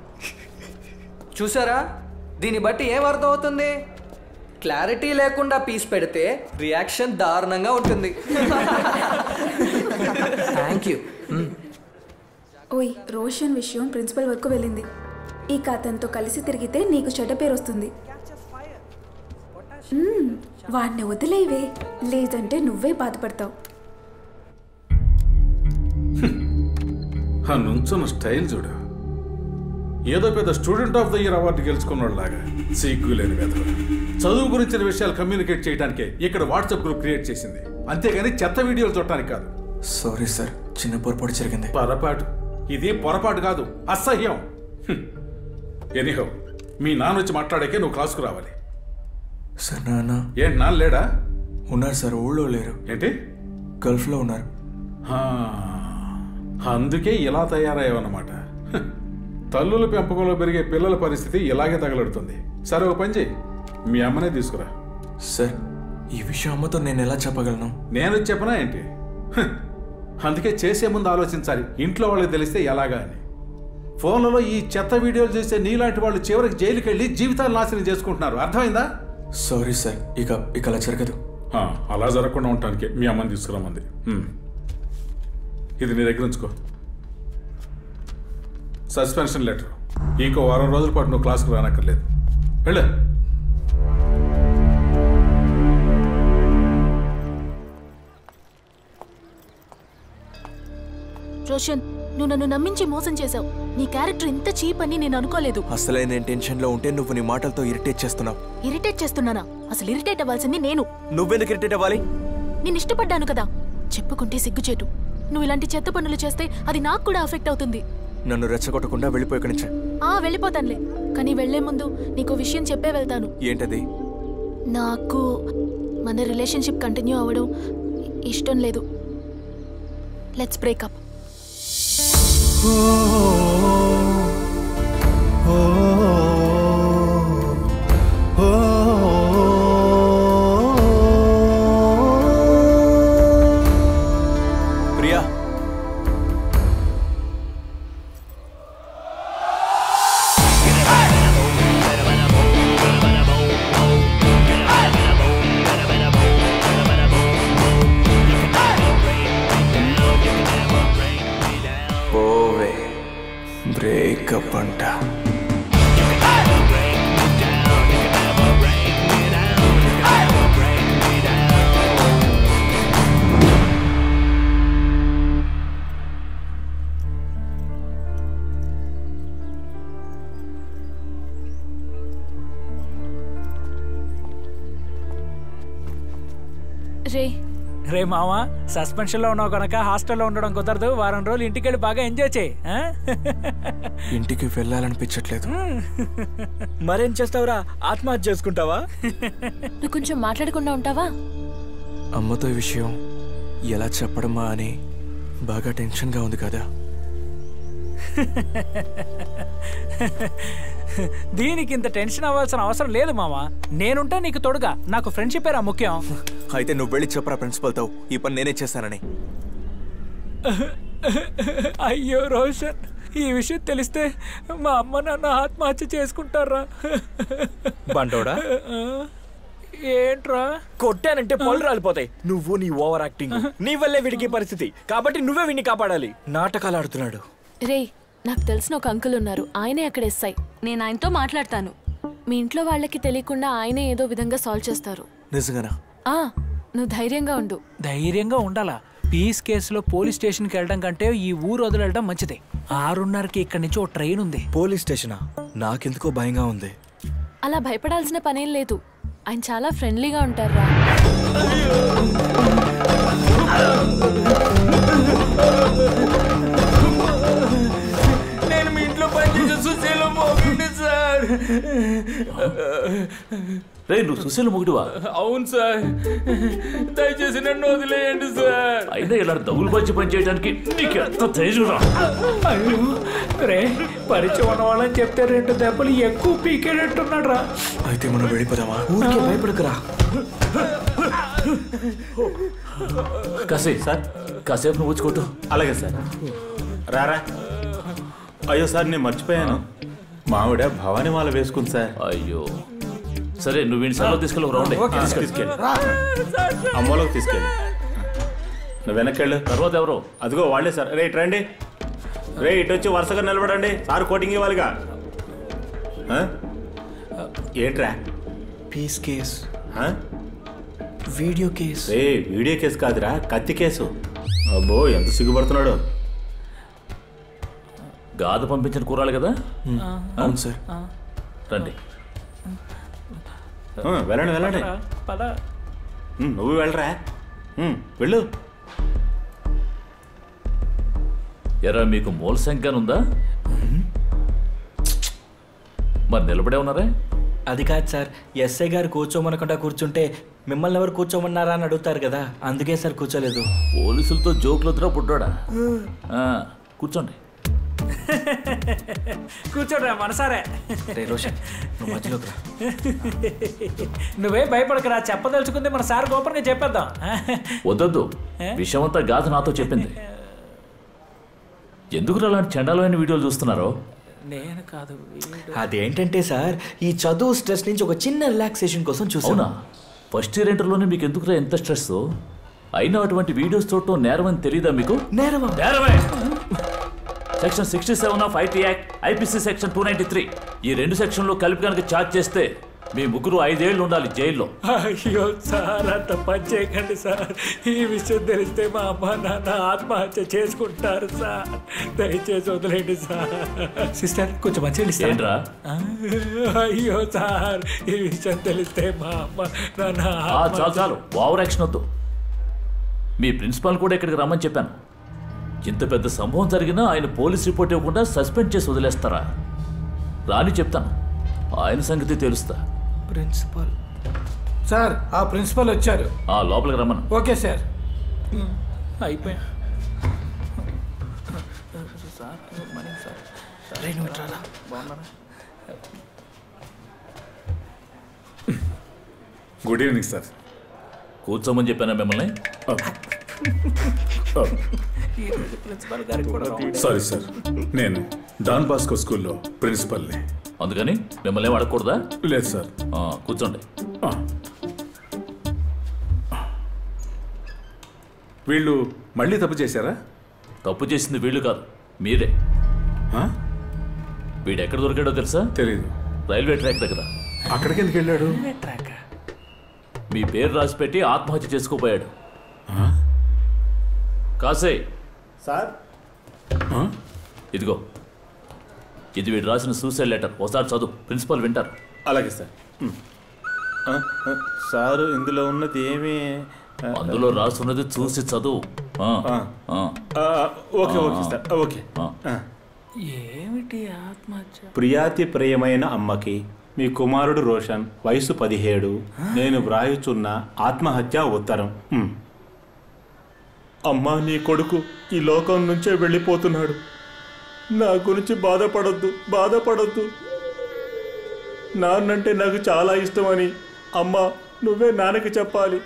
చూసారా దీన్ని బట్టి ఏం అర్థం అవుతుంది క్లారిటీ లేకుండా పీస్ పెడితే రియాక్షన్ దారుణంగా ఉంటుంది థ్యాంక్ యూ ఓయ్ రోషన్ విషయం ప్రిన్సిపల్ వరకు వెళ్ళింది ఇక అతనితో కలిసి తిరిగితే నీకు చెడ్డ పేరు వస్తుంది మ్మ్, వాడిని వదిలేవే లేదంటే నువ్వే బాధపడతావు ఆ నుంచున్న స్టైల్ చూడు ఏదో పెద్ద student of the year award గెలుచుకున్నలాగా సిగ్గు లేని వెధవ చదువు గురించిన విషయాలు కమ్యూనికేట్ చేయడానికే ఇక్కడ వాట్సాప్ గ్రూప్ క్రియేట్ చేసింది అంతేగాని చెత్త వీడియోలు చూడటానికి కాదు సారీ సార్ చిన్న పొరపాటు జరిగింది పొరపాటు ఇది పొరపాటు కాదు అసహ్యం ఎనీహో మీ నాన్న వచ్చి మాట్లాడాకే నువ్వు క్లాసుకు రావాలి సార్ నాన్న ఏంటి నాన్న లేడా ఉన్నారు సార్ ఊళ్ళో లేరు ఏంటి గల్ఫ్లో ఉన్నారు హా, అందుకే ఇలా తయారయ్యావన్నమాట హ, తల్లుల పెంపకంలో పెరిగే పిల్లల పరిస్థితి ఇలాగే తగలడుతుంది సరే ఓ పని చేయి మీ అమ్మనే తీసుకురా సార్ ఈ విషయం అమ్మతో నేను ఎలా చెప్పగలను నేను చెప్పనా ఏంటి హ, అందుకే చేసే ముందు ఆలోచించాలి ఇంట్లో వాళ్ళకి తెలిస్తే ఎలాగా అని ఫోన్లలో ఈ చెత్త వీడియోలు చేసే నీలాంటి వాళ్ళు చివరికి జైలుకి వెళ్ళి జీవితాలు నాశనం చేసుకుంటున్నారు అర్థమైందా సారీ సార్ ఇక ఇక అలా జరగదు ఆ, అలా జరగకుండా ఉండటానికి మీ అమ్మని తీసుకురమ్మంది హ్మ్. ఇది నీ దగ్గర ఉంచుకో సస్పెన్షన్ లెటర్ ఇంకో వారం రోజుల పాటు నువ్వు క్లాస్కి రానక్కర్లేదు వెళ్ళు రోషన్ నువ్వు నన్ను నమ్మించి మోసం చేశావు నీ క్యారెక్టర్ ఇంత చీప్ అని నేను అనుకోలేదు అసలే నేను టెన్షన్లో ఉంటే నువ్వు నీ మాటలతో ఇరిటేట్ చేస్తున్నావు ఇరిటేట్ చేస్తున్నానా అసలు ఇరిటేట్ అవ్వాల్సింది నేను నువ్వెందుకు ఇరిటేట్ అవ్వాలి నేను ఇష్టపడ్డాను కదా చెప్పుకుంటే సిగ్గుచేటు నువ్వు ఇలాంటి చెత్త పనులు చేస్తే అది నాకు కూడా అఫెక్ట్ అవుతుంది నన్ను రెచ్చగొట్టకుండా వెళ్ళిపోయి ఇక్కడి నుంచి ఆ వెళ్ళిపోతానులే కానీ వెళ్లే ముందు నీకు విషయం చెప్పే వెళ్తాను ఏంటది నాకు మన రిలేషన్షిప్ కంటిన్యూ అవ్వడం ఇష్టం లేదు లెట్స్ బ్రేకప్ ప్రియా పోవే బ్రేకప్ అంట రే రే మామ సస్పెన్షన్ లో ఉన్నావు కనుక హాస్టల్లో ఉండడం కుదరదు వారం రోజులు ఇంటికి వెళ్ళి బాగా ఎంజాయ్ చేయి ఆ? ఇంటికి వెళ్ళాలనిపించట్లేదు మరేం చేస్తావురా ఆత్మహత్య చేసుకుంటావా నువ్వు కొంచెం మాట్లాడకుండా ఉంటావా అమ్మతో ఈ విషయం ఎలా చెప్పడమా అని బాగా టెన్షన్గా ఉంది కదా దీనికి ఇంత టెన్షన్ అవ్వాల్సిన అవసరం లేదు మామ నేనుంటే నీకు తోడుగా నాకు ఫ్రెండ్షిప్ ఏరా ముఖ్యం అయితే నువ్వు వెళ్ళి చెప్పరా ప్రిన్సిపల్తో ఈ పని నేనే చేస్తానని అయ్యో రోషన్ ఈ విషయం తెలిస్తే మా అమ్మ నాన్న ఆత్మహత్య చేసుకుంటారా బంటోడా ఏంట్రా కొట్టానంటే పళ్ళు రాలిపోతాయి నువ్వు నీ ఓవర్ యాక్టింగ్ నీ వల్లే వీడికి ఈ పరిస్థితి కాబట్టి నువ్వే వీడిని కాపాడాలి నాటకాలు ఆడుతున్నాడు రే నాకు తెలిసిన ఒక అంకుల్ ఉన్నారు ఆయనే అక్కడ ఎస్ఐ నేను ఆయనతో మాట్లాడతాను మీ ఇంట్లో వాళ్ళకి తెలియకుండా ఆయనే ఏదో విధంగా సాల్వ్ చేస్తారు నిజంగానా ఆ నువ్వు ధైర్యంగా ఉండు ధైర్యంగా ఉండాలా పీస్ కేసులో పోలీస్ స్టేషన్కి వెళ్ళడం కంటే ఈ ఊరు వదిలేయడం మంచిదే ఆరున్నరకి ఇక్కడి నుంచి ఓ ట్రైన్ ఉంది పోలీస్ స్టేషనా నాకెందుకో భయంగా ఉంది అలా భయపడాల్సిన పనేం లేదు ఆయన చాలా ఫ్రెండ్లీగా ఉంటారా నేను మీ ఇంట్లో పనిచేసే సుశీల మోగండి సార్ రే నువ్వు సుశీల ముగుడువా అవును సార్ దయచేసి నన్ను వదిలేయండి సార్ అయినా ఇలా దౌలు పంచి పని చేయడానికి నీకు ఎంత ధైర్యం రా అయ్యో రే పరిచయం ఉన్న వాళ్ళని చెప్తే రెండు దెబ్బలు ఎక్కువ పీకేటట్టున్నాడు రా అయితే మనం వెళ్ళిపోదామా ఊరికే భయపడకురా కాసేపు సార్ కాసేపు నువ్వు వచ్చుకోటు అలాగే సార్ రారా అయ్యో సార్ నేను మర్చిపోయాను మావిడ భవానీ మాల వేసుకుంది సార్ అయ్యో సరే నువ్వు వీడిని సెలవు తీసుకెళ్ళి రౌండ్ ఓకే, తీసుకెళ్ళు అమ్మలోకి తీసుకెళ్ళి నువ్వు వెనక్కెళ్ళు తర్వాత ఎవరు అదిగో వాళ్ళే సార్ రే ఇటు రండి రే ఇటు వచ్చి వరుసగా నిలబడండి సార్ కోటింగ్ ఇవ్వాలిగా ఆ? ఏంట్రా పీస్ కేస్ ఆ? వీడియో కేస్ రే వీడియో కేసు కాదురా కత్తి కేసు అబ్బో ఎంత సిగ్గుపడుతున్నాడు గాథ పంపించిన కూరాలు కదా అవును సార్ రండి ఆ, వెళ్ళండి వెళ్ళండి పద ఉమ్, నువ్వు వెళ్ళరా ఉమ్, వెళ్ళు ఎరా మీకు మూల సంఖ్య ఉందా మరి నిలబడే ఉన్నారే అది కాదు సార్ ఎస్ఐ గారు కూర్చోమనకుండా కూర్చుంటే మిమ్మల్ని ఎవరు కూర్చోమన్నారా అని అడుగుతారు కదా అందుకే సార్ కూర్చోలేదు పోలీసులతో జోకులు వద్దురా పుట్టాడా ఆ, కూర్చోండి కూర్చోడ్రా మనసారే రే రోషన్ నువ్వు మధ్యలోకి రా నువ్వే భయపడకరా చెప్పదలుచుకుంది మన సార్ గోపన్గా చెప్పేద్దాం వద్దొద్దు విషయమంతా గాథ నాతో చెప్పింది ఎందుకు అలాంటి చండాలమైన వీడియోలు చూస్తున్నారో నేను కాదు వీడు. అదేంటంటే సార్ ఈ చదువు స్ట్రెస్ నుంచి ఒక చిన్న రిలాక్సేషన్ కోసం చూసాను అవునా ఫస్ట్ ఇయర్ ఇంటర్లోనే మీకు ఎందుకురా ఎంత స్ట్రెస్ అయినా అటువంటి వీడియోస్ చూడటం నేరం అని తెలియదా మీకు నేరమా నేరమే section sixty seven of IT act IPC section two ninety three ఈ రెండు సెక్షన్లో కలిపి కనుక ఛార్జ్ చేస్తే మీ ముగ్గురు ఐదేళ్లు ఉండాలి జైల్లో అయ్యో సార్ అంత పని చేయకండి సార్ ఈ విషయం తెలిస్తే మా అమ్మ నాన్న ఆత్మహత్య చేసుకుంటారు సార్ దయచేసి వదిలేండి సార్ సిస్టర్ కొంచెం మంచిగా ఇస్తారా? ఏంట్రా? ఆ, అయ్యో సార్ ఈ విషయం తెలిస్తే మా అమ్మ నాన్న ఆ, చాలు చాలు ఓవర్ యాక్షన్ వద్దు మీ ప్రిన్సిపాల్ కూడా ఇక్కడికి రమ్మని చెప్పాను ఇంత పెద్ద సంభవం జరిగినా ఆయన పోలీస్ రిపోర్ట్ ఇవ్వకుండా సస్పెండ్ చేసి వదిలేస్తారా రాని చెప్తాను ఆయన సంగతి తెలుస్తా ప్రిన్సిపల్ సార్ ఆ ప్రిన్సిపల్ వచ్చారు ఆ లోపలికి రమ్మను ఓకే సార్ అయిపోయా గుడ్ ఈవినింగ్ సార్ కూర్చోమని చెప్పానా మిమ్మల్ని ప్రిన్సిపల్ గారికి కూడా సారీ సార్ నేను డాన్ బాస్కో స్కూల్లో ప్రిన్సిపల్ని అందుకని మిమ్మల్ని ఏం అడగకూడదా లేదు సార్ ఆ, కూర్చోండి వీళ్ళు మళ్ళీ తప్పు చేశారా తప్పు చేసింది వీళ్ళు కాదు మీరే వీడు ఎక్కడ దొరికాడో తెలుసా తెలీదు రైల్వే ట్రాక్ దగ్గర అక్కడికి ఎందుకు వెళ్ళాడు ట్రాక్ మీ పేరు రాసి పెట్టి ఆత్మహత్య చేసుకోపోయాడు కాసే సార్ ఇదిగో ఇది వీడు రాసిన సూసైడ్ లెటర్ ఒకసారి చదువు ప్రిన్సిపల్ వింటారు అలాగే సార్ ఉమ్. ఆ, ఆ, సారు ఇందులో ఉన్నది ఏమీ అందులో రాసున్నది చూసి చదువు ఆ, ఆ. ఓకే ఓకే సార్ ఓకే ఆ. ఏమిటి ఆత్మహత్య ప్రియాతి ప్రియమైన అమ్మకి మీ కుమారుడు రోషన్ వయసు పదిహేడు నేను వ్రాయుచున్న ఆత్మహత్య ఉత్తరం హ్మ్. అమ్మా నీ కొడుకు ఈ లోకం నుంచే వెళ్ళిపోతున్నాడు నా గురించి బాధపడొద్దు బాధపడొద్దు నాన్నంటే నాకు చాలా ఇష్టమని అమ్మా నువ్వే నాన్నకి చెప్పాలి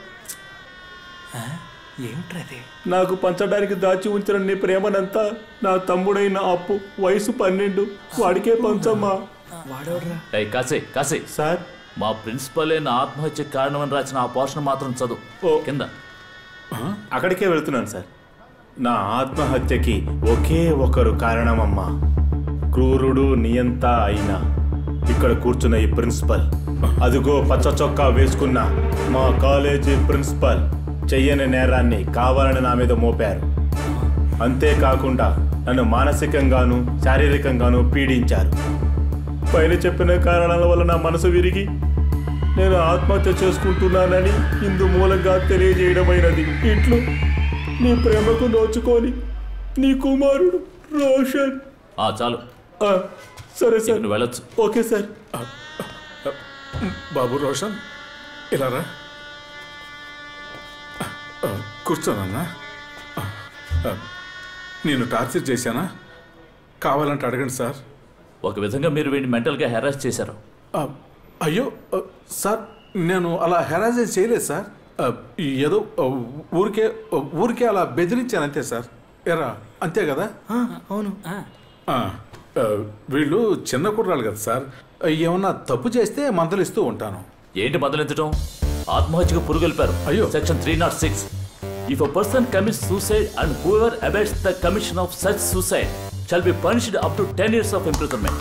ఏమిట్రది నాకు పంచడానికి దాచి ఉంచిన నీ ప్రేమనంతా నా తమ్ముడైన అప్పు వయసు పన్నెండు వాడికే పంచమ్మా ఏయ్ కాసే కాసే సార్ మా ప్రిన్సిపలే నా ఆత్మహత్య కారణమని రాసిన ఆ పోర్షన్ మాత్రం చదువు కింద అక్కడికే వెళ్తున్నాను సార్ నా ఆత్మహత్యకి ఒకే ఒకరు కారణమమ్మా క్రూరుడు నియంత అయిన ఇక్కడ కూర్చున్న ఈ ప్రిన్సిపల్ అదిగో పచ్చ చొక్కా వేసుకున్న మా కాలేజీ ప్రిన్సిపల్ చెయ్యని నేరాన్ని కావాలని నా మీద మోపారు అంతేకాకుండా నన్ను మానసికంగాను శారీరకంగాను పీడించారు పైన చెప్పిన కారణాల వల్ల నా మనసు విరిగి నేను ఆత్మహత్య చేసుకుంటున్నానని ఇందు మూలంగా తెలియజేయడమైనది ఇంట్లో నీ ప్రేమకు నోచుకొని నీ కుమారుడు రోషన్ ఆ చాలు ఆ, సరే సార్ నువ్వు వెళ్ళొచ్చు ఓకే సార్ బాబు రోషన్ ఇలా రా ఆ, కూర్చోనన్నా ఆ, ఆ, నేను టార్చర్ చేశానా కావాలంటే అడగండి సార్ ఒక విధంగా మీరు వీడిని మెంటల్గా హెరాస్ చేశారు ఆ, అయ్యో ఆ, సార్ నేను అలా హెరాజైజ్ చేయలేదు సార్ ఆ, ఏదో ఆ, ఊరికే ఊరికే అలా బెదిరించాను అంతే సార్ ఎరా అంతే కదా అవును ఆ, ఆ, వీళ్ళు చిన్న కుర్రాళ్ళు కదా సార్ ఏమన్నా తప్పు చేస్తే మందలిస్తూ ఉంటాను ఏంటి మొదలెత్తడం ఆత్మహత్యకు పురుగొల్పారు అయ్యో section three naught six if a person commits suicide and whoever abets the commission of such suicide shall be punished up to ten years of imprisonment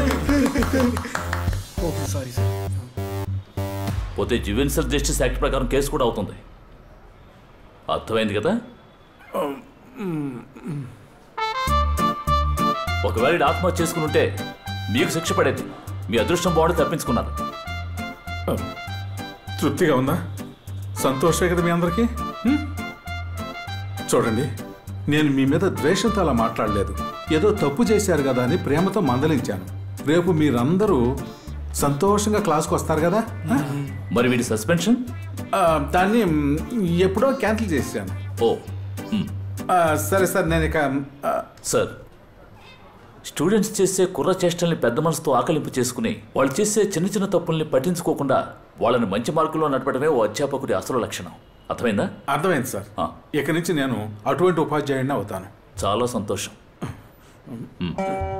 sorry sir పోతే జ్యువెన్సల్ జస్టిస్ యాక్ట్ ప్రకారం కేసు కూడా అవుతుంది అర్థమైంది కదా ఒకవేళ ఈడు ఆత్మహత్య చేసుకుని ఉంటే మీకు శిక్ష పడేది మీ అదృష్టం బాగుండి తప్పించుకున్నారు తృప్తిగా ఉందా సంతోషమే కదా మీ అందరికీ హ్మ్? చూడండి నేను మీ మీద ద్వేషంతో అలా మాట్లాడలేదు ఏదో తప్పు చేశారు కదా అని ప్రేమతో మందలించాను రేపు మీరందరూ సంతోషంగా క్లాస్కి వస్తారు కదా ఆ? మరి వీడి సస్పెన్షన్ ఆ, దాన్ని మ్, ఎప్పుడో క్యాన్సిల్ చేశాను ఓ ఆ, సరే సార్ నేను ఇక ఆ, సార్ స్టూడెంట్స్ చేసే కుర్ర చేష్టల్ని పెద్ద మనసుతో ఆకలింపు చేసుకుని వాళ్ళు చేసే చిన్న చిన్న తప్పుల్ని పట్టించుకోకుండా వాళ్ళని మంచి మార్కుల్లో నడపడమే ఓ అధ్యాపకుడి అసలు లక్షణం అర్థమైందా అర్థమైంది సార్ ఇక నుంచి నేను అటువంటి ఉపాధ్యాయుడిని అవుతాను చాలా సంతోషం మ్.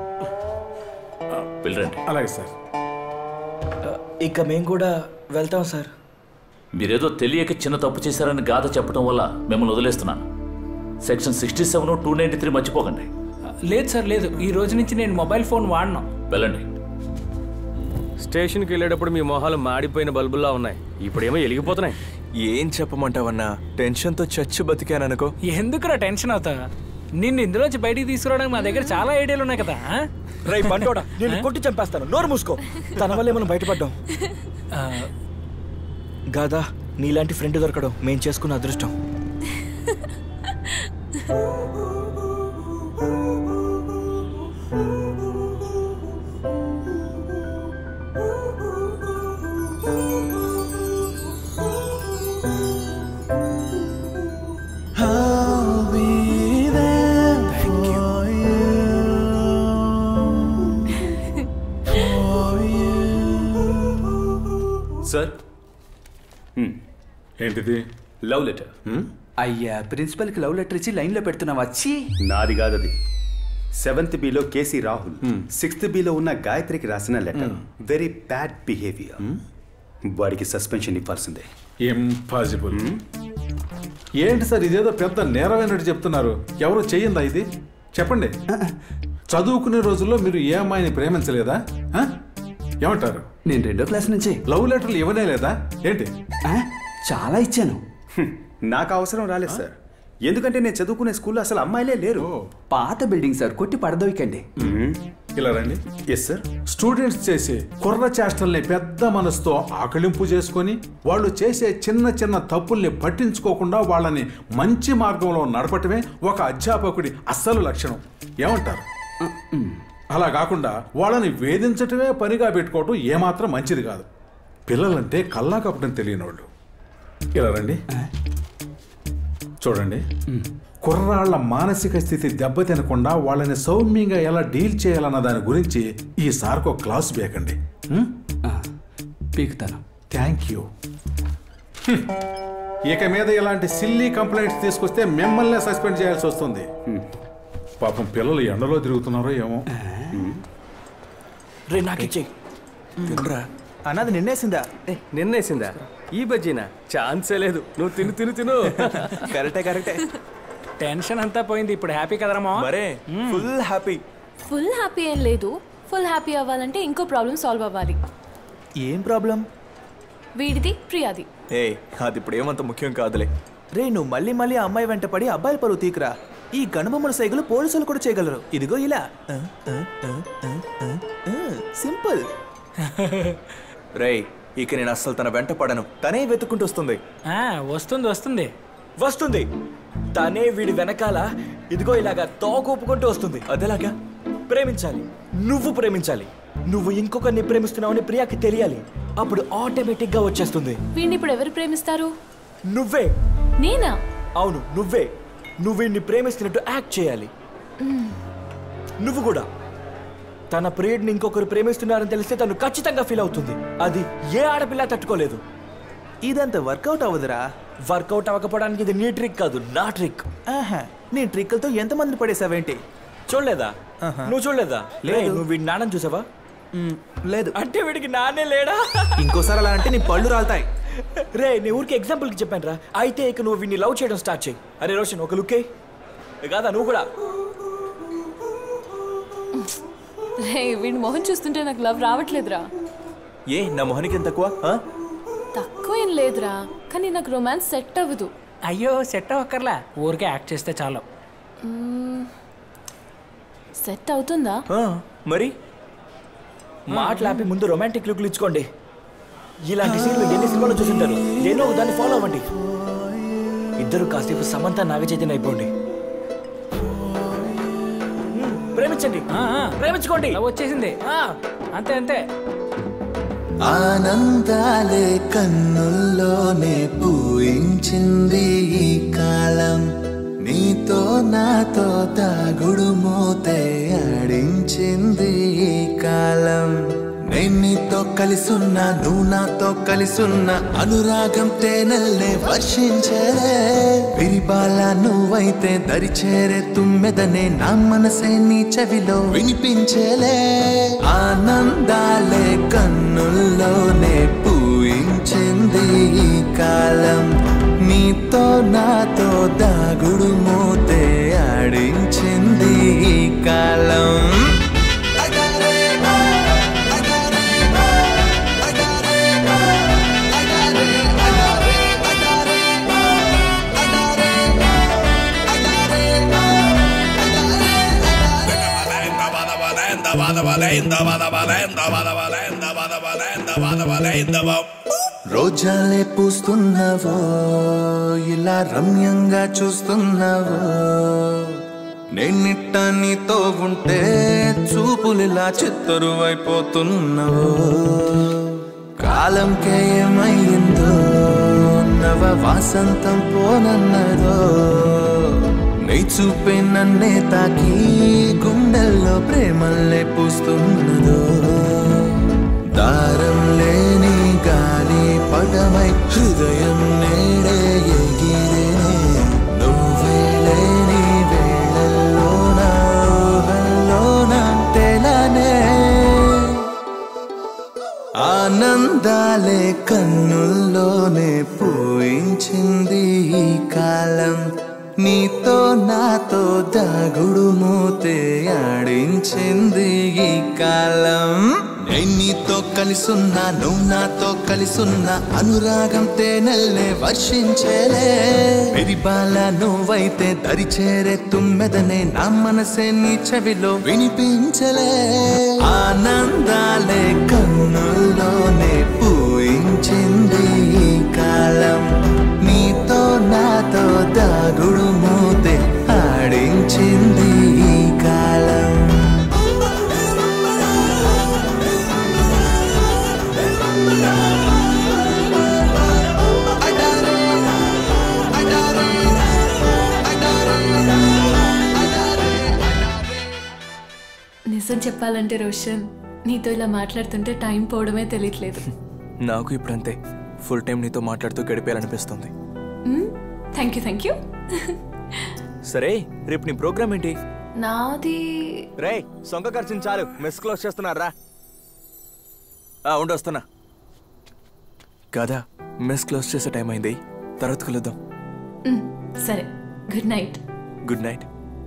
వెళ్ళండి అలాగే సార్ ఇక మేము కూడా వెళ్తాం సార్ మీరేదో తెలియక చిన్న తప్పు చేశారని గాథ చెప్పడం వల్ల మిమ్మల్ని వదిలేస్తున్నాను section sixty seven two ninety three మర్చిపోకండి లేదు సార్ లేదు ఈ రోజు నుంచి నేను మొబైల్ ఫోన్ వాడను వెళ్ళండి స్టేషన్కి వెళ్ళేటప్పుడు మీ మొహాలు మాడిపోయిన బల్బుల్లా ఉన్నాయి ఇప్పుడేమో వెలిగిపోతున్నాయి ఏం చెప్పమంటావన్నా టెన్షన్తో చచ్చు బతికాననుకో ఎందుకురా టెన్షన్ అవుతా నిన్ను ఇందులోంచి బయటికి తీసుకురావడానికి మా దగ్గర చాలా ఐడియాలు ఉన్నాయి కదా ఆ? రై బంటోడా నేను కొట్టి చంపేస్తాను నోరు మూసుకో తన వల్లే మనం బయటపడ్డాం గాదా నీలాంటి ఫ్రెండ్ దొరకడం మేం చేసుకున్న అదృష్టం I'll be there for you. For you. Sir ఏంటిది లవ్ లెటర్ అయ్యా ప్రిన్సిపల్కి లవ్ లెటర్ ఇచ్చి లైన్లో పెడుతున్నావా వచ్చి నాది కాదది సెవెంత్ బిలో కేసీ రాహుల్ సిక్స్త్ బిలో ఉన్న గాయత్రికి రాసిన లెటర్ వెరీ బ్యాడ్ బిహేవియర్ వాడికి సస్పెన్షన్ ఇవ్వాల్సిందే ఇంపాసిబుల్ ఏంటి సార్ ఇదేదో పెద్ద నేరమైనట్టు చెప్తున్నారు ఎవరు చెయ్యిందా ఇది చెప్పండి చదువుకునే రోజుల్లో మీరు ఏ అమ్మాయిని ప్రేమించలేదా ఆ? ఏమంటారు నేను రెండో క్లాస్ నుంచి లవ్ లెటర్లు ఇవ్వనే లేదా ఏంటి చాలా ఇచ్చాను నాకు అవసరం రాలేదు సార్ ఎందుకంటే నేను చదువుకునే స్కూల్లో అసలు అమ్మాయిలే లేరు పాత బిల్డింగ్ సార్ కొట్టి పడదోయకండి మ్మ్. ఇలా రండి ఎస్ సార్ స్టూడెంట్స్ చేసే కుర్ర చేష్టల్ని పెద్ద మనసుతో ఆకలింపు చేసుకొని వాళ్ళు చేసే చిన్న చిన్న తప్పుల్ని పట్టించుకోకుండా వాళ్ళని మంచి మార్గంలో నడపటమే ఒక అధ్యాపకుడి అస్సలు లక్షణం ఏమంటారు అలా కాకుండా వాళ్ళని వేధించటమే పనిగా పెట్టుకోవటం ఏమాత్రం మంచిది కాదు పిల్లలంటే కల్లా కప్పటం తెలియని వాళ్ళు ఇలా రండి చూడండి కుర్రాళ్ళ మానసిక స్థితి దెబ్బతినకుండా వాళ్ళని సౌమ్యంగా ఎలా డీల్ చేయాలన్న దాని గురించి ఈ సార్కు ఒక క్లాస్ బేకండి పీకుతాను థ్యాంక్ యూ ఇక మీద ఇలాంటి సిల్లీ కంప్లైంట్స్ తీసుకొస్తే మిమ్మల్నే సస్పెండ్ చేయాల్సి వస్తుంది పాపం పిల్లలు ఎండలో తిరుగుతున్నారో ఏమో రే నాకు ఇచ్చేయి తినరా అన్నది నిన్నేసిందా నిన్నేసిందా ఈ బజ్జీనా ఛాన్సే లేదు నువ్వు తిను తిను తిను కరెక్టే కరెక్టే టెన్షన్ అంతా పోయింది ఇప్పుడు హ్యాపీ కదరమా మరే ఫుల్ హ్యాపీ ఫుల్ హ్యాపీ ఏం లేదు ఫుల్ హ్యాపీ అవ్వాలంటే ఇంకో ప్రాబ్లం సాల్వ్ అవ్వాలి ఏం ప్రాబ్లం వీడిది ప్రియాది ఏ అది ఇప్పుడు ఏమంత ముఖ్యం కాదులే రే నువ్వు మళ్ళీ మళ్ళీ ఆ అమ్మాయి వెంట పడి అబ్బాయిల పరువు తీకురా ఈ గణబొమ్మల సైకిల్ పోలీసులు కూడా చేయగలరు ఇదిగో ఇలా సింపుల్ రేయ్ ఇక నేను అస్సలు తన వెంట పడను తనే వెతుక్కుంటూ వస్తుంది ఆ, వస్తుంది వస్తుంది వస్తుంది తనే వీడి వెనకాల ఇదిగో ఇలాగా తోకూపుకుంటూ వస్తుంది అదేలాగా ప్రేమించాలి నువ్వు ప్రేమించాలి నువ్వు ఇంకొకరిని ప్రేమిస్తున్నావని ప్రియాకి తెలియాలి అప్పుడు ఆటోమేటిక్ గా వచ్చేస్తుంది వీడిని ఇప్పుడు ఎవరు ప్రేమిస్తారు నువ్వే నేనా అవును నువ్వే నువ్వు వీడిని ప్రేమిస్తున్నట్టు యాక్ట్ చేయాలి నువ్వు కూడా తన ప్రియుడిని ఇంకొకరు ప్రేమిస్తున్నారని తెలిస్తే తను ఖచ్చితంగా ఫీల్ అవుతుంది అది ఏ ఆడపిల్ల తట్టుకోలేదు ఇదంతా వర్కౌట్ అవ్వదురా వర్కౌట్ అవ్వకపోవడానికి ఇది నీ ట్రిక్ కాదు నా ట్రిక్ ఆహా నీ ట్రిక్కులతో ఎంతమంది పడేసావేంటి చూడలేదా నువ్వు చూడలేదా లేదు. లేదు నువ్వు వీడి నాన్నని చూసావా లేదు అంటే వీడికి నాన్నే లేడా ఇంకోసారి అలా అంటే నీ పళ్ళు రాలుతాయి రే నీ ఊరికి ఎగ్జాంపుల్ కి చెప్పాను రా అయితే ఇక నువ్వు వీడిని లవ్ చేయడం స్టార్ట్ చేయి అరే రోషన్ ఒక లుక్కే కాదా నువ్వు కూడా రే వీడి మొహం చూస్తుంటే నాకు లవ్ రావట్లేదురా ఏ నా మొహనికి ఎంత తక్కువ ఆ? తక్కువ ఏం లేదురా కానీ నాకు రొమాన్స్ సెట్ అవ్వదు అయ్యో సెట్ అవ్వక్కర్లా ఊరికే యాక్ట్ చేస్తే చాలు సెట్ అవుతుందా ఆ, మరి మాట్లాపి ముందు రొమాంటిక్ లుక్లు ఇచ్చుకోండి ఇలాంటి సీన్లు ఎన్ని సినిమాలు చూసింటారు ఎన్నో ఒక దాన్ని ఫాలో అవ్వండి ఇద్దరు కాసేపు సమంత నాగచైతన్య అయిపోండి హ్మ్, ప్రేమించండి ప్రేమించుకోండి వచ్చేసింది ఆ, అంతే అంతే ఆనందాలే కన్నుల్లోనే పూయించింది ఈ కాలం నీతో నాతో తాగుడు మూతే ఆడించింది ఈ కాలం నేను నీతో కలిసున్నా నువ్వు నాతో కలిసున్నా అనురాగం తేనెల్నే వర్షించలే విరిబాల నువ్వైతే దరిచేరే తుమ్మెదనే నా మనసే నీ చెవిలో వినిపించలే ఆనందాలే కన్నుల్లోనే పూయించింది ఈ కాలం నీతో నాతో దాగుడు మూతే ఆడించింది ఈ కాలం రోజాలే పూస్తున్నావో ఇలా రమ్యంగా చూస్తున్నావో నేనిట్ట నీతో ఉంటే చూపులిలా చిత్తరువైపోతున్నావో కాలంకే ఏమైందో నవ వాసంతం పోనన్నదో నీ చూపే నన్నే తాకి గుండెల్లో ప్రేమల్లే పూస్తున్నదో దారం లేని గాలి పటమై హృదయం నేడే ఎగిరేనే నువ్వే లేని వేళల్లోన ఊహల్లోన తెలనే ఆనందాలే కన్నుల్లోనే పూయించింది ఈ కాలం నీతో నాతో దాగుడు మూతే ఆడించింది ఈ కాలం నేను నీతో కలిసున్నా నువ్వు నాతో కలిసున్నా అనురాగం తేనెల్లే వర్షించేలే పెరిపాల నువ్వైతే దరి చేరే తుమ్మెదనే నా మనసే నీ చెవిలో వినిపించలే ఆనందాలే కన్నుల్లోనే పూయించింది ఈ కాలం నీతో నాతో దాగుడు మూతే ఆడించింది ఈ కాలం నిజం చెప్పాలంటే రోషన్ నీతో ఇలా మాట్లాడుతుంటే టైం పోవడమే తెలియట్లేదు నాకు ఇప్పుడంతే ఫుల్ టైం నీతో మాట్లాడుతూ గడిపేయాలనిపిస్తుంది థ్యాంక్ యూ థ్యాంక్ యూ సరే రేపు నీ ప్రోగ్రామ్ ఏంటి నాది రే సొంక ఖర్చుని చాలు మెస్ క్లోజ్ చేస్తున్నారా ఉండి వస్తున్నా కాదా మెస్ క్లోజ్ చేసే టైం అయింది తర్వాత కలుద్దాం మ్, సరే good night good night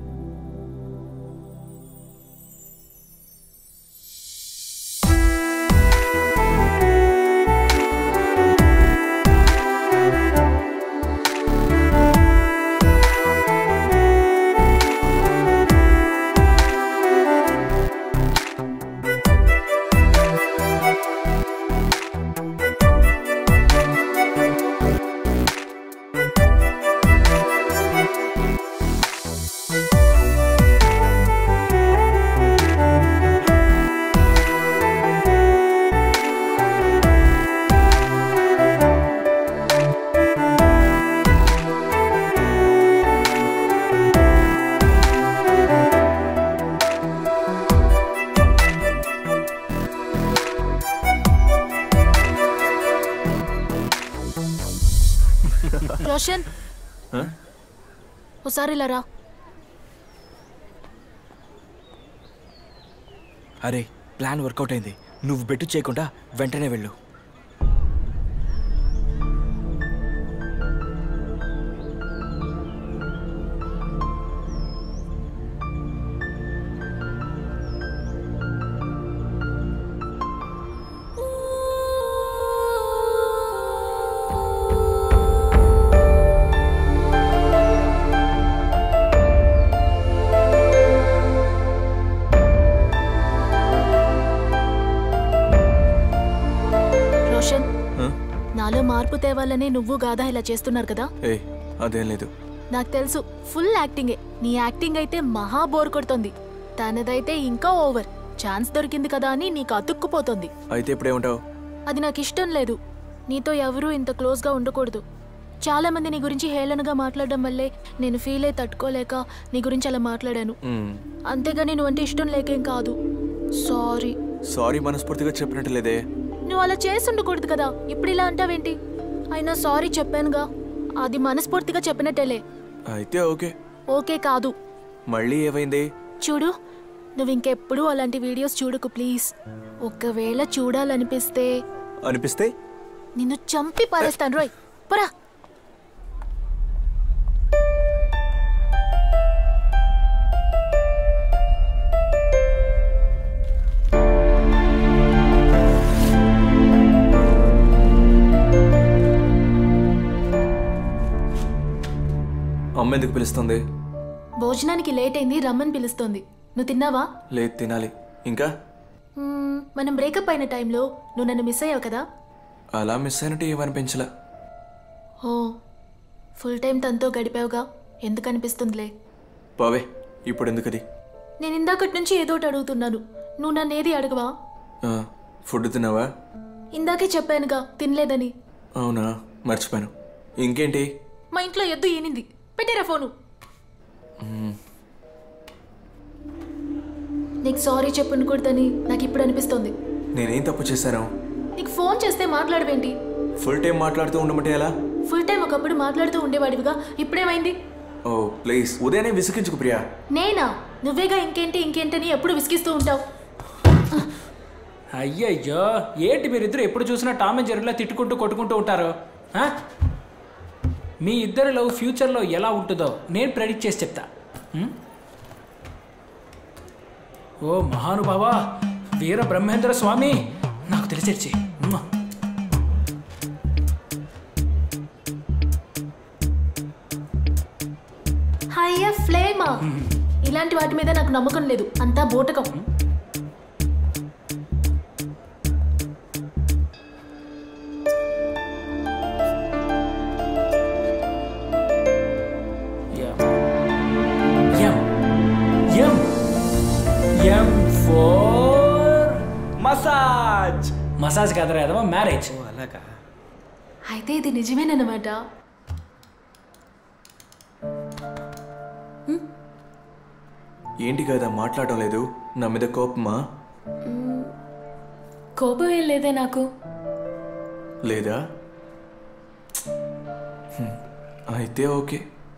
Roshan ఒకసారి ఇలా రా అరే ప్లాన్ వర్కౌట్ అయింది నువ్వు బెట్టు చేయకుండా వెంటనే వెళ్ళు రోషన్ నాలో మార్పు తేవాలని నువ్వు గాదా ఇలా చేస్తున్నారు కదా ఏ అదేం లేదు నాకు తెలుసు ఫుల్ యాక్టింగే నీ యాక్టింగ్ అయితే మహా బోర్ కొడుతుంది తనదైతే ఇంకా ఓవర్ ఛాన్స్ దొరికింది కదా అని నీకు అతుక్కుపోతుంది అయితే ఇప్పుడేమంటావు అది నాకు ఇష్టం లేదు నీతో ఎవరూ ఇంత క్లోజ్గా ఉండకూడదు చాలా మంది నీ గురించి హేళనగా మాట్లాడడం వల్లే నేను ఫీల్ అయి తట్టుకోలేక నీ గురించి అలా మాట్లాడాను అంతేగాని నువ్వంటే ఇష్టం లేకేం కాదు సారీ సారీ మనస్ఫూర్తిగా చెప్పినట్టు లేదే నువ్వు అలా చేసి ఉండకూడదు కదా ఇప్పుడు ఇలా అంటావేంటి అయినా సారీ చెప్పానుగా అది మనస్ఫూర్తిగా చెప్పినట్టేలే అయితే ఓకే ఓకే కాదు మళ్ళీ ఏమైంది చూడు నువ్వు ఇంకెప్పుడు అలాంటి వీడియోస్ చూడకు ప్లీజ్ ఒకవేళ చూడాలనిపిస్తే అనిపిస్తే నిన్ను చంపి పారేస్తాను రోయ్ పరా అమ్మ ఎందుకు పిలుస్తుంది భోజనానికి లేట్ అయింది రమ్మని పిలుస్తోంది నువ్వు తిన్నావా లేదు తినాలి ఇంకా మ్మ్, మనం బ్రేకప్ అయిన టైంలో నువ్వు నన్ను మిస్ అయ్యావు కదా అలా మిస్ అయినట్టు ఏమనిపించలా ఓ ఫుల్ టైం తనతో గడిపావుగా ఎందుకు అనిపిస్తుందిలే బావే ఇప్పుడు ఎందుకది నేను ఇందాకటి నుంచి ఏదో ఒకటి అడుగుతున్నాను నువ్వు నన్ను ఏది అడగవా ఆ, ఫుడ్ తిన్నావా ఇందాకే చెప్పానుగా తినలేదని అవునా మర్చిపోయాను ఇంకేంటి మా ఇంట్లో ఎద్దు ఈనింది పెట్టారా ఫోను మ్మ్. నీకు సారీ చెప్పనుకూడదని నాకు ఇప్పుడు అనిపిస్తోంది నేనేం తప్పు చేశాను నీకు ఫోన్ చేస్తే మాట్లాడవేంటి ఫుల్ టైం మాట్లాడుతూ ఉండమంటే ఎలా ఫుల్ టైం ఒకప్పుడు మాట్లాడుతూ ఉండేవాడివిగా ఇప్పుడేమైంది ఓ ప్లీజ్ ఉదయనే విసిగించుకు ప్రియా నేనా నువ్వేగా ఇంకేంటి ఇంకేంటని ఎప్పుడు విసిగిస్తూ ఉంటావు అయ్యయ్యో ఏంటి మీరిద్దరు ఎప్పుడు చూసినా టామ్ అండ్ జెర్రీలా తిట్టుకుంటూ కొట్టుకుంటూ ఉంటారు ఆ? మీ ఇద్దరి లవ్ ఫ్యూచర్లో ఎలా ఉంటుందో నేను ప్రెడిక్ట్ చేసి చెప్తా ఉం? ఓ మహానుభావా వీర బ్రహ్మేంద్ర స్వామి నాకు తెలిసేర్చి హయ్య ఫ్లేమా ఇలాంటి వాటి మీద నాకు నమ్మకం లేదు అంతా బోటకం M M M for massage massage కాదరా ఏదమ్మా మ్యారేజ్ అలాగా అయితే ఇది నిజమేనన్నమాట ఏంటి కదా మాట్లాడటం లేదు నా మీద కోపమా కోపం ఏం లేదే నాకు లేదా హ్మ్. అయితే ఓకే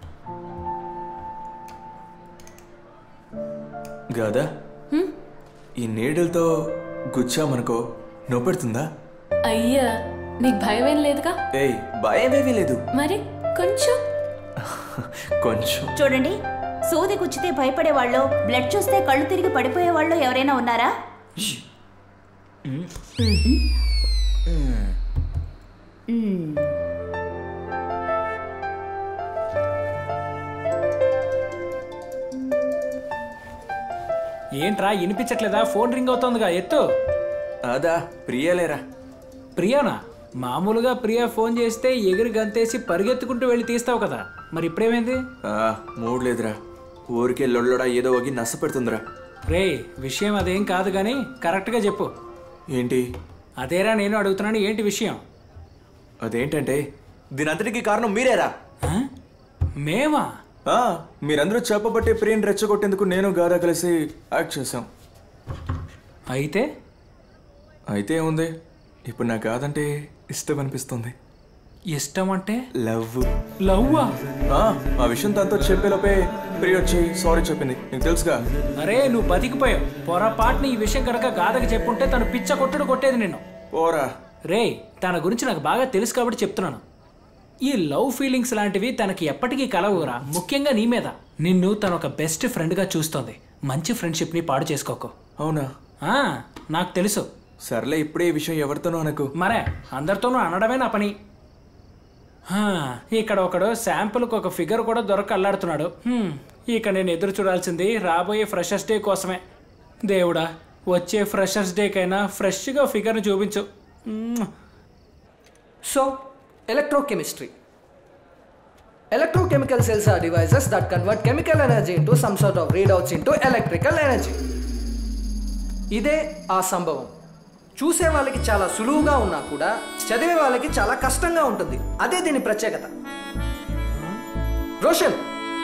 గాదా హ్మ్? ఈ నీడలతో గుచ్చామనుకో నొప్పెడుతుందా అయ్యా నీకు భయం ఏం లేదుగా ఏయ్ భయమేమీ లేదు మరి కొంచెం కొంచెం చూడండి సూది కుచ్చితే భయపడే వాళ్ళు బ్లడ్ చూస్తే కళ్ళు తిరిగి పడిపోయే వాళ్ళు ఎవరైనా ఉన్నారా మ్మ్. ఏంట్రా వినిపించట్లేదా ఫోన్ రింగ్ అవుతోందిగా ఎత్తు అదా ప్రియలేరా ప్రియానా మామూలుగా ప్రియా ఫోన్ చేస్తే ఎగిరి గంతేసి పరిగెత్తుకుంటూ వెళ్ళి తీస్తావు కదా మరి ఇప్పుడేమైంది ఆ, మూడ్ లేదురా ఊరికే లొల్లడా ఏదో ఒకటి నస పెడుతుందిరా రే విషయం అదేం కాదు కానీ కరెక్ట్గా చెప్పు ఏంటి అదేరా నేను అడుగుతున్నాను ఏంటి విషయం అదేంటంటే దీనంతటికి కారణం మీరేరా మేమా ఆ, మీరందరూ చెప్పబట్టే ప్రియని రెచ్చగొట్టేందుకు నేను గాదా కలిసి యాక్ట్ చేశాం అయితే అయితే ఉంది ఇప్పుడు నాకు కాదంటే ఇష్టం అనిపిస్తుంది ఇష్టం అంటే లవ్ లవ్వా ఆ విషయం తనతో చెప్పేలోపే ప్రియ వచ్చి సారీ చెప్పింది నీకు తెలుసుగా అరే నువ్వు బతికిపోయావు పొరపాటుని ఈ విషయం కనుక గాథకి చెప్పుంటే తను పిచ్చ కొట్టుడు కొట్టేది నిన్ను ఓరా రే తన గురించి నాకు బాగా తెలుసు కాబట్టి చెప్తున్నాను ఈ లవ్ ఫీలింగ్స్ లాంటివి తనకి ఎప్పటికీ కలవురా ముఖ్యంగా నీ మీద నిన్ను తన ఒక బెస్ట్ ఫ్రెండ్గా చూస్తోంది మంచి ఫ్రెండ్షిప్ని పాడు చేసుకోకు అవునా ఆ, నాకు తెలుసు సర్లే ఇప్పుడే ఈ విషయం ఎవరితోనూ అనకు మరే అందరితోనూ అనడమే నా పని హా, ఇక్కడ ఒకడు శాంపుల్కి ఒక ఫిగర్ కూడా దొరక అల్లాడుతున్నాడు హ్మ్, ఇక నేను ఎదురు చూడాల్సింది రాబోయే ఫ్రెషర్స్ డే కోసమే దేవుడా వచ్చే ఫ్రెషర్స్ డేకైనా ఫ్రెష్గా ఫిగర్ని చూపించు మ్మ్. So, electrochemistry. Electrochemical cells are devices that convert chemical energy into some sort of readouts into electrical energy. ఇదే ఆ సంభవం చూసే వాళ్ళకి చాలా సులువుగా ఉన్నా కూడా చదివే వాళ్ళకి చాలా కష్టంగా ఉంటుంది అదే దీని ప్రత్యేకత రోషన్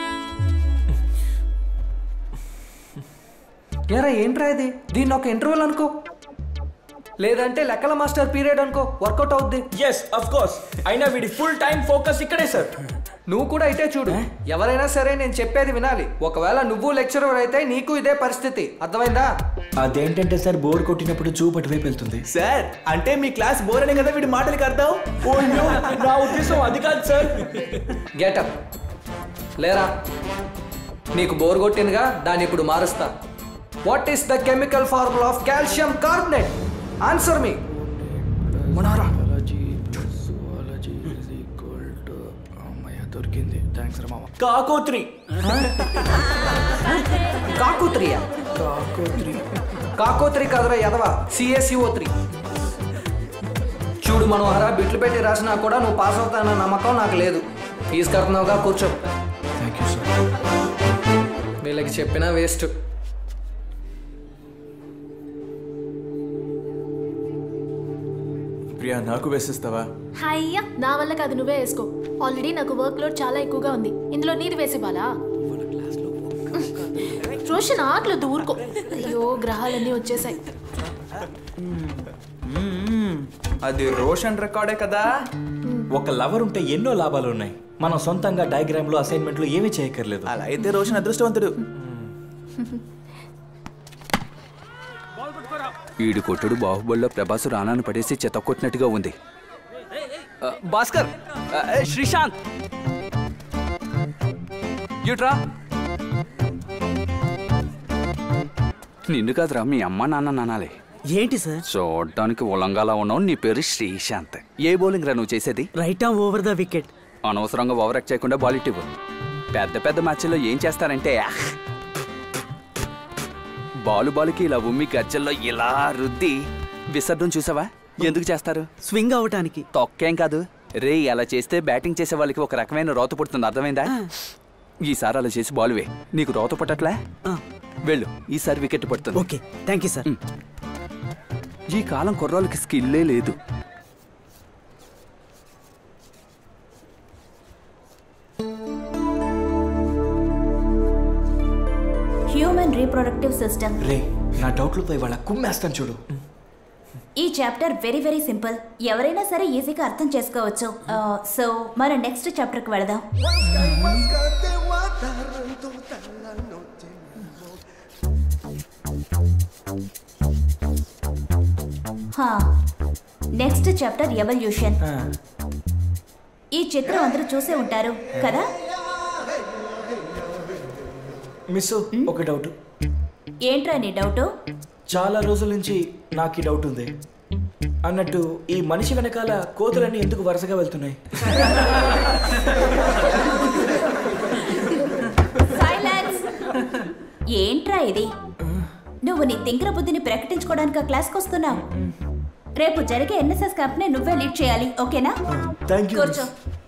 ఏరా ఏంట్రా ఇది దీన్ని ఒక ఇంటర్వెల్ అనుకో లేదంటే లెక్కల మాస్టర్ పీరియడ్ అనుకో వర్కౌట్ అవుద్ది ఎస్ అఫ్ కోర్స్ అయినా వీడి ఫుల్ టైం ఫోకస్ ఇక్కడే సార్ నువ్వు కూడా ఇటే చూడు ఎవరైనా సరే నేను చెప్పేది వినాలి ఒకవేళ నువ్వు లెక్చరర్ అయితే నీకు ఇదే పరిస్థితి అర్థమైందా అదేంటంటే సార్ బోర్ కొట్టినప్పుడు చూపు అటువైపు వెళ్తుంది సార్ అంటే మీ క్లాస్ బోర్ అనే కదా వీడి మాటలకి అర్థం ఓయ్యో నా ఉద్దేశం అది కాదు సార్ గెటప్ లేరా నీకు బోర్ కొట్టిందిగా దాన్ని ఇప్పుడు మారుస్తా what is the chemical formula of calcium carbonate answer మీ మనారా దొరికింది థ్యాంక్స్ రా మామ కాకోత్రి కాకుత్రియా కాకోత్రి కాకోత్రి కదరా ఎదవా సిఎస్ఈఓ త్రీ చూడు మనోహర బిట్లు పెట్టి రాసినా కూడా నువ్వు పాస్ అవుతానన్న నమ్మకం నాకు లేదు ఫీజు కడుతున్నావుగా కూర్చో థ్యాంక్ యూ సార్ వీళ్ళకి చెప్పినా వేస్ట్ ప్రియా నాకు వేసిస్తావా అయ్యా నా వల్ల కాదు నువ్వే వేసుకో ఆల్రెడీ నాకు వర్క్ లోడ్ చాలా ఎక్కువగా ఉంది ఇందులో నీది వేసేవాలా రోషన్ ఆటలు ఊరుకో అయ్యో గ్రహాలన్నీ వచ్చేసాయి అది రోషన్ రికార్డే కదా ఒక లవర్ ఉంటే ఎన్నో లాభాలు ఉన్నాయి మనం సొంతంగా డయాగ్రామ్లు అసైన్మెంట్లు ఏమీ చేయక్కర్లేదు అలా అయితే రోషన్ అదృష్టవంతుడు ఈడు కొట్టుడు బాహుబలిలో ప్రభాసు రానాను పడేసి చెత్త కొట్టినట్టుగా ఉంది ఆ, భాస్కర్ ఆ, ఏ, శ్రీశాంత్ యూట్రా నిన్ను కాదురా మీ అమ్మ నాన్న నానాలే ఏంటి సార్ చూడడానికి ఉలంగాలా ఉన్నావు నీ పేరు శ్రీశాంత్ ఏ బౌలింగ్ రా నువ్వు చేసేది right arm over the wicket అనవసరంగా ఓవర్ యాక్ట్ చేయకుండా బాల్ ఇవ్వు పెద్ద పెద్ద మ్యాచ్ల్లో ఏం చేస్తారంటే బాలు బాలుకి ఇలా ఉమ్మి గజ్జల్లో ఇలా రుద్ది విసర్జన చూసావా ఎందుకు చేస్తారు స్వింగ్ అవటానికి తొక్కేం కాదు రే అలా చేస్తే బ్యాటింగ్ చేసే వాళ్ళకి ఒక రకమైన రోత పుడుతుంది అర్థమైందా ఈసారి అలా చేసి బాల్ వే నీకు రోత పుట్టట్లే వెళ్ళు ఈసారి వికెట్ పడుతుంది ఓకే థ్యాంక్ యూ సార్ ఈ కాలం కుర్రాళ్ళకి స్కిల్లే లేదు హ్యూమన్ రీప్రొడక్టివ్ సిస్టమ్ రే నా డౌట్లు పోయి వాళ్ళ కుమ్మేస్తాను చూడు ఈ చాప్టర్ వెరీ వెరీ సింపుల్ ఎవరైనా సరే ఈజీగా అర్థం చేసుకోవచ్చు సో మన నెక్స్ట్ చాప్టర్కి వెళదాం నెక్స్ట్ చాప్టర్ ఎవల్యూషన్ ఈ చిత్రం అందరూ చూసే ఉంటారు కదా మిస్ ఒక డౌట్ ఏంట్రా నీ డౌటు చాలా రోజుల నుంచి నాకు ఈ డౌట్ ఉంది అన్నట్టు ఈ మనిషి వెనకాల కోతులన్నీ ఎందుకు వరుసగా వెళ్తున్నాయి సైలెన్స్ ఏంట్రా ఇది నువ్వు నీ తింకర బుద్ధిని ప్రకటించుకోవడానికి ఆ క్లాస్కి వస్తున్నావు రేపు జరిగే ఎన్ఎస్ఎస్ క్యాంప్ని నువ్వే లీడ్ చేయాలి ఓకేనా థ్యాంక్ కూర్చో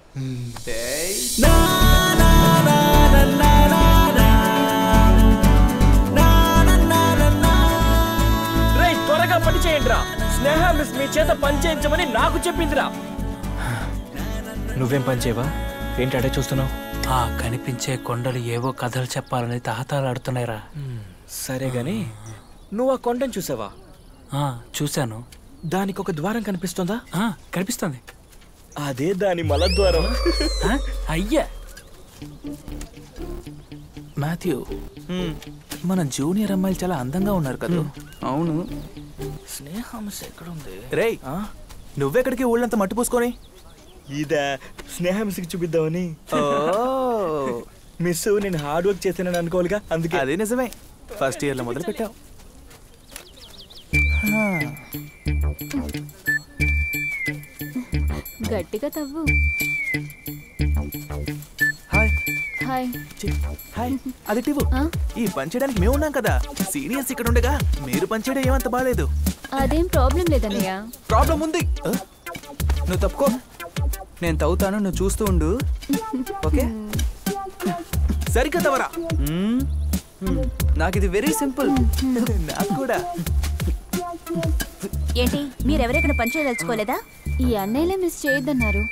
రేయ్ త్వరగా పని చేయండి రా స్నేహ మిస్ మీ చేత పని చేయించమని నాకు చెప్పిందిరా నువ్వేం పని చేయవా ఏంటి అడే చూస్తున్నావు ఆ కనిపించే కొండలు ఏవో కథలు చెప్పాలని తహతాలాడుతున్నాయిరా సరే గాని నువ్వు ఆ కొండను చూసావా ఆ, చూశాను దానికి ఒక ద్వారం కనిపిస్తుందా ఆ, కనిపిస్తుంది అదే దాని మల ద్వారం అయ్యా మాథ్యూ మన జూనియర్ అమ్మాయిలు చాలా అందంగా ఉన్నారు కదా అవును స్నేహంశ ఎక్కడ ఉంది రేయ్ నువ్వెక్కడికి ఊళ్ళంతా మట్టి పూసుకొని ఇదా స్నేహ మిస్కి చూపిద్దామని మిస్ నేను హార్డ్ వర్క్ చేశానని అనుకోవాలిగా అందుకే అదే నిజమే ఫస్ట్ ఇయర్ లో మొదలు పెట్టావు గట్టిగా తవ్వు హాయ్ హాయ్ హాయ్ అది టివు ఈ పని చేయడానికి మేము ఉన్నాం కదా సీనియర్స్ ఇక్కడ ఉండగా మీరు పని చేయడం ఏమంత బాగాలేదు అదేం ప్రాబ్లం లేదన్నయ్య ప్రాబ్లం ఉంది నువ్వు తప్పుకో నేను తవ్వుతాను నువ్వు చూస్తూ ఉండు ఓకే సరిగ్గా తవరా నాకు ఇది వెరీ సింపుల్ నాకు కూడా ఏంటి మీరెవరెక్కడ పని చేయదలుచుకోలేదా ఈ అన్నయ్యలే మిస్ చేయొద్దన్నారు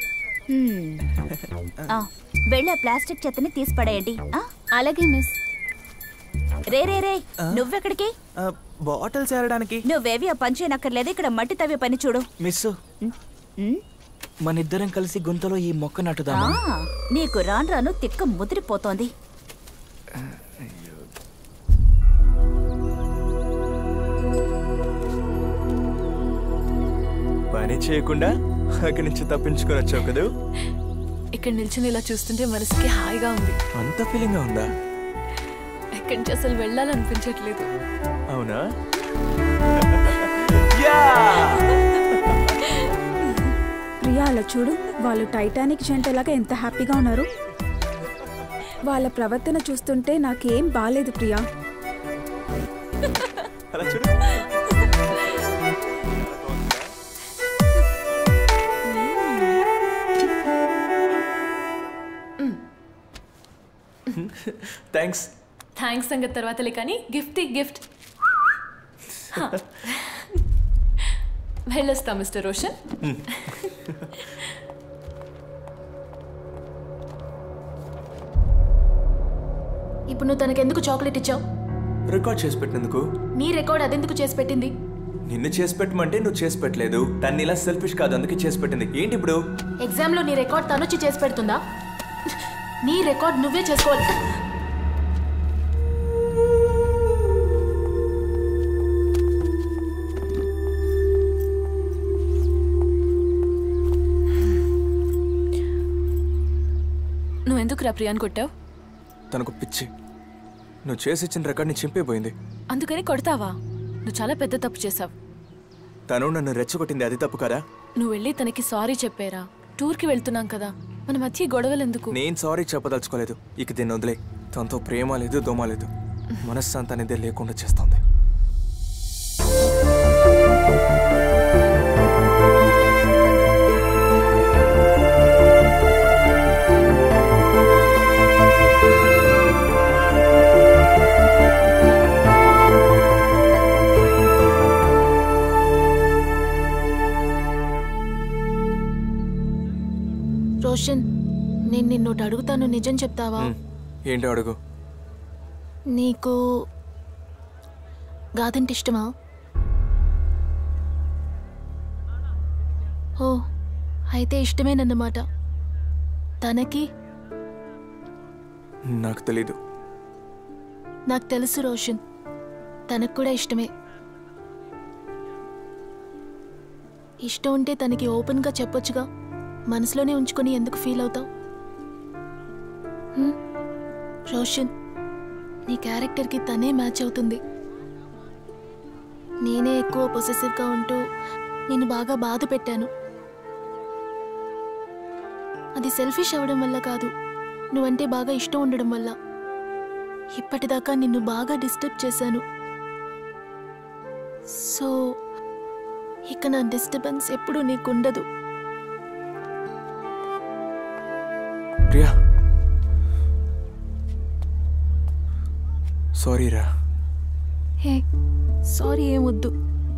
ఆ, వెళ్ళి ఆ ప్లాస్టిక్ చెత్తని తీసి పడేయండి ఆ? అలాగే మిస్ రే రే రే నువ్వెక్కడికి బాటిల్స్ ఏరడానికి నువ్వేవి ఆ పని చేయనక్కర్లేదు ఇక్కడ మట్టి తవ్వే పని చూడు మిస్ మన ఇద్దరం కలిసి గుంతలో ఈ మొక్క ఆ, నాటుదామా నీకు రాను రాను తిక్క ముదిరిపోతోంది పని చేయకుండా అక్కడి నుంచి తప్పించుకొని వచ్చావు కదూ ఇక్కడ నిల్చుని ఇలా చూస్తుంటే మనసుకి హాయిగా ఉంది అంత ఫీలింగ్ ఉందా ఎక్కడి నుంచి అసలు వెళ్ళాలనిపించట్లేదు అవునా ప్రియా అలా చూడు వాళ్ళు టైటానిక్ జంటలాగా ఎంత హ్యాపీగా ఉన్నారు వాళ్ళ ప్రవర్తన చూస్తుంటే నాకేం బాలేదు ప్రియా అలా చూడు థ్యాంక్స్ థ్యాంక్స్ సంగతి తర్వాతలే కానీ గిఫ్ట్ గిఫ్ట్ వెళ్ళొస్తా మిస్టర్ రోషన్ ఇప్పుడు నువ్వు తనకి ఎందుకు చాక్లెట్ ఇచ్చావు రికార్డ్ చేసి పెట్టినందుకు నీ రికార్డ్ అదెందుకు చేసి పెట్టింది నిన్ను చేసి పెట్టమంటే నువ్వు చేసి పెట్టలేదు తను ఇలా సెల్ఫిష్ కాదు అందుకే చేసి పెట్టింది ఏంటి ఇప్పుడు ఎగ్జామ్లో నీ రికార్డ్ తనొచ్చి చేసి పెడుతుందా నీ రికార్డ్ నువ్వే చేసుకోవాలి నువ్వెందుకు రా ప్రియాన్ కొట్టావు తనకు పిచ్చి నువ్వు చేసి ఇచ్చిన రికార్డ్ని చింపేపోయింది అందుకని కొడతావా నువ్వు చాలా పెద్ద తప్పు చేసావు తను నన్ను రెచ్చగొట్టింది అది తప్పు కదా నువ్వు వెళ్ళి తనకి సారీ చెప్పారా టూర్కి వెళ్తున్నాం కదా మన మధ్య ఈ గొడవలు ఎందుకు నేను సారీ చెప్పదలుచుకోలేదు ఇక దీన్ని వదిలే తనతో ప్రేమ లేదు దోమ లేదు మనశ్శాంతి అనేది లేకుండా చేస్తుంది రోషన్ నేను నిన్నోటి అడుగుతాను నిజం చెప్తావా ఏంటో అడుగు నీకు గాదంటే ఇష్టమా ఓ అయితే ఇష్టమేనన్నమాట తనకి నాకు తెలీదు నాకు తెలుసు రోషన్ తనకు కూడా ఇష్టమే ఇష్టం ఉంటే తనకి ఓపెన్గా చెప్పొచ్చుగా మనసులోనే ఉంచుకొని ఎందుకు ఫీల్ అవుతావు హ్మ్? రోషన్ నీ క్యారెక్టర్కి తనే మ్యాచ్ అవుతుంది నేనే ఎక్కువ పొసెసివ్గా ఉంటూ నేను బాగా బాధ పెట్టాను అది సెల్ఫిష్ అవ్వడం వల్ల కాదు నువ్వంటే బాగా ఇష్టం ఉండడం వల్ల ఇప్పటిదాకా నిన్ను బాగా డిస్టర్బ్ చేశాను సో ఇక నా డిస్టర్బెన్స్ ఎప్పుడూ నీకుండదు ప్రియా సారీ రా హే సారీ ఏమొద్దు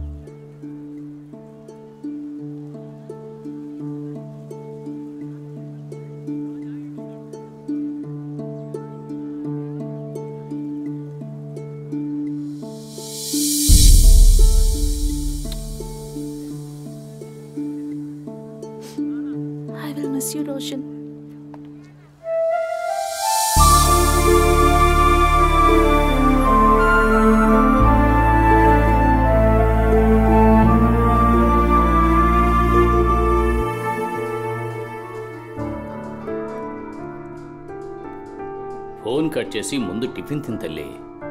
I will miss you, Roshan. Phone cut చేసి ముందు టిఫిన్ తిని తల్లి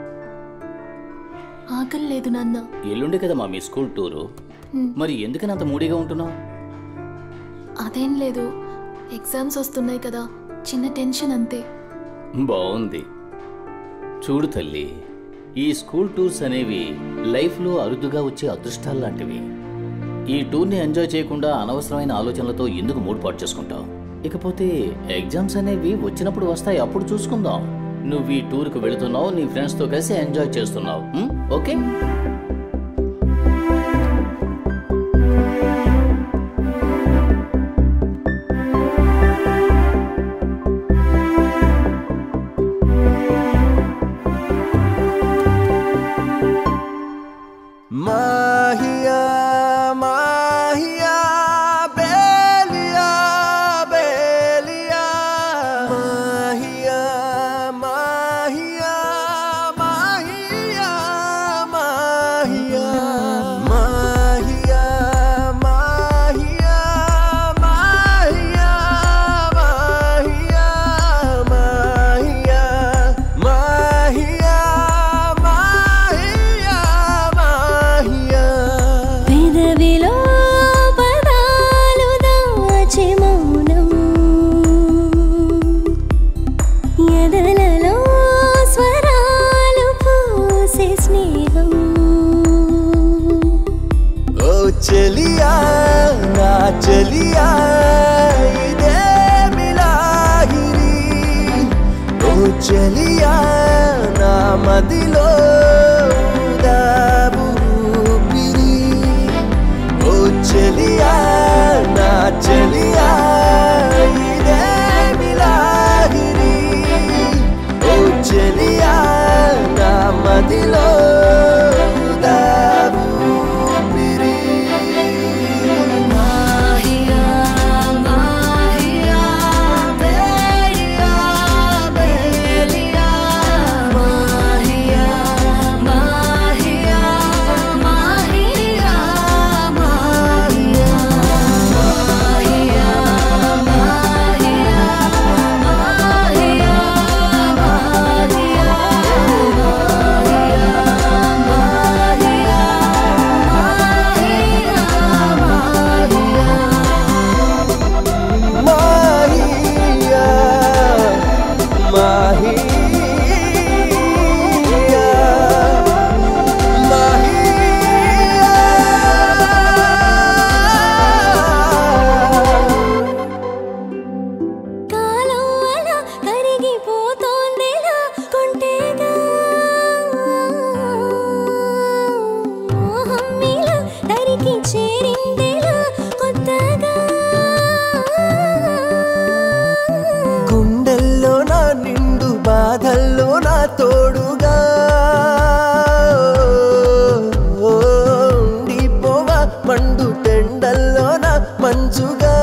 ఆకలి లేదు నాన్న ఎల్లుండి కదా మా మీ స్కూల్ టూరు హ్మ్. మరి ఎందుకని అంత మూడీగా ఉంటున్నావు అదేం లేదు ఎగ్జామ్స్ వస్తున్నాయి కదా చిన్న టెన్షన్ అంతే బాగుంది చూడు తల్లి ఈ స్కూల్ టూర్స్ అనేవి లైఫ్లో అరుదుగా వచ్చే అదృష్టాలు లాంటివి ఈ టూర్ని ఎంజాయ్ చేయకుండా అనవసరమైన ఆలోచనలతో ఎందుకు మూడ్ పాటు చేసుకుంటావు ఇకపోతే ఎగ్జామ్స్ అనేవి వచ్చినప్పుడు వస్తాయి అప్పుడు చూసుకుందాం నువ్వు ఈ టూర్కి వెళుతున్నావు నీ ఫ్రెండ్స్తో కలిసి ఎంజాయ్ చేస్తున్నావు ఉం? ఓకే మాహియా మాహియా బేలియా బేలియా మాహియా మాహియా మాహియా మాహియా మాహియా మాహియా మాహియా మాహియా మాహియా మాహియా మాహియా మాహియా పెదవిలో పదాలు దాచి మౌనం ఎదలలో స్వరాలు పూసే స్నేహం ఓ చెలియా నా చెలియా ఇదే మిలాగిరి ఓ చెలియా నా మదిలో దాబు ఊపిరి ఓ చెలియా నా చెలియా ఇదే మిలాగిరి ఓ చెలియా నా మదిలో దాబు ఊపిరి మాహియా మాహియా బేలియా బేలియా మాహియా కాలం అలా కరిగిపోతోందిలా కొంటేగా మోహం ఇలా దరికి చేరిందిలా కొత్తగా గుండెల్లో నా నిండు బాధల్లో నా తోడుగా ఉండిపోవా మండు టెండల్లో నా మంచుగా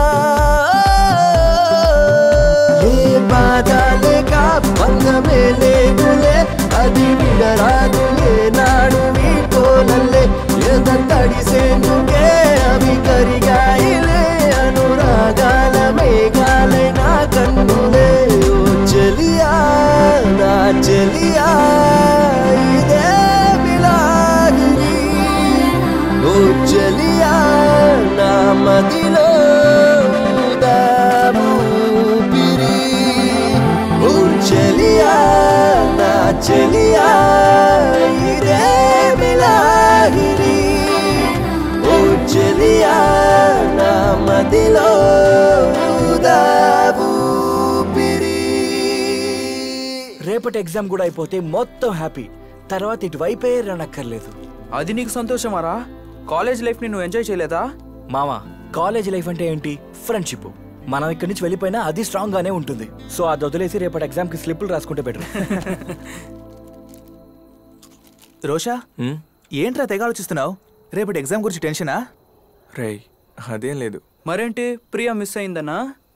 ఏ బాధ లేక బంధమే లేదులే అది విడరాదు ఏనాడు వీటోలల్లే ఎద తడిసేందుకే అవి కరిగాయిలే అనురాగాల మేఘాలే నా కన్నులే ఓ చెలియా నా చెలియా ఇదే మిలాగిరి ఓ చెలియా నా మదిలో ఊదాబూపిరి ఓ చెలియా నా చెలియా ఇదే మిలాగిరి ఓ చెలియా నా మదిలో రేపటి ఎగ్జామ్ కూడా అయిపోతే మొత్తం హ్యాపీ తర్వాత ఇటువైపే రానక్కర్లేదు అది నీకు సంతోషమారా కాలేజ్ లైఫ్ ని నువ్వు ఎంజాయ్ చేయలేదా మామా కాలేజ్ లైఫ్ అంటే ఏంటి ఫ్రెండ్షిప్ మనం ఇక్కడి నుంచి వెళ్ళిపోయినా అది స్ట్రాంగ్ గానే ఉంటుంది సో అది వదిలేసి రేపటి ఎగ్జామ్ కి స్లిప్లు రాసుకుంటే బెటర్ రోషా ఏంట్రా తెగ ఆలోచిస్తున్నావు రేపటి ఎగ్జామ్ గురించి టెన్షనా రేయ్ అదేం లేదు మరేంటి ప్రియా మిస్ అయిందనా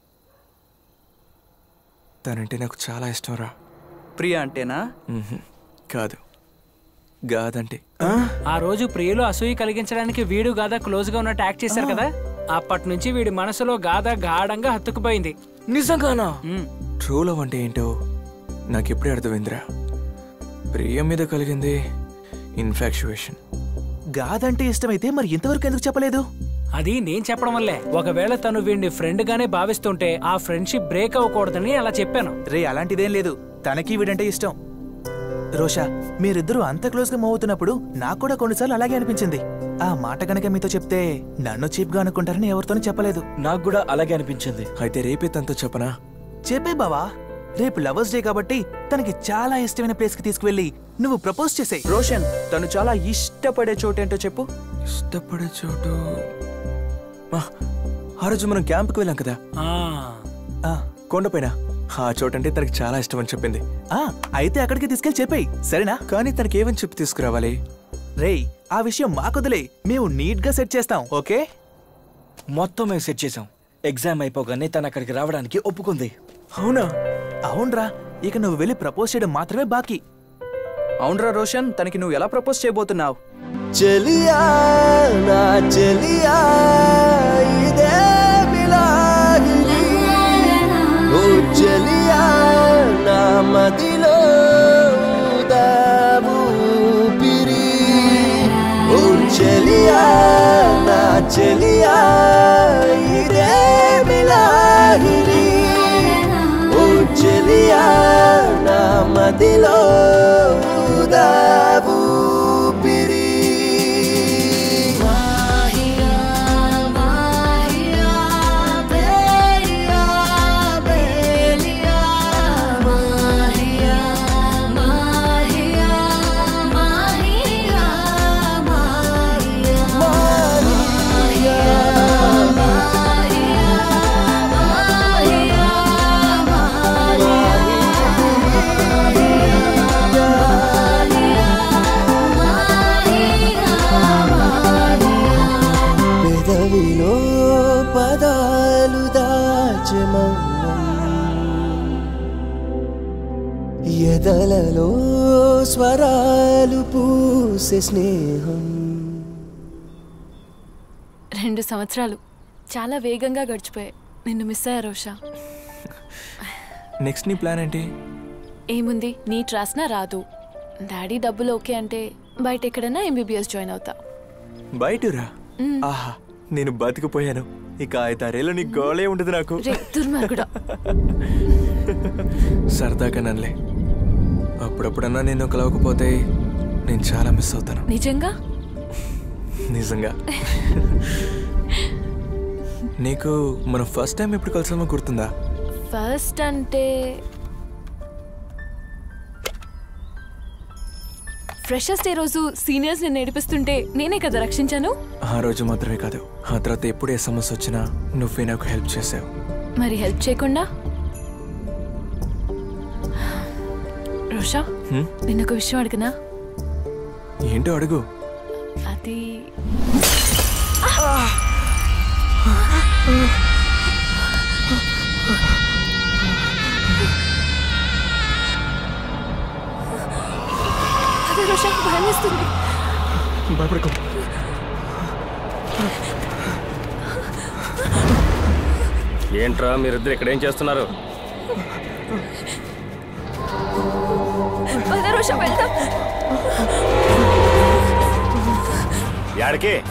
తనంటే నాకు చాలా ఇష్టం రా ప్రియా అంటేనా కాదు గాదంటే ఆ రోజు ప్రియులు అసూయ కలిగించడానికి వీడు గాథ క్లోజ్ గా ఉన్నట్టు యాక్ట్ చేశారు కదా అప్పటి నుంచి వీడి మనసులో గాథ గాఢంగా హత్తుకుపోయింది నిజంగానా ట్రూ లవ్ అంటే ఏంటో నాకు ఎప్పుడే అర్థమైందిరా ప్రియం మీద కలిగింది ఇన్ఫాక్చుయేషన్ గాదంటే ఇష్టమైతే మరి ఇంతవరకు ఎందుకు చెప్పలేదు అది నేను చెప్పడం వల్లే ఒకవేళ తను వీడిని ఫ్రెండ్ గానే భావిస్తుంటే ఆ ఫ్రెండ్షిప్ బ్రేక్ అవ్వకూడదని అలా చెప్పాను రే అలాంటిదేం లేదు తనకి వీడంటే ఇష్టం రోషా మీరిద్దరూ అంత క్లోజ్ గా మూవ్ అవుతున్నప్పుడు నాకు కూడా కొన్నిసార్లు అలాగే అనిపించింది ఆ మాట గనక మీతో చెప్తే నన్ను చీప్ గా అనుకుంటారని ఎవరితోనూ చెప్పలేదు నాకు కూడా అలాగే అనిపించింది అయితే రేపే తనతో చెప్పనా చెప్పే బావా రేపు లవర్స్ డే కాబట్టి తనకి చాలా ఇష్టమైన ప్లేస్ కి తీసుకువెళ్ళి నువ్వు ప్రపోజ్ చేసే రోషన్ తను చాలా ఇష్టపడే చోటు ఏంటో చెప్పు ఇష్టపడే చోటు ఆ, ఆ రోజు మనం క్యాంప్కి వెళ్ళాం కదా ఆ, కొండపైన ఆ చోటంటే తనకి చాలా ఇష్టం అని చెప్పింది ఆ అయితే అక్కడికి తీసుకెళ్ళి చెప్పేయి సరేనా కానీ తనకి ఏమని చెప్పి తీసుకురావాలి రేయ్ ఆ విషయం మాకొదిలే మేము నీట్ గా సెట్ చేస్తాం ఓకే మొత్తం మేము సెట్ చేసాం ఎగ్జామ్ అయిపోగానే తను అక్కడికి రావడానికి ఒప్పుకుంది అవునా అవునరా ఇక నువ్వు వెళ్ళి ప్రపోజ్ చేయడం మాత్రమే బాకీ అవునరా రోషన్ తనకి నువ్వు ఎలా ప్రపోజ్ చేయబోతున్నావు చెలియా నా చెలియా ఇదే మిలాగిరి ఓ చెలియా నా మదిలో ఊదాబూపిరి ఓ చెలియా నా చెలియా ఇదే మిలాగిరి ఓ చెలియా నా మదిలో ఊదాబూపిరి పెదవిలో పదాలు దాచె మౌనం ఎదలలో స్వరాలు పూసే స్నేహం రెండు సంవత్సరాలు చాలా వేగంగా గడిచిపోయాయి నిన్ను మిస్ అయ్యా రోషా నెక్స్ట్ నీ ప్లాన్ ఏంటి ఏముంది నీట్ రాసినా రాదు డాడీ డబ్బులు ఓకే అంటే బయట ఎక్కడైనా ఎంబీబీఎస్ జాయిన్ అవుతా బయటరా మ్. ఆహా నేను బతికిపోయాను ఇక ఐదారేళ్ళు నీ గోళే ఉండదు నాకు రే దుర్మార్గుడా సరదాగా నన్నులే అప్పుడప్పుడన్నా నేను కలవకపోతే నేను చాలా మిస్ అవుతాను నిజంగా నిజంగా నీకు మనం ఫస్ట్ టైం ఎప్పుడు కలిసామో గుర్తుందా ఫస్ట్ అంటే ఫ్రెషర్స్ డే రోజు సీనియర్స్ నేను ఏడిపిస్తుంటే నేనే కదా రక్షించాను ఆ రోజు మాత్రమే కాదు ఆ తర్వాత ఎప్పుడు ఏ సమస్య వచ్చినా నువ్వే నాకు హెల్ప్ చేసావు మరి హెల్ప్ చేయకుండా రోషా హ్మ్? నిన్న ఒక విషయం అడిగినా ఏంటో అడుగు అది అదే రోషా భయం వేస్తుంది భయపడకు ఏంట్రా మీరిద్దరు ఇక్కడ ఏం చేస్తున్నారు అదే రోషా వెళ్దాం యాడికి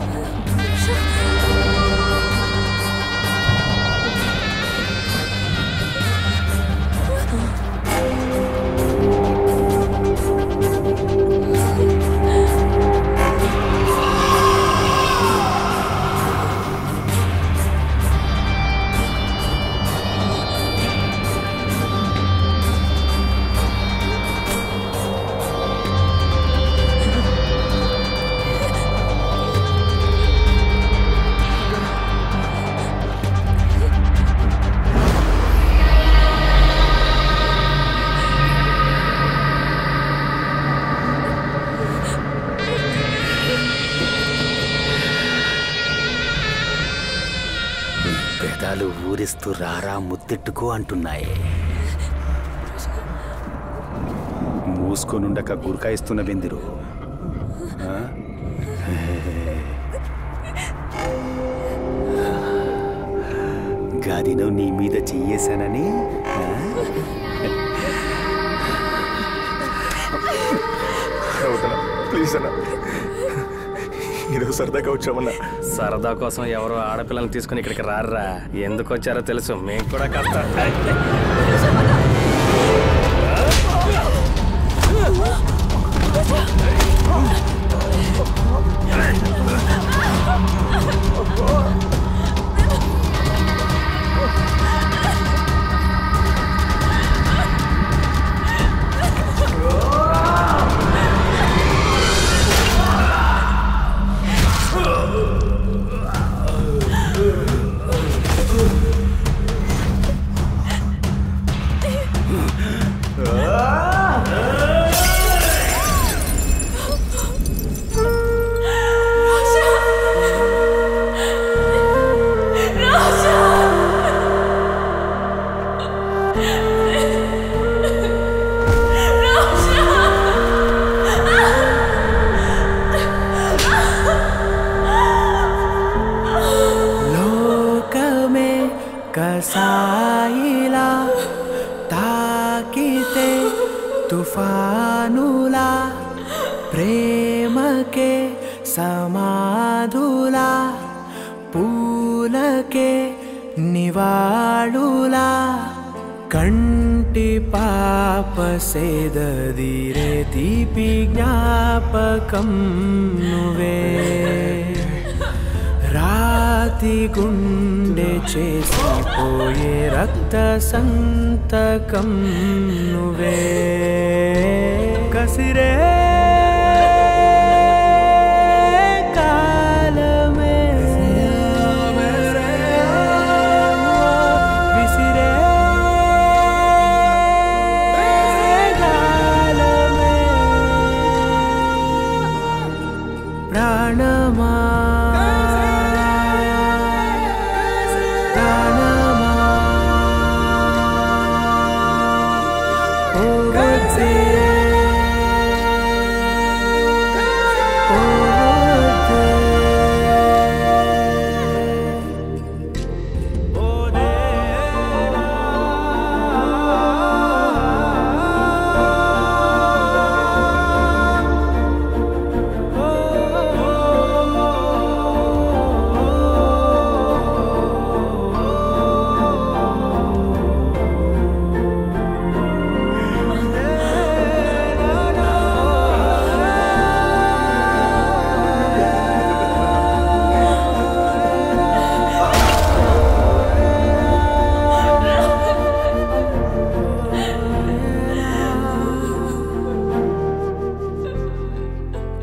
పెదాలు ఊరిస్తూ రారా ముద్దెట్టుకో అంటున్నాయి మూసుకొనుండక గురకాయిస్తున్న బెందిరు ఆ? గదిలో నీ మీద చెయ్యేశానని ఆ? ప్లీజ్ అన్న ఏదో సరదాగా వచ్చామన్నా సరదా కోసం ఎవరో ఆడపిల్లని తీసుకుని ఇక్కడికి రారా ఎందుకు వచ్చారో తెలుసు మేము కూడా కాస్త లోకమే కసాయిలా తాకితే తుఫానులా ప్రేమకే సమాధులా పూలకే నివాళులా కంటి పాప సేదీరే తీపి జ్ఞాపకం నువ్వే రాతి గుండె చేసిపోయే రక్త సంతకం నువ్వే కసిరే కాలమే విసిరే కాలమే ప్రాణమా ప్రాణమా ఓ వద్దే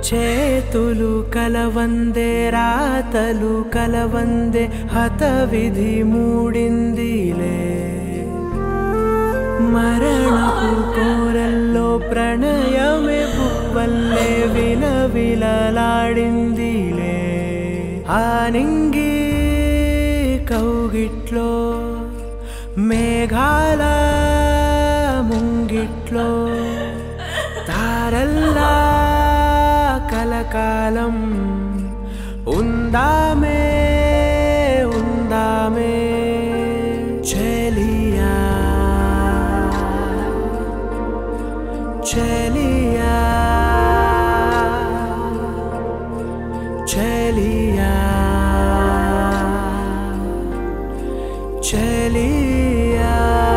చేతులు కలవందే రాతలు కలవందే హత విధి మూడిందిలే మరణపు కోరల్లో ప్రణయమే పువ్వల్లే విలవిలలాడిందిలే ఆనింగి కౌగిట్లో మేఘాల ముంగిట్లో తారల్లా కలకాలం ఉందామే ఉందామే చెలియా చెలియా చెలియా చెలియా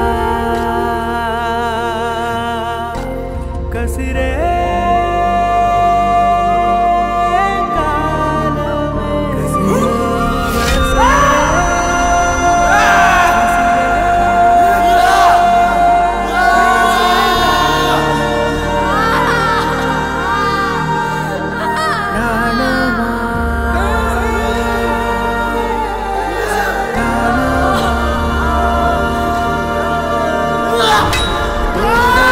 కసిరే Ah!